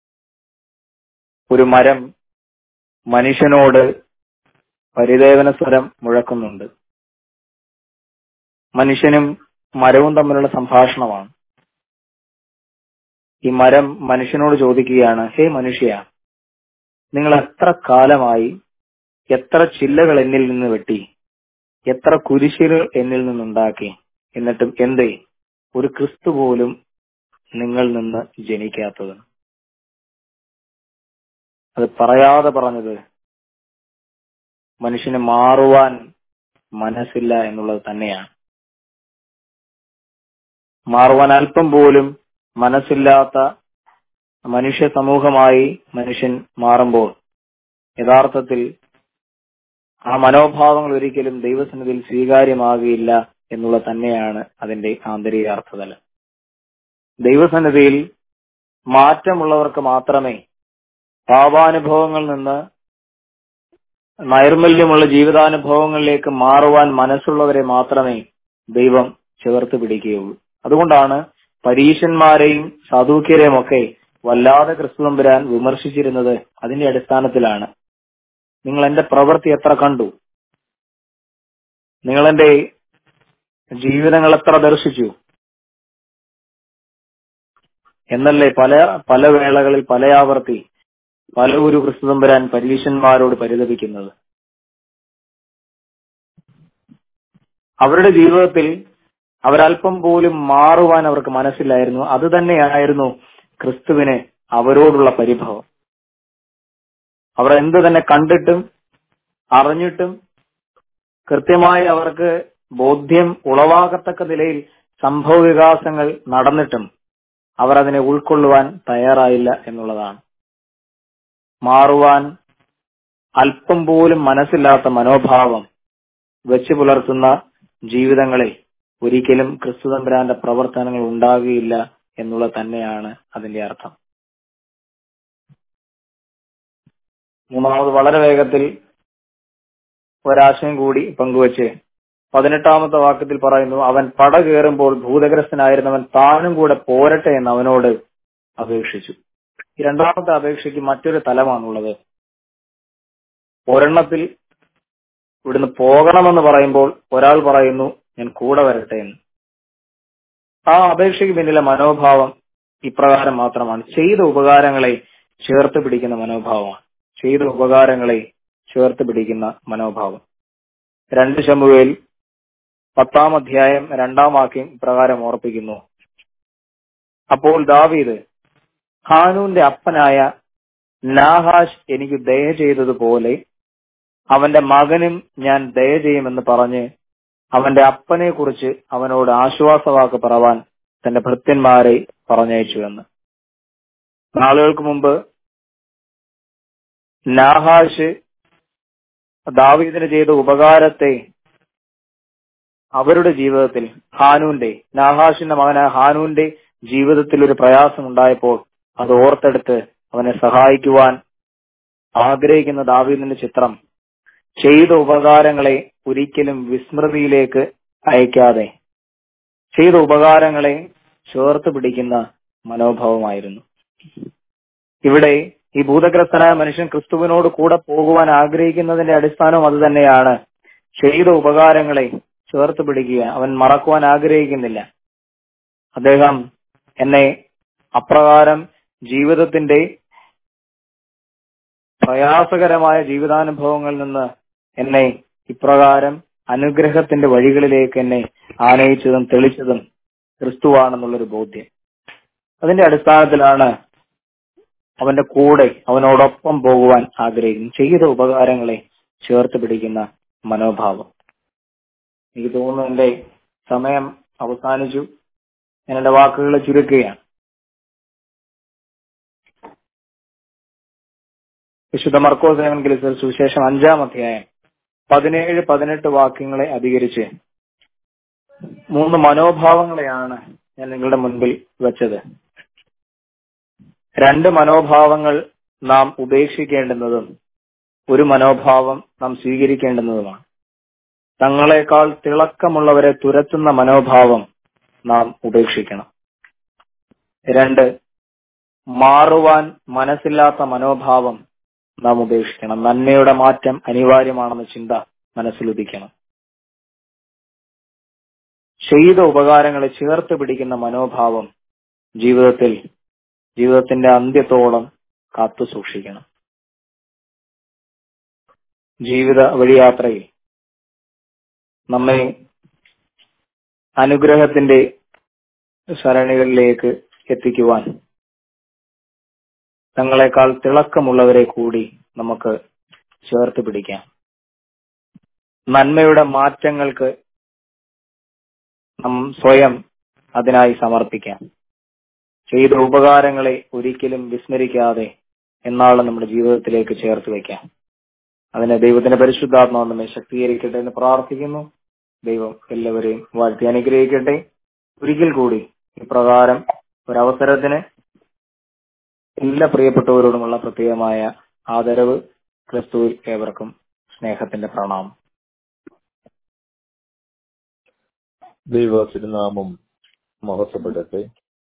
ഒരു മരം മനുഷ്യനോട് പരിദേവന സ്വരം മുഴക്കുന്നുണ്ട് മനുഷ്യനും മരവും തമ്മിലുള്ള സംഭാഷണമാണ് ഈ മരം മനുഷ്യനോട് ചോദിക്കുകയാണ് ഹേ മനുഷ്യ നിങ്ങൾ എത്ര കാലമായി എത്ര ചില്ലകൾ എന്നിൽ നിന്ന് വെട്ടി എത്ര കുരിശുകൾ എന്നിൽ നിന്നുണ്ടാക്കി എന്നിട്ടും എന്തേ ഒരു ക്രിസ്തു പോലും നിങ്ങൾ നിന്ന് ജനിക്കാത്തത് അത് പറയാതെ പറഞ്ഞത് മനുഷ്യന് മാറുവാൻ മനസ്സില്ല എന്നുള്ളത് തന്നെയാണ് മാറുവാൻ അല്പം പോലും മനസ്സില്ലാത്ത മനുഷ്യ സമൂഹമായി മനുഷ്യൻ മാറുമ്പോൾ യഥാർത്ഥത്തിൽ ആ മനോഭാവങ്ങൾ ഒരിക്കലും ദൈവസന്നിധിയിൽ സ്വീകാര്യമാകുകയില്ല എന്നുള്ളത് തന്നെയാണ് അതിന്റെ ആന്തരികാർത്ഥതലം ദൈവസന്നിധിയിൽ മാറ്റമുള്ളവർക്ക് മാത്രമേ പാപാനുഭവങ്ങളിൽ നിന്ന് നൈർമല്യമുള്ള ജീവിതാനുഭവങ്ങളിലേക്ക് മാറുവാൻ മനസ്സുള്ളവരെ മാത്രമേ ദൈവം ചേർത്ത് പിടിക്കുകയുള്ളൂ അതുകൊണ്ടാണ് പരീശന്മാരെയും സാധൂക്യരെയും ഒക്കെ വല്ലാതെ ക്രിസ്തുതമ്പുരാൻ വിമർശിച്ചിരുന്നത് അതിന്റെ അടിസ്ഥാനത്തിലാണ് നിങ്ങൾ എന്റെ പ്രവൃത്തി എത്ര കണ്ടു നിങ്ങൾ എന്റെ ജീവിതങ്ങൾ എത്ര ദർശിച്ചു എന്നല്ലേ പല പല വേളകളിൽ പല ആവർത്തി പല ഒരു ക്രിസ്തുതമ്പുരാൻ പരീശന്മാരോട് പരിതപിക്കുന്നത് അവരുടെ ജീവിതത്തിൽ അവരല്പം പോലും മാറുവാൻ അവർക്ക് മനസ്സിലായിരുന്നു അത് തന്നെയായിരുന്നു ക്രിസ്തുവിന് അവരോടുള്ള പരിഭവം അവർ എന്ത് തന്നെ കണ്ടിട്ടും അറിഞ്ഞിട്ടും കൃത്യമായി അവർക്ക് ബോധ്യം ഉളവാകത്തക്ക നിലയിൽ സംഭവ വികാസങ്ങൾ നടന്നിട്ടും അവർ അതിനെ ഉൾക്കൊള്ളുവാൻ തയ്യാറായില്ല എന്നുള്ളതാണ് മാറുവാൻ അല്പം പോലും മനസ്സില്ലാത്ത മനോഭാവം വെച്ചു പുലർത്തുന്ന ജീവിതങ്ങളിൽ ഒരിക്കലും ക്രിസ്തുതമ്പുരാന്റെ പ്രവർത്തനങ്ങൾ ഉണ്ടാകുകയില്ല എന്നുള്ളത് തന്നെയാണ് അതിന്റെ അർത്ഥം മൂന്നാമത് വളരെ വേഗത്തിൽ ഒരാശയം കൂടി പങ്കുവച്ച് പതിനെട്ടാമത്തെ വാക്യത്തിൽ പറയുന്നു അവൻ പട കയറുമ്പോൾ ഭൂതഗ്രസ്തനായിരുന്നവൻ താനും കൂടെ പോരട്ടെ എന്ന് അവനോട് അപേക്ഷിച്ചു ഈ രണ്ടാമത്തെ അപേക്ഷയ്ക്ക് മറ്റൊരു തലമാണുള്ളത് ഒരെണ്ണത്തിൽ ഇവിടുന്ന് പോകണമെന്ന് പറയുമ്പോൾ ഒരാൾ പറയുന്നു ഞാൻ കൂടെ വരട്ടെ എന്ന് ആ അപേക്ഷയ്ക്ക് പിന്നിലെ മനോഭാവം ഇപ്രകാരം മാത്രമാണ് ചെയ്ത ഉപകാരങ്ങളെ ചേർത്ത് പിടിക്കുന്ന മനോഭാവമാണ് ചെയ്ത ഉപകാരങ്ങളെ ചേർത്ത് പിടിക്കുന്ന മനോഭാവം രണ്ട് ശമുവേൽ പത്താം അധ്യായം രണ്ടാം വാക്യം ഇപ്രകാരം ഓർപ്പിക്കുന്നു അപ്പോൾ ദാവീദ് ഹാനൂന്റെ അപ്പനായ നാഹാഷ് എനിക്ക് ദയ ചെയ്തതുപോലെ അവന്റെ മകനും ഞാൻ ദയ ചെയ്യുമെന്ന് പറഞ്ഞ് അവന്റെ അപ്പനെ കുറിച്ച് അവനോട് ആശ്വാസവാക്ക് പറവാൻ തന്റെ ഭൃത്യന്മാരെ പറഞ്ഞയച്ചു എന്ന് നാളുകൾക്ക് മുമ്പ് നാഹാഷ് ദാവീദിന് ചെയ്ത ഉപകാരത്തെ അവരുടെ ജീവിതത്തിൽ ഹാനൂന്റെ നാഹാഷിന്റെ മകനായ ഹാനൂന്റെ ജീവിതത്തിൽ ഒരു പ്രയാസം ഉണ്ടായപ്പോൾ അത് ഓർത്തെടുത്ത് അവനെ സഹായിക്കുവാൻ ആഗ്രഹിക്കുന്ന ദാവീദിന്റെ ചിത്രം ചെയ്ത ഉപകാരങ്ങളെ ഒരിക്കലും വിസ്മൃതിയിലേക്ക് അയക്കാതെ ചെയ്ത ഉപകാരങ്ങളെ ചേർത്ത് പിടിക്കുന്ന മനോഭാവമായിരുന്നു ഇവിടെ ഈ ഭൂതഗ്രസ്തനായ മനുഷ്യൻ ക്രിസ്തുവിനോട് കൂടെ പോകുവാൻ ആഗ്രഹിക്കുന്നതിന്റെ അടിസ്ഥാനം അത് തന്നെയാണ് ചെയ്ത ഉപകാരങ്ങളെ ചേർത്ത് പിടിക്കുക അവൻ മറക്കുവാൻ ആഗ്രഹിക്കുന്നില്ല അദ്ദേഹം എന്നെ അപ്രകാരം ജീവിതത്തിന്റെ പ്രയാസകരമായ ജീവിതാനുഭവങ്ങളിൽ നിന്ന് എന്നെ ഇപ്രകാരം അനുഗ്രഹത്തിന്റെ വഴികളിലേക്ക് എന്നെ ആനയിച്ചതും തെളിച്ചതും ക്രിസ്തുവാണെന്നുള്ളൊരു ബോധ്യം അതിന്റെ അടിസ്ഥാനത്തിലാണ് അവന്റെ കൂടെ അവനോടൊപ്പം പോകുവാൻ ആഗ്രഹിക്കുന്നു ചെയ്ത ഉപകാരങ്ങളെ ചേർത്ത് പിടിക്കുന്ന മനോഭാവം എനിക്ക് തോന്നുന്നു എന്റെ സമയം അവസാനിച്ചു ഞാൻ എന്റെ വാക്കുകൾ ചുരുക്കുകയാണ് വിശുദ്ധ മർക്കോസ് ഏവൻഗലിസർ സുവിശേഷം അഞ്ചാം അധ്യായം പതിനേഴ് പതിനെട്ട് വാക്യങ്ങളെ അധികരിച്ച് മൂന്ന് മനോഭാവങ്ങളെയാണ് ഞാൻ നിങ്ങളുടെ മുൻപിൽ വെച്ചത് രണ്ട് മനോഭാവങ്ങൾ നാം ഉപേക്ഷിക്കേണ്ടുന്നതും ഒരു മനോഭാവം നാം സ്വീകരിക്കേണ്ടുന്നതുമാണ് തങ്ങളെക്കാൾ തിളക്കമുള്ളവരെ തുരത്തുന്ന മനോഭാവം നാം ഉപേക്ഷിക്കണം രണ്ട് മാറുവാൻ മനസ്സില്ലാത്ത മനോഭാവം നാം ഉപേക്ഷിക്കണം നന്മയുടെ മാറ്റം അനിവാര്യമാണെന്ന ചിന്ത മനസ്സിലുദിക്കണം ചെയ്ത ഉപകാരങ്ങളെ ചേർത്ത് പിടിക്കുന്ന മനോഭാവം ജീവിതത്തിൽ ജീവിതത്തിന്റെ അന്ത്യത്തോളം കാത്തു സൂക്ഷിക്കണം ജീവിത വഴിയാത്രയിൽ നമ്മെ അനുഗ്രഹത്തിന്റെ സരണികളിലേക്ക് എത്തിക്കുവാൻ തങ്ങളെക്കാൾ തിളക്കമുള്ളവരെ കൂടി നമുക്ക് ചേർത്ത് പിടിക്കാം നന്മയുടെ മാറ്റങ്ങൾക്ക് നാം സ്വയം അതിനായി സമർപ്പിക്കാം ചെയ്ത ഉപകാരങ്ങളെ ഒരിക്കലും വിസ്മരിക്കാതെ എന്നാളും നമ്മുടെ ജീവിതത്തിലേക്ക് ചേർത്ത് വെക്കാം അതിന് ദൈവത്തിന്റെ പരിശുദ്ധാത്മാവ് നമ്മെ ശക്തീകരിക്കട്ടെ എന്ന് പ്രാർത്ഥിക്കുന്നു ദൈവം എല്ലാവരെയും വാഴ്ത്തി അനുഗ്രഹിക്കട്ടെ ഒരിക്കൽ കൂടി ഇപ്രകാരം ഒരവസരത്തിന് എല്ലാ പ്രിയപ്പെട്ടവരോടുമുള്ള പ്രത്യേകമായ ആദരവ് ക്രിസ്തുവിൽ ഏവർക്കും സ്നേഹത്തിന്റെ പ്രണാമം ദൈവ തിരുനാമം മഹത്വപ്പെടട്ടെ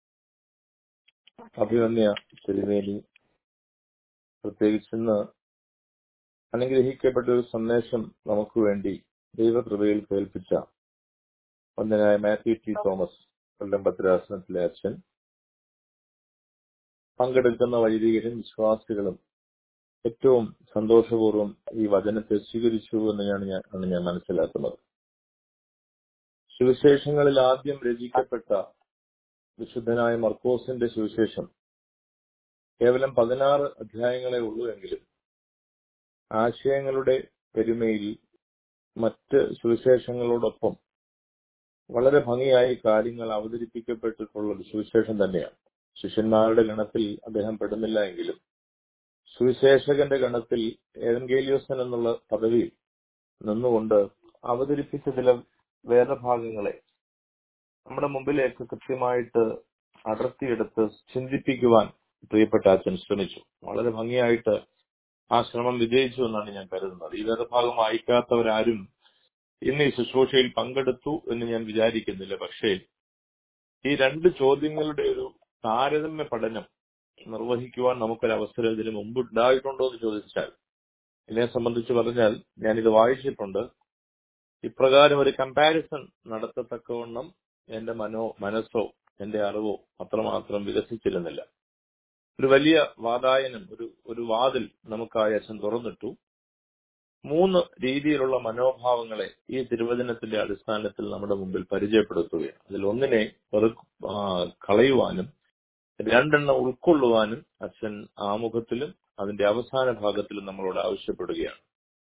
അഭിമന്യ തിരുവേലി പ്രത്യേകിച്ചിന്ന് അനുഗ്രഹിക്കപ്പെട്ട ഒരു സന്ദേശം നമുക്ക് വേണ്ടി ദൈവകൃപയിൽ കേൾപ്പിച്ച ഒന്നിനായ മാത്യു ടി തോമസ് കൊല്ലം ഭദ്രാസനത്തിലെ അച്ഛൻ പങ്കെടുക്കുന്ന വൈദികരും വിശ്വാസികളും ഏറ്റവും സന്തോഷപൂർവ്വം ഈ വചനത്തെ സ്വീകരിച്ചു എന്ന് ഞാൻ ആണ് ഞാൻ മനസ്സിലാക്കുന്നത് സുവിശേഷങ്ങളിൽ ആദ്യം രചിക്കപ്പെട്ട വിശുദ്ധനായ മർക്കോസിന്റെ സുവിശേഷം കേവലം പതിനാറ് അധ്യായങ്ങളെ ഉള്ളൂ എങ്കിലും ആശയങ്ങളുടെ പെരുമയിൽ മറ്റ് സുവിശേഷങ്ങളോടൊപ്പം വളരെ ഭംഗിയായി കാര്യങ്ങൾ അവതരിപ്പിക്കപ്പെട്ടിട്ടുള്ള ഒരു സുവിശേഷം തന്നെയാണ് ശിഷ്യന്മാരുടെ ഗണത്തിൽ അദ്ദേഹം പെടുന്നില്ല എങ്കിലും സുവിശേഷകന്റെ ഗണത്തിൽ ഏവൻഗേലിയോസൻ എന്നുള്ള പദവിയിൽ നിന്നുകൊണ്ട് അവതരിപ്പിച്ച ചില വേദഭാഗങ്ങളെ നമ്മുടെ മുമ്പിലേക്ക് കൃത്യമായിട്ട് അടർത്തിയെടുത്ത് ചിന്തിപ്പിക്കുവാൻ പ്രിയപ്പെട്ട അച്ഛൻ ശ്രമിച്ചു വളരെ ഭംഗിയായിട്ട് ആ ശ്രമം വിജയിച്ചു എന്നാണ് ഞാൻ കരുതുന്നത് ഈ വേദഭാഗം വായിക്കാത്തവരാരും ഇന്ന് ഈ ശുശ്രൂഷയിൽ പങ്കെടുത്തു എന്ന് ഞാൻ വിചാരിക്കുന്നില്ല പക്ഷേ ഈ രണ്ട് ചോദ്യങ്ങളുടെ ഒരു താരതമ്യ പഠനം നിർവഹിക്കുവാൻ നമുക്കൊരു അവസരം ഇതിനു മുമ്പ് ഉണ്ടായിട്ടുണ്ടോ എന്ന് ചോദിച്ചാൽ എന്നെ സംബന്ധിച്ച് പറഞ്ഞാൽ ഞാനിത് വായിച്ചിട്ടുണ്ട് ഇപ്രകാരം ഒരു കമ്പാരിസൺ നടത്തത്തക്കവണ്ണം എന്റെ മനോ മനസ്സോ എന്റെ അറിവോ അത്രമാത്രം വികസിച്ചിരുന്നില്ല ഒരു വലിയ വാതായനം ഒരു ഒരു വാതിൽ നമുക്കായി അച്ഛൻ തുറന്നിട്ടു മൂന്ന് രീതിയിലുള്ള മനോഭാവങ്ങളെ ഈ തിരുവചനത്തിന്റെ അടിസ്ഥാനത്തിൽ നമ്മുടെ മുമ്പിൽ പരിചയപ്പെടുത്തുകയാണ് അതിൽ ഒന്നിനെ വെറു ആ, കളയുവാനും രണ്ടെണ്ണം ഉൾക്കൊള്ളുവാനും അച്ഛൻ ആമുഖത്തിലും അതിന്റെ അവസാന ഭാഗത്തിലും നമ്മളോട് ആവശ്യപ്പെടുകയാണ്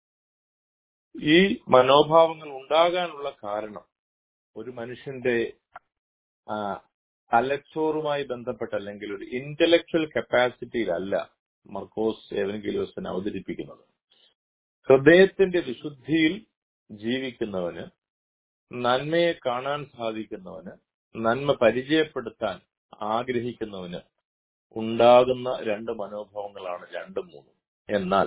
ഈ മനോഭാവങ്ങൾ ഉണ്ടാകാനുള്ള കാരണം ഒരു മനുഷ്യന്റെ ആ, തലച്ചോറുമായി ബന്ധപ്പെട്ട അല്ലെങ്കിൽ ഒരു ഇന്റലക്ച്വൽ കപ്പാസിറ്റിയിലല്ല മർക്കോസ് എവൻഗിലോസിനെ അവതരിപ്പിക്കുന്നത് ഹൃദയത്തിന്റെ വിശുദ്ധിയിൽ ജീവിക്കുന്നവന് നന്മയെ കാണാൻ സാധിക്കുന്നവന് നന്മ പരിചയപ്പെടുത്താൻ ആഗ്രഹിക്കുന്നവന് ഉണ്ടാകുന്ന രണ്ട് മനോഭാവങ്ങളാണ് രണ്ടും മൂന്നും എന്നാൽ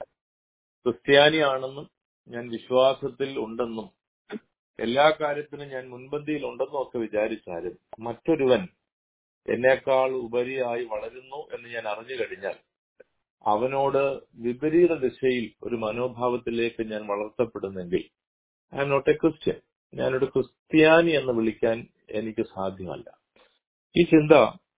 ക്രിസ്ത്യാനിയാണെന്നും ഞാൻ വിശ്വാസത്തിൽ ഉണ്ടെന്നും എല്ലാ കാര്യത്തിനും ഞാൻ മുൻപന്തിയിൽ ഉണ്ടെന്നും ഒക്കെ വിചാരിച്ചാലും മറ്റൊരുവൻ എന്നേക്കാൾ ഉപരിയായി വളരുന്നു എന്ന് ഞാൻ അറിഞ്ഞു കഴിഞ്ഞാൽ അവനോട് വിപരീത ദിശയിൽ ഒരു മനോഭാവത്തിലേക്ക് ഞാൻ വളർത്തപ്പെടുന്നെങ്കിൽ I'm not a Christian ഞാനൊരു ക്രിസ്ത്യാനി എന്ന് വിളിക്കാൻ എനിക്ക് സാധ്യമല്ല ഈ ചിന്ത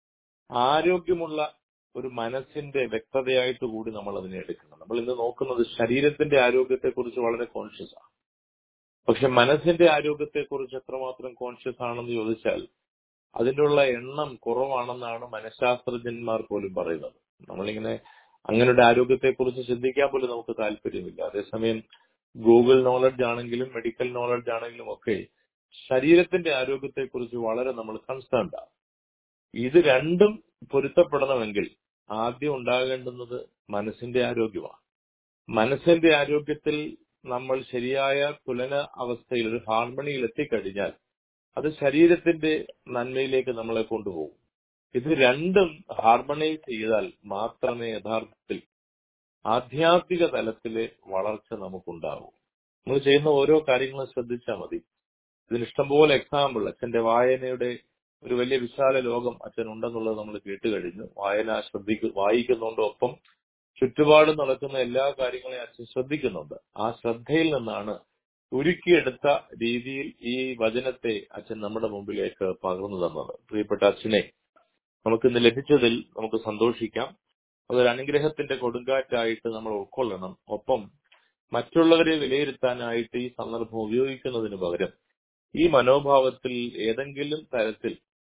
ആരോഗ്യമുള്ള ഒരു മനസ്സിന്റെ വ്യക്തതയായിട്ട് കൂടി നമ്മൾ അതിനെ എടുക്കണം നമ്മൾ ഇന്ന് നോക്കുന്നത് ശരീരത്തിന്റെ ആരോഗ്യത്തെ കുറിച്ച് വളരെ കോൺഷ്യസ് ആണ് പക്ഷെ മനസ്സിന്റെ ആരോഗ്യത്തെ കുറിച്ച് എത്രമാത്രം കോൺഷ്യസ് ആണെന്ന് ചോദിച്ചാൽ അതിനുള്ള എണ്ണം കുറവാണെന്നാണ് മനഃശാസ്ത്രജ്ഞന്മാർ പോലും പറയുന്നത് നമ്മളിങ്ങനെ അങ്ങനെ ഒരു ആരോഗ്യത്തെ കുറിച്ച് ചിന്തിക്കാൻ പോലും നമുക്ക് താല്പര്യമില്ല അതേസമയം ഗൂഗിൾ നോളജ് ആണെങ്കിലും മെഡിക്കൽ നോളജ് ആണെങ്കിലും ഒക്കെ ശരീരത്തിന്റെ ആരോഗ്യത്തെ കുറിച്ച് വളരെ നമ്മൾ കൺസേൺഡ് ആണ് ഇത് രണ്ടും പൊരുത്തപ്പെടണമെങ്കിൽ ആദ്യം ഉണ്ടാകേണ്ടുന്നത് മനസ്സിന്റെ ആരോഗ്യമാണ് മനസ്സിന്റെ ആരോഗ്യത്തിൽ നമ്മൾ ശരിയായ തുലന അവസ്ഥയിൽ ഒരു ഹാർമണിയിൽ എത്തിക്കഴിഞ്ഞാൽ അത് ശരീരത്തിന്റെ നന്മയിലേക്ക് നമ്മളെ കൊണ്ടുപോകും ഇത് രണ്ടും ഹാർമണൈസ് ചെയ്താൽ മാത്രമേ യഥാർത്ഥത്തിൽ ആധ്യാത്മിക തലത്തിലെ വളർച്ച നമുക്കുണ്ടാകൂ നമ്മൾ ചെയ്യുന്ന ഓരോ കാര്യങ്ങളും ശ്രദ്ധിച്ചാൽ മതി ഇതിന് ഇഷ്ടംപോലെ എക്സാമ്പിൾ അച്ഛന്റെ വായനയുടെ ഒരു വലിയ വിശാല ലോകം അച്ഛൻ ഉണ്ടെന്നുള്ളത് നമ്മൾ കേട്ട് കഴിഞ്ഞു വായന ശ്രദ്ധിക്കു വായിക്കുന്നുണ്ട് ഒപ്പം ചുറ്റുപാട് നടക്കുന്ന എല്ലാ കാര്യങ്ങളെയും അച്ഛൻ ശ്രദ്ധിക്കുന്നുണ്ട് ആ ശ്രദ്ധയിൽ നിന്നാണ് ഉരുക്കിയെടുത്ത രീതിയിൽ ഈ വചനത്തെ അച്ഛൻ നമ്മുടെ മുമ്പിലേക്ക് പകർന്നു തന്നത് പ്രിയപ്പെട്ട അച്ഛനെ നമുക്ക് ഇന്ന് ലഭിച്ചതിൽ നമുക്ക് സന്തോഷിക്കാം അതൊരു അനുഗ്രഹത്തിന്റെ കൊടുങ്കാറ്റായിട്ട് നമ്മൾ ഉൾക്കൊള്ളണം ഒപ്പം മറ്റുള്ളവരെ വിലയിരുത്താനായിട്ട് ഈ സന്ദർഭം ഉപയോഗിക്കുന്നതിന് പകരം ഈ മനോഭാവത്തിൽ ഏതെങ്കിലും തരത്തിൽ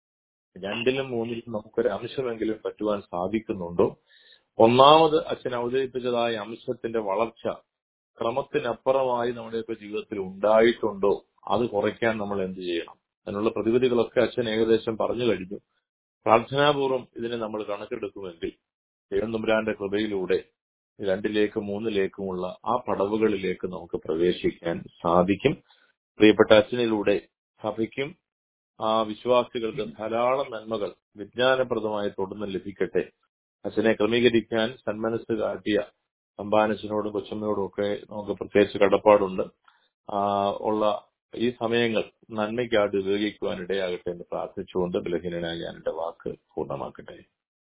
രണ്ടിലും മൂന്നിലും നമുക്കൊരു അംശമെങ്കിലും പറ്റുവാൻ സാധിക്കുന്നുണ്ടോ ഒന്നാമത് അച്ഛൻ അവതരിപ്പിച്ചതായ അംശത്തിന്റെ വളർച്ച ക്രമത്തിനപ്പുറമായി നമ്മുടെയൊക്കെ ജീവിതത്തിൽ ഉണ്ടായിട്ടുണ്ടോ അത് കുറയ്ക്കാൻ നമ്മൾ എന്ത് ചെയ്യണം അതിനുള്ള പ്രതിവിധികളൊക്കെ അച്ഛൻ ഏകദേശം പറഞ്ഞു കഴിഞ്ഞു പ്രാർത്ഥനാപൂർവം ഇതിനെ നമ്മൾ കണക്കെടുക്കുമെങ്കിൽ ദൈവം തമ്പുരാന്റെ കൃപയിലൂടെ രണ്ടിലേക്കും മൂന്നിലേക്കുമുള്ള ആ പടവുകളിലേക്ക് നമുക്ക് പ്രവേശിക്കാൻ സാധിക്കും പ്രിയപ്പെട്ട അച്ഛനിലൂടെ സഭയ്ക്കും ആ വിശ്വാസികൾക്ക് ധാരാളം നന്മകൾ വിജ്ഞാനപ്രദമായി തുടർന്ന് ലഭിക്കട്ടെ അച്ഛനെ ക്രമീകരിക്കാൻ സന്മനസ് കാട്ടിയ സമ്പാനച്ചനോടും കൊച്ചമ്മയോടും ഒക്കെ നമുക്ക് പ്രത്യേകിച്ച് കടപ്പാടുണ്ട് ആ ഉള്ള ഈ സമയങ്ങൾ നന്മയ്ക്കായിട്ട് ഉപയോഗിക്കുവാൻ ഇടയാകട്ടെ എന്ന് പ്രാർത്ഥിച്ചുകൊണ്ട് ബലഹീനനായ ഞാൻ എന്റെ വാക്ക് പൂർണ്ണമാക്കട്ടെ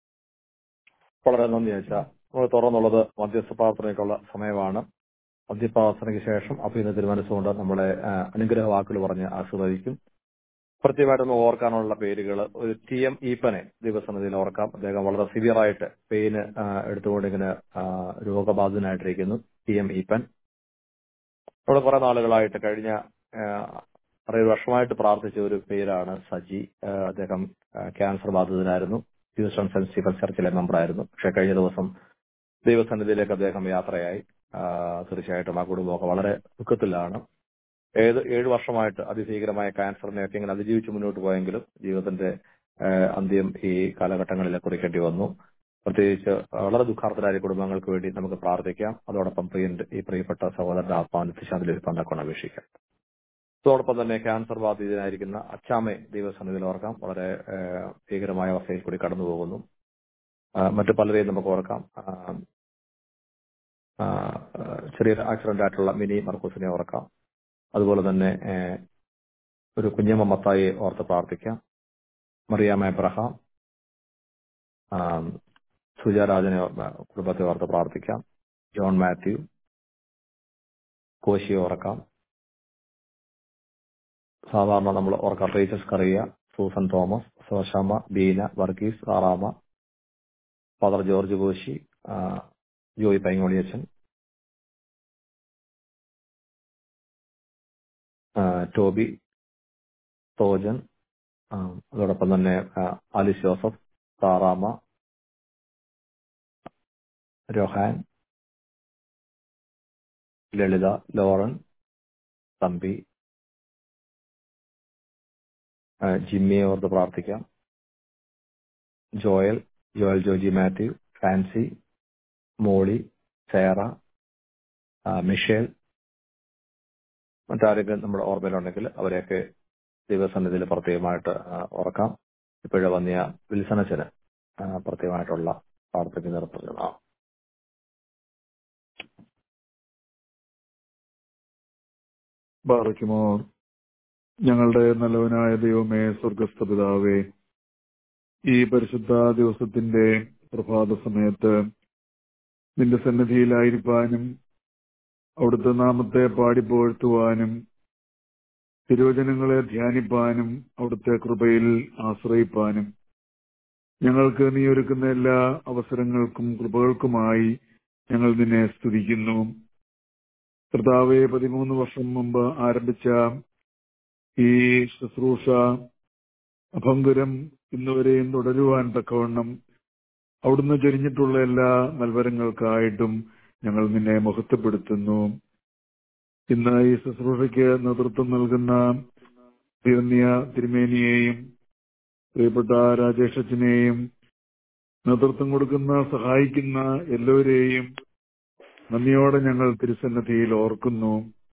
വളരെ നന്ദി അച്ഛ നമ്മൾ തുറന്നുള്ളത് മധ്യസ്ഥ പ്രാർത്ഥനയ്ക്കുള്ള സമയമാണ് മധ്യപ്രാർത്ഥനയ്ക്ക് ശേഷം അഭിനന്ദ തീരുമാനിച്ചുകൊണ്ട് നമ്മളെ ആ, അനുഗ്രഹ വാക്കുകൾ പറഞ്ഞ് ആസ്വദിക്കും പ്രത്യേകമായിട്ടൊന്ന് ഓർക്കാനുള്ള പേരുകൾ ഒരു ടി എം ഈപ്പനെ ദിവസനിധിയിൽ ഓർക്കാം അദ്ദേഹം വളരെ സിവിയർ ആയിട്ട് പെയിന് എടുത്തുകൊണ്ട് ഇങ്ങനെ ആ, രോഗബാധിതനായിട്ടിരിക്കുന്നു ടി എം ഈപ്പൻ നമ്മൾ കുറെ നാളുകളായിട്ട് കഴിഞ്ഞ ആ, അറേഴ് വർഷമായിട്ട് പ്രാർത്ഥിച്ച ഒരു പേരാണ് സജി ആ, അദ്ദേഹം ആ, ക്യാൻസർ ബാധിതനായിരുന്നു ഹ്യൂസ്റ്റൺ സെന്റ് സ്റ്റീഫൻ ചർച്ചിലെ മെമ്പറായിരുന്നു പക്ഷെ കഴിഞ്ഞ ദിവസം ദൈവസന്നിധിയിലേക്ക് അദ്ദേഹം യാത്രയായി ആ, തീർച്ചയായിട്ടും ആ കുടുംബമൊക്കെ വളരെ ദുഃഖത്തിലാണ് ഏത് ഏഴ് വർഷമായിട്ട് അതിഭീകരമായ ക്യാൻസറിനെയൊക്കെ ഇങ്ങനെ അതിജീവിച്ച് മുന്നോട്ട് പോയെങ്കിലും ജീവിതത്തിന്റെ ആ, അന്ത്യം ഈ കാലഘട്ടങ്ങളിൽ കുറിക്കേണ്ടി വന്നു പ്രത്യേകിച്ച് വളരെ ദുഃഖാർത്ഥരായ കുടുംബങ്ങൾക്ക് വേണ്ടി നമുക്ക് പ്രാർത്ഥിക്കാം അതോടൊപ്പം പ്രിയന്റെ ഈ പ്രിയപ്പെട്ട സഹോദരന്റെ ആത്മാവിന് ശാന്തി ലഭിക്കാൻ അപേക്ഷിക്കാം അതോടൊപ്പം തന്നെ ക്യാൻസർ ബാധിതനായിരിക്കുന്ന അച്ചാമെ ദൈവസന്നിധിയിൽ ഓർക്കാം വളരെ ആ, ഭീകരമായ അവസ്ഥയിൽ കൂടി കടന്നു പോകുന്നു ആ, മറ്റു പലരെയും നമുക്ക് ഓർക്കാം ആ, ആ, ആ, ചെറിയൊരു ആക്സിഡന്റ് ആയിട്ടുള്ള മിനി മർക്കൂസിനെ ഓർക്കാം അതുപോലെ തന്നെ ഏ, ഒരു കുഞ്ഞമ്മ മത്തായി ഓർത്ത് പ്രാർത്ഥിക്കാം മറിയാമ്മ എബ്രഹാം ആ, സുജാരാജനെ ഓ- കുടുംബത്തെ ഓർത്ത് പ്രാർത്ഥിക്കാം ജോൺ മാത്യു കോശി ഓർക്കാം സാധാരണ നമ്മൾ ഓർക്കാം റേച്ചസ് കറിയ സൂസൻ തോമസ് സോശാമ്മ ബീന വർഗീസ് സാറാമ്മ ഫാദർ ജോർജ് കോശി ആ, ജോയി പൈങ്ങോളിയച്ചൻ ആ, ടോബി തോജൻ ആ, അതോടൊപ്പം തന്നെ ആ, ആലിസ് ജോസഫ് സാറാമ്മ രോഹാൻ ലളിത ലോറൻ തമ്പി ആ, ജിമ്മിയെ ഓർത്ത് പ്രാർത്ഥിക്കാം ജോയൽ ജോയൽ ജോജി മാത്യു ഫാൻസി മോളി സേറ ആ, മിഷേൽ മറ്റാരെങ്കിലും നമ്മുടെ ഓർമ്മയിലുണ്ടെങ്കിൽ അവരെയൊക്കെ ദൈവസന്നിധിയിൽ പ്രത്യേകമായിട്ട് ആ, ഓർക്കാം ഇപ്പോഴും വന്നിയ വിൽസനച്ചന് ആ, പ്രത്യേകമായിട്ടുള്ള പ്രാർത്ഥന നിർത്തുന്നതാണ് ബാറയ്ക്കുമോ ഞങ്ങളുടെ നല്ലവനായ ദൈവമേ സ്വർഗസ്ഥ പിതാവേ ഈ പരിശുദ്ധ ദിവസത്തിന്റെ പ്രഭാത സമയത്ത് നിന്റെ സന്നിധിയിലായിരിക്കാനും അവിടുത്തെ നാമത്തെ പാടിപ്പോഴ്ത്തുവാനും തിരുവചനങ്ങളെ ധ്യാനിപ്പാനും അവിടുത്തെ കൃപയിൽ ആശ്രയിപ്പാനും ഞങ്ങൾക്ക് നീ ഒരുക്കുന്ന എല്ലാ അവസരങ്ങൾക്കും കൃപകൾക്കുമായി ഞങ്ങൾ നിന്നെ സ്തുതിക്കുന്നു കർത്താവെ പതിമൂന്ന് വർഷം മുമ്പ് ആരംഭിച്ച ഈ ശുശ്രൂഷ അഭംഗുരം ഇന്നുവരെയും തുടരുവാൻ തക്കവണ്ണം അവിടുന്ന് ചൊരിഞ്ഞിട്ടുള്ള എല്ലാ നൽവരങ്ങൾക്കായിട്ടും ഞങ്ങൾ നിന്നെ മഹത്വപ്പെടുത്തുന്നു ഇന്ന് ഈ ശുശ്രൂഷയ്ക്ക് നേതൃത്വം നൽകുന്ന തിരുന്നിയ തിരുമേനിയെയും പ്രിയപ്പെട്ട രാജേഷച്ചനെയും നേതൃത്വം കൊടുക്കുന്ന സഹായിക്കുന്ന എല്ലാവരെയും നന്ദിയോടെ ഞങ്ങൾ തിരുസന്നധിയിൽ ഓർക്കുന്നു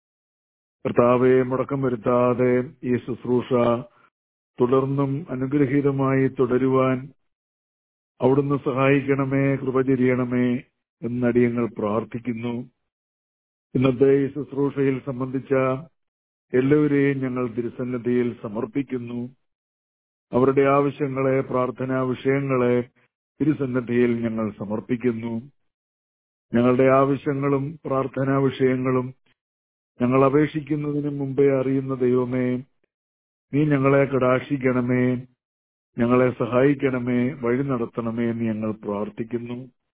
കർത്താവെ മുടക്കം വരുത്താതെ ഈ ശുശ്രൂഷ തുടർന്നും അനുഗ്രഹീതമായി തുടരുവാൻ അവിടുന്ന് സഹായിക്കണമേ കൃപ ചൊരിയണമേ എന്നടിയങ്ങൾ പ്രാർത്ഥിക്കുന്നു ഇന്നത്തെ ഈ ശുശ്രൂഷയിൽ സംബന്ധിച്ച എല്ലാവരെയും ഞങ്ങൾ തിരുസന്നധിയിൽ സമർപ്പിക്കുന്നു അവരുടെ ആവശ്യങ്ങളെ പ്രാർത്ഥനാ വിഷയങ്ങളെ തിരുസന്നധിയിൽ ഞങ്ങൾ സമർപ്പിക്കുന്നു ഞങ്ങളുടെ ആവശ്യങ്ങളും പ്രാർത്ഥനാ വിഷയങ്ങളും ഞങ്ങൾ അപേക്ഷിക്കുന്നതിന് മുമ്പേ അറിയുന്ന ദൈവമേ നീ ഞങ്ങളെ കടാക്ഷിക്കണമേ ഞങ്ങളെ സഹായിക്കണമേ വഴി നടത്തണമേ എന്ന് ഞങ്ങൾ പ്രാർത്ഥിക്കുന്നു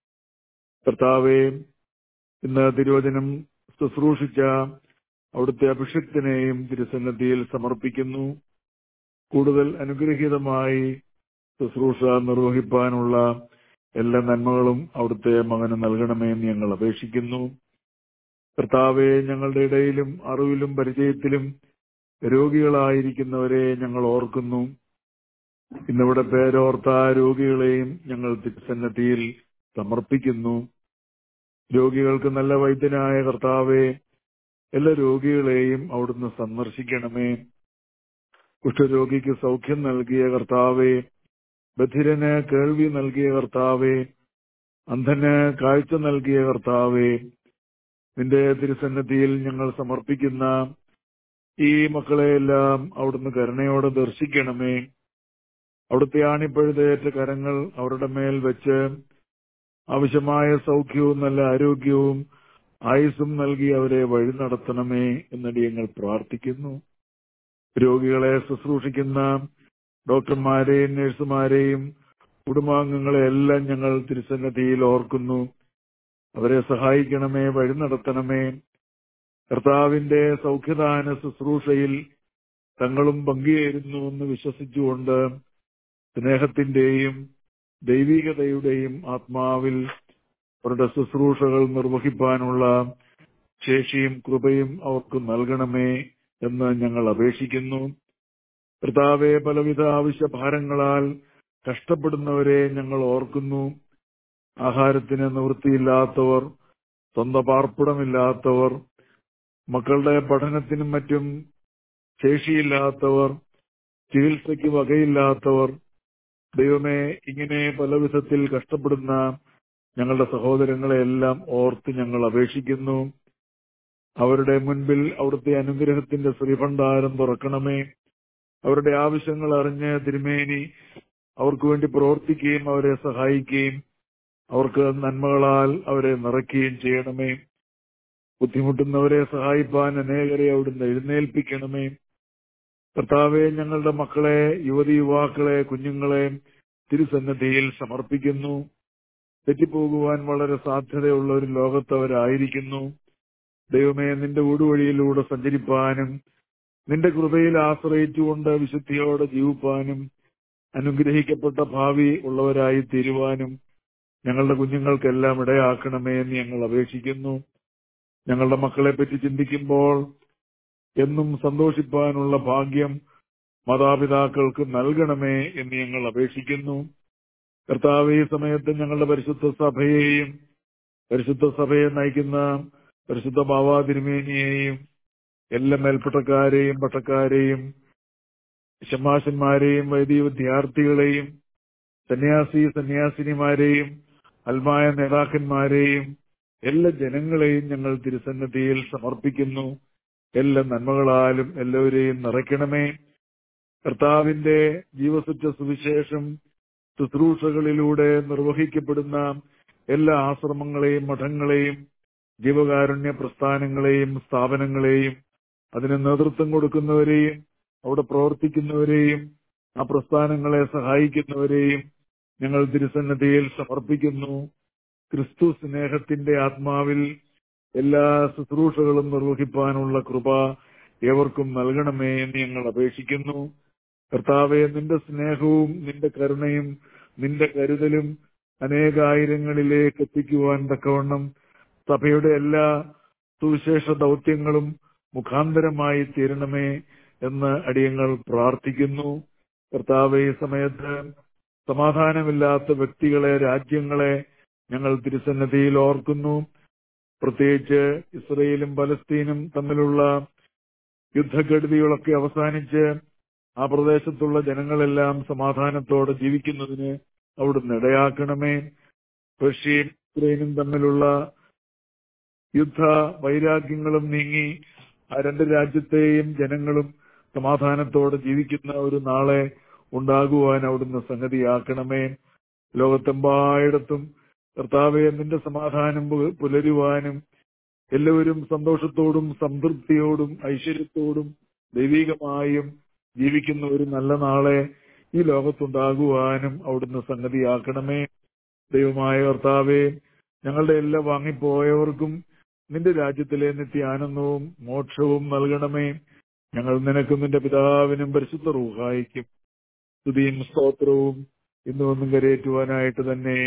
കർത്താവെ ഇന്ന് തിരുവചനം ശുശ്രൂഷിച്ച അവിടുത്തെ അഭിഷിക്തനെയും തിരുസന്നദ്ധിയിൽ സമർപ്പിക്കുന്നു കൂടുതൽ അനുഗ്രഹീതമായി ശുശ്രൂഷ നിർവഹിപ്പാനുള്ള എല്ലാ നന്മകളും അവിടുത്തെ മകന് നൽകണമേ എന്ന് ഞങ്ങൾ അപേക്ഷിക്കുന്നു കർത്താവെ ഞങ്ങളുടെ ഇടയിലും അറിവിലും പരിചയത്തിലും രോഗികളായിരിക്കുന്നവരെ ഞങ്ങൾ ഓർക്കുന്നു ഇന്നിവിടെ പേരോർത്ത രോഗികളെയും ഞങ്ങൾ തിരുസന്നദ്ധിയിൽ സമർപ്പിക്കുന്നു രോഗികൾക്ക് നല്ല വൈദ്യനായ കർത്താവെ എല്ലാ രോഗികളെയും അവിടുന്ന് സന്ദർശിക്കണമേ കുഷ്ഠരോഗിക്ക് സൗഖ്യം നൽകിയ കർത്താവെ ബധിരന് കേൾവി നൽകിയ കർത്താവെ അന്ധന് കാഴ്ച നൽകിയ കർത്താവെ നിന്റെ തിരുസന്നദ്ധിയിൽ ഞങ്ങൾ സമർപ്പിക്കുന്ന ഈ മക്കളെയെല്ലാം അവിടുന്ന് കരുണയോടെ ദർശിക്കണമേ അവിടുത്തെ ആണിപ്പഴുതേറ്റ കരങ്ങൾ അവരുടെ മേൽ വെച്ച് ആവശ്യമായ സൗഖ്യവും നല്ല ആരോഗ്യവും ആയുസ്സും നൽകി അവരെ വഴി നടത്തണമേ എന്നടി ഞങ്ങൾ പ്രാർത്ഥിക്കുന്നു രോഗികളെ ശുശ്രൂഷിക്കുന്ന ഡോക്ടർമാരെയും നഴ്സുമാരെയും കുടുംബാംഗങ്ങളെ എല്ലാം ഞങ്ങൾ തിരുസന്നദ്ധിയിൽ ഓർക്കുന്നു അവരെ സഹായിക്കണമേ വഴി നടത്തണമേ കർത്താവിന്റെ സൗഖ്യദാന ശുശ്രൂഷയിൽ തങ്ങളും പങ്കുചേരുന്നു എന്ന് വിശ്വസിച്ചുകൊണ്ട് സ്നേഹത്തിന്റെയും ദൈവികതയുടെയും ആത്മാവിൽ അവരുടെ ശുശ്രൂഷകൾ നിർവഹിപ്പാനുള്ള ശേഷിയും കൃപയും അവർക്ക് നൽകണമേ എന്ന് ഞങ്ങൾ അപേക്ഷിക്കുന്നു കർത്താവെ പലവിധ ആവശ്യഭാരങ്ങളാൽ കഷ്ടപ്പെടുന്നവരെ ഞങ്ങൾ ഓർക്കുന്നു ആഹാരത്തിന് നിവൃത്തിയില്ലാത്തവർ സ്വന്തം പാർപ്പിടമില്ലാത്തവർ മക്കളുടെ പഠനത്തിനും മറ്റും ശേഷിയില്ലാത്തവർ ചികിത്സയ്ക്ക് വകയില്ലാത്തവർ ദൈവമേ ഇങ്ങനെ പല വിധത്തിൽ കഷ്ടപ്പെടുന്ന ഞങ്ങളുടെ സഹോദരങ്ങളെ എല്ലാം ഓർത്ത് ഞങ്ങൾ അപേക്ഷിക്കുന്നു അവരുടെ മുൻപിൽ അവിടുത്തെ അനുഗ്രഹത്തിന്റെ ശ്രീഭണ്ഡാരം തുറക്കണമേ അവരുടെ ആവശ്യങ്ങൾ അറിഞ്ഞ് തിരുമേനി അവർക്ക് വേണ്ടി പ്രവർത്തിക്കുകയും അവരെ സഹായിക്കുകയും അവർക്ക് നന്മകളാൽ അവരെ നിറയ്ക്കുകയും ചെയ്യണമേ ബുദ്ധിമുട്ടുന്നവരെ സഹായിപ്പാൻ അനേകരെ അവിടുന്ന് എഴുന്നേൽപ്പിക്കണമേ കർത്താവെ ഞങ്ങളുടെ മക്കളെ യുവതി യുവാക്കളെ കുഞ്ഞുങ്ങളെ തിരുസന്നദ്ധിയിൽ സമർപ്പിക്കുന്നു തെറ്റിപ്പോകുവാൻ വളരെ സാധ്യതയുള്ള ഒരു ലോകത്ത് അവരായിരിക്കുന്നു ദൈവമേ നിന്റെ ഊടുവഴിയിലൂടെ സഞ്ചരിപ്പാനും നിന്റെ കൃപയിൽ ആശ്രയിച്ചുകൊണ്ട് വിശുദ്ധിയോടെ ജീവിപ്പാനും അനുഗ്രഹിക്കപ്പെട്ട ഭാവി ഉള്ളവരായി തീരുവാനും ഞങ്ങളുടെ കുഞ്ഞുങ്ങൾക്കെല്ലാം ഇടയാക്കണമേ എന്ന് ഞങ്ങൾ അപേക്ഷിക്കുന്നു ഞങ്ങളുടെ മക്കളെ പറ്റി ചിന്തിക്കുമ്പോൾ എന്നും സന്തോഷിപ്പാനുള്ള ഭാഗ്യം മാതാപിതാക്കൾക്ക് നൽകണമേ എന്ന് ഞങ്ങൾ അപേക്ഷിക്കുന്നു കർത്താവ് ഈ സമയത്ത് ഞങ്ങളുടെ പരിശുദ്ധ സഭയെയും പരിശുദ്ധ സഭയെ നയിക്കുന്ന പരിശുദ്ധ ബാബാ തിരുമേനിയെയും എല്ലാ മേൽപ്പെട്ടക്കാരെയും പട്ടക്കാരെയും ശമാശന്മാരെയും വൈദിക വിദ്യാർത്ഥികളെയും സന്യാസി സന്യാസിനിമാരെയും അൽമായ നേതാക്കന്മാരെയും എല്ലാ ജനങ്ങളെയും ഞങ്ങൾ തിരുസന്നദ്ധിയിൽ സമർപ്പിക്കുന്നു എല്ലാ നന്മകളാലും എല്ലാവരെയും നിറയ്ക്കണമേ കർത്താവിന്റെ ജീവസുറ്റ സുവിശേഷം ശുശ്രൂഷകളിലൂടെ നിർവഹിക്കപ്പെടുന്ന എല്ലാ ആശ്രമങ്ങളെയും മഠങ്ങളെയും ജീവകാരുണ്യ പ്രസ്ഥാനങ്ങളെയും സ്ഥാപനങ്ങളെയും അതിന് നേതൃത്വം കൊടുക്കുന്നവരെയും അവിടെ പ്രവർത്തിക്കുന്നവരെയും ആ പ്രസ്ഥാനങ്ങളെ സഹായിക്കുന്നവരെയും ഞങ്ങൾ തിരുസന്നദ്ധിയിൽ സമർപ്പിക്കുന്നു ക്രിസ്തു സ്നേഹത്തിന്റെ ആത്മാവിൽ എല്ലാ ശുശ്രൂഷകളും നിർവഹിപ്പാനുള്ള കൃപ ഏവർക്കും നൽകണമേ എന്ന് ഞങ്ങൾ അപേക്ഷിക്കുന്നു കർത്താവെ നിന്റെ സ്നേഹവും നിന്റെ കരുണയും നിന്റെ കരുതലും അനേകായിരങ്ങളിലേക്ക് എത്തിക്കുവാൻ തക്കവണ്ണം സഭയുടെ എല്ലാ സുവിശേഷ ദൗത്യങ്ങളും മുഖാന്തരമായി തീരണമേ എന്ന് അടിയങ്ങൾ പ്രാർത്ഥിക്കുന്നു കർത്താവ് ഈ സമയത്ത് സമാധാനമില്ലാത്ത വ്യക്തികളെ രാജ്യങ്ങളെ ഞങ്ങൾ തിരുസന്നതിയിൽ ഓർക്കുന്നു പ്രത്യേകിച്ച് ഇസ്രയേലും പലസ്തീനും തമ്മിലുള്ള യുദ്ധക്കെടുതികളൊക്കെ അവസാനിച്ച് ആ പ്രദേശത്തുള്ള ജനങ്ങളെല്ലാം സമാധാനത്തോടെ ജീവിക്കുന്നതിന് അവിടുന്ന് ഇടയാക്കണമേ റഷ്യയും ഉക്രൈനും തമ്മിലുള്ള യുദ്ധ വൈരാഗ്യങ്ങളും നീങ്ങി ആ രണ്ട് രാജ്യത്തെയും ജനങ്ങളും സമാധാനത്തോടെ ജീവിക്കുന്ന ഒരു നാളെ ഉണ്ടാകുവാൻ അവിടുന്ന് സംഗതിയാക്കണമേ ലോകത്തെമ്പായിടത്തും കർത്താവെ നിന്റെ സമാധാനം പു- പുലരുവാനും എല്ലാവരും സന്തോഷത്തോടും സംതൃപ്തിയോടും ഐശ്വര്യത്തോടും ദൈവികമായും ജീവിക്കുന്ന ഒരു നല്ല നാളെ ഈ ലോകത്തുണ്ടാകുവാനും അവിടുന്ന് സംഗതിയാക്കണമേ ദൈവമായ കർത്താവെ ഞങ്ങളുടെ എല്ലാ വാങ്ങിപ്പോയവർക്കും നിന്റെ രാജ്യത്തിലെ നിത്യാനന്ദവും മോക്ഷവും നൽകണമേ ഞങ്ങൾ നിനക്കും നിന്റെ പിതാവിനും പരിശുദ്ധ റൂഹായിക്കും സ്തുതിയും സ്തോത്രവും ഇന്നും ഒന്നും കരയേറ്റുവാനായിട്ട് തന്നെ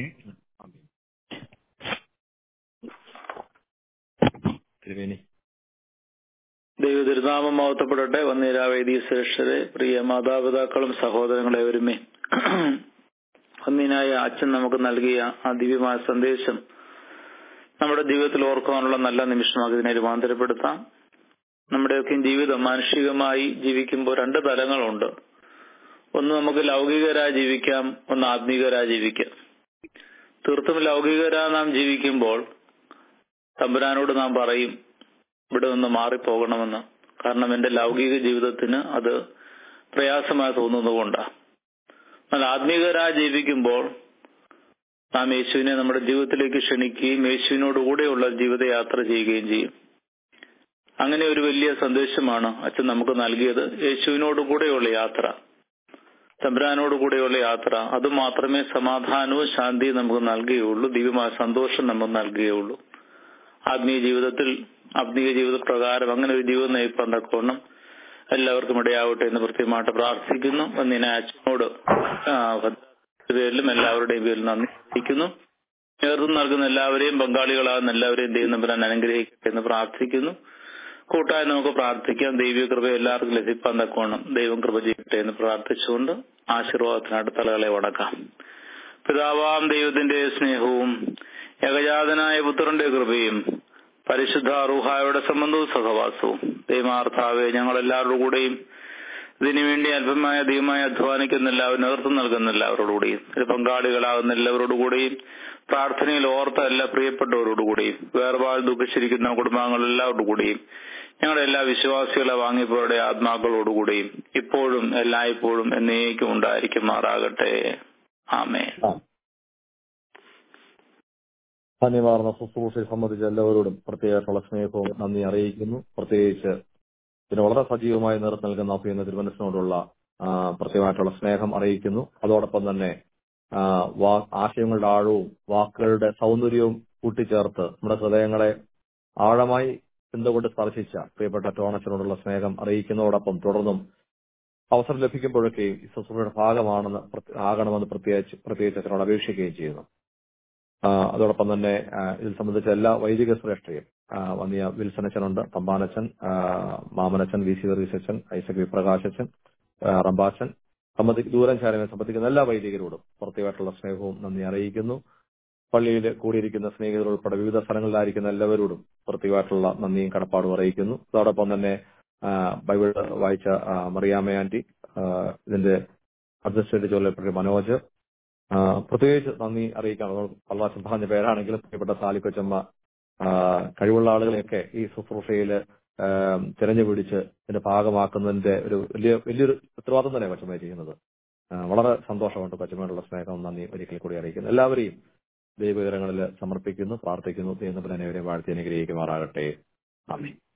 തിരുവേനി ദൈവ തിരുനാമം മഹത്വപ്പെടട്ടെ വന്നീരാ വൈദിക ശ്രേഷ്ഠരെ പ്രിയ മാതാപിതാക്കളും സഹോദരങ്ങളെ ഒരുമേ വന്നീനായ അച്ഛൻ നമുക്ക് നൽകിയ ആ ദിവ്യമായ സന്ദേശം നമ്മുടെ ജീവിതത്തിൽ ഓർക്കുവാനുള്ള നല്ല നിമിഷമാക്കി ഇതിനെ രൂപാന്തരപ്പെടുത്താം നമ്മുടെയൊക്കെ ജീവിതം മാനുഷികമായി ജീവിക്കുമ്പോൾ രണ്ട് തലങ്ങളുണ്ട് ഒന്ന് നമുക്ക് ലൗകികരായി ജീവിക്കാം ഒന്ന് ആത്മീകരായി ജീവിക്കാം തീർത്തും ലൗകികരാ നാം ജീവിക്കുമ്പോൾ തമ്പുരാനോട് നാം പറയും ഇവിടെ നിന്ന് മാറിപ്പോകണമെന്ന് കാരണം എന്റെ ലൗകിക ജീവിതത്തിന് അത് പ്രയാസമായി തോന്നുന്നതുകൊണ്ടാണ് എന്നാൽ ആത്മീകരായി ജീവിക്കുമ്പോൾ നാം യേശുവിനെ നമ്മുടെ ജീവിതത്തിലേക്ക് ക്ഷണിക്കുകയും യേശുവിനോട് കൂടെയുള്ള ജീവിതയാത്ര ചെയ്യുകയും ചെയ്യും അങ്ങനെ ഒരു വലിയ സന്ദേശമാണ് അച്ഛൻ നമുക്ക് നൽകിയത് യേശുവിനോട് കൂടെയുള്ള യാത്ര തമ്പുരാനോട് കൂടെയുള്ള യാത്ര അത് മാത്രമേ സമാധാനവും ശാന്തിയും നമുക്ക് നൽകുകയുള്ളൂ ദിവ്യമായ സന്തോഷം നമുക്ക് നൽകുകയുള്ളൂ ആത്മീയ ജീവിതത്തിൽ ആത്മീയ ജീവിത പ്രകാരം അങ്ങനെ ഒരു ജീവിതം നയിപ്പാൻ തക്കവണ്ണം എല്ലാവർക്കും ഇടയാവട്ടെ എന്ന് കൃത്യമായിട്ട് പ്രാർത്ഥിക്കുന്നു എന്നിനെ അച്ഛനോട് ആ, പേരിലും എല്ലാവരുടെയും പേരിൽ നന്ദി അറിയിക്കുന്നു നേതൃത്വം നൽകുന്ന എല്ലാവരെയും പങ്കാളികളാകുന്ന എല്ലാവരെയും ദൈവം നമ്പരാൻ അനുഗ്രഹിക്കട്ടെ എന്ന് പ്രാർത്ഥിക്കുന്നു കൂട്ടായി നമുക്ക് പ്രാർത്ഥിക്കാം ദൈവിക കൃപ എല്ലാവർക്കും ലഭിക്കാൻ തക്കവണ്ണം ദൈവം കൃപ ചെയ്യട്ടെ എന്ന് പ്രാർത്ഥിച്ചുകൊണ്ട് ആശീർവാദത്തിനായിട്ട് തലകളെ വണക്കാം പിതാവാം ദൈവത്തിന്റെ സ്നേഹവും ഏകജാതനായ പുത്രന്റെ കൃപയും പരിശുദ്ധ റൂഹായുടെ സംബന്ധവും സഹവാസവും ദൈവമാർത്താവെ ഞങ്ങൾ എല്ലാവരുടെ കൂടെയും ഇതിനുവേണ്ടി അല്പമായ ദൈവമായി അധ്വാനിക്കുന്ന എല്ലാവരും നേതൃത്വം നൽകുന്ന എല്ലാവരോടുകൂടിയും ഇതിൽ പങ്കാളികളാകുന്ന എല്ലാവരോടുകൂടിയും പ്രാർത്ഥനയിൽ ഓർത്ത എല്ലാ പ്രിയപ്പെട്ടവരോടുകൂടിയും വേർപാട് ദുഃഖിച്ചിരിക്കുന്ന കുടുംബാംഗങ്ങളെല്ലാവരോടുകൂടിയും ഞങ്ങളുടെ എല്ലാ വിശ്വാസികളെ വാങ്ങിപ്പോരുടെ ആത്മാക്കളോടുകൂടിയും ഇപ്പോഴും എല്ലായ്പ്പോഴും എന്നേക്കും ഉണ്ടായിരിക്കുമാറാകട്ടെ ആമേ ധന്യമാർന്ന ശുശ്രൂഷയെ സംബന്ധിച്ച് എല്ലാവരോടും പ്രത്യേകമായിട്ടുള്ള സ്നേഹവും നന്ദി അറിയിക്കുന്നു പ്രത്യേകിച്ച് ഇതിന് വളരെ സജീവമായി നേതൃത്വം നൽകുന്ന അഭിയുന്ന തിരുവനന്തപുരത്തിനോടുള്ള ആ, പ്രത്യേകമായിട്ടുള്ള സ്നേഹം അറിയിക്കുന്നു അതോടൊപ്പം തന്നെ ആ, വാ- ആശയങ്ങളുടെ ആഴവും വാക്കുകളുടെ സൗന്ദര്യവും കൂട്ടിച്ചേർത്ത് നമ്മുടെ ഹൃദയങ്ങളെ ആഴമായി ചിന്തകൊണ്ട് സ്പർശിച്ച പ്രിയപ്പെട്ട ടോണച്ചനോടുള്ള സ്നേഹം അറിയിക്കുന്നതോടൊപ്പം തുടർന്നും അവസരം ലഭിക്കുമ്പോഴൊക്കെയും ഈ ശുശ്രൂഷയുടെ ഭാഗമാണെന്ന് പ്രത്യ- ആകണമെന്ന് പ്രത്യേകിച്ച് പ്രത്യേകിച്ച് അച്ഛനോട് അപേക്ഷിക്കുകയും ചെയ്യുന്നു ആ, അതോടൊപ്പം തന്നെ ആ, ഇതിൽ സംബന്ധിച്ച എല്ലാ വൈദിക ശ്രേഷ്ഠയും ആ, വന്നിയ വിൽസനച്ചനുണ്ട് തമ്പാനച്ചൻ ആ, മാമനച്ചൻ വി സി വർഗീസച്ചൻ ഐസക് വിപ്രകാശച്ചൻ ആ, റംബാച്ചൻ സംബന്ധി ദൂരം ചാരങ്ങൾ സംബന്ധിക്കുന്ന എല്ലാ വൈദികരോടും പ്രത്യേകമായിട്ടുള്ള സ്നേഹവും നന്ദി അറിയിക്കുന്നു പള്ളിയിൽ കൂടിയിരിക്കുന്ന സ്നേഹിതർ ഉൾപ്പെടെ വിവിധ സ്ഥലങ്ങളിലായിരിക്കുന്ന എല്ലാവരോടും പ്രത്യേകമായിട്ടുള്ള നന്ദിയും കടപ്പാടും അറിയിക്കുന്നു അതോടൊപ്പം തന്നെ ആ, ബൈബിൾ വായിച്ച ആ, മറിയാമ്മ ആന്റി ആ, ഇതിന്റെ അഡ്മിനിസ്ട്രേറ്റീവ് ചുമതലപ്പെട്ട മനോജ് ആ, പ്രത്യേകിച്ച് നന്ദി അറിയിക്കാൻ പള്ളാശം പറഞ്ഞ പേരാണെങ്കിലും പ്രിയപ്പെട്ട സാലിക്കൊച്ചമ്മ ആ, കഴിവുള്ള ആളുകളെയൊക്കെ ഈ ശുശ്രൂഷയിൽ തിരഞ്ഞു പിടിച്ച് ഇതിന്റെ ഭാഗമാക്കുന്നതിന്റെ ഒരു വലിയ വലിയൊരു ഉത്തരവാദിത്വം തന്നെ കൊച്ചമ്മ ചെയ്യുന്നത് ആ, വളരെ സന്തോഷമുണ്ട് കൊച്ചമ്മയോടുള്ള സ്നേഹവും നന്ദി ഒരിക്കൽ കൂടി അറിയിക്കുന്നു എല്ലാവരെയും ദൈവകരങ്ങളിൽ സമർപ്പിക്കുന്നു പ്രാർത്ഥിക്കുന്നു ദൈവം തന്നെ വാഴ്ത്തി അനുഗ്രഹിക്കുമാറാകട്ടെ ആമേൻ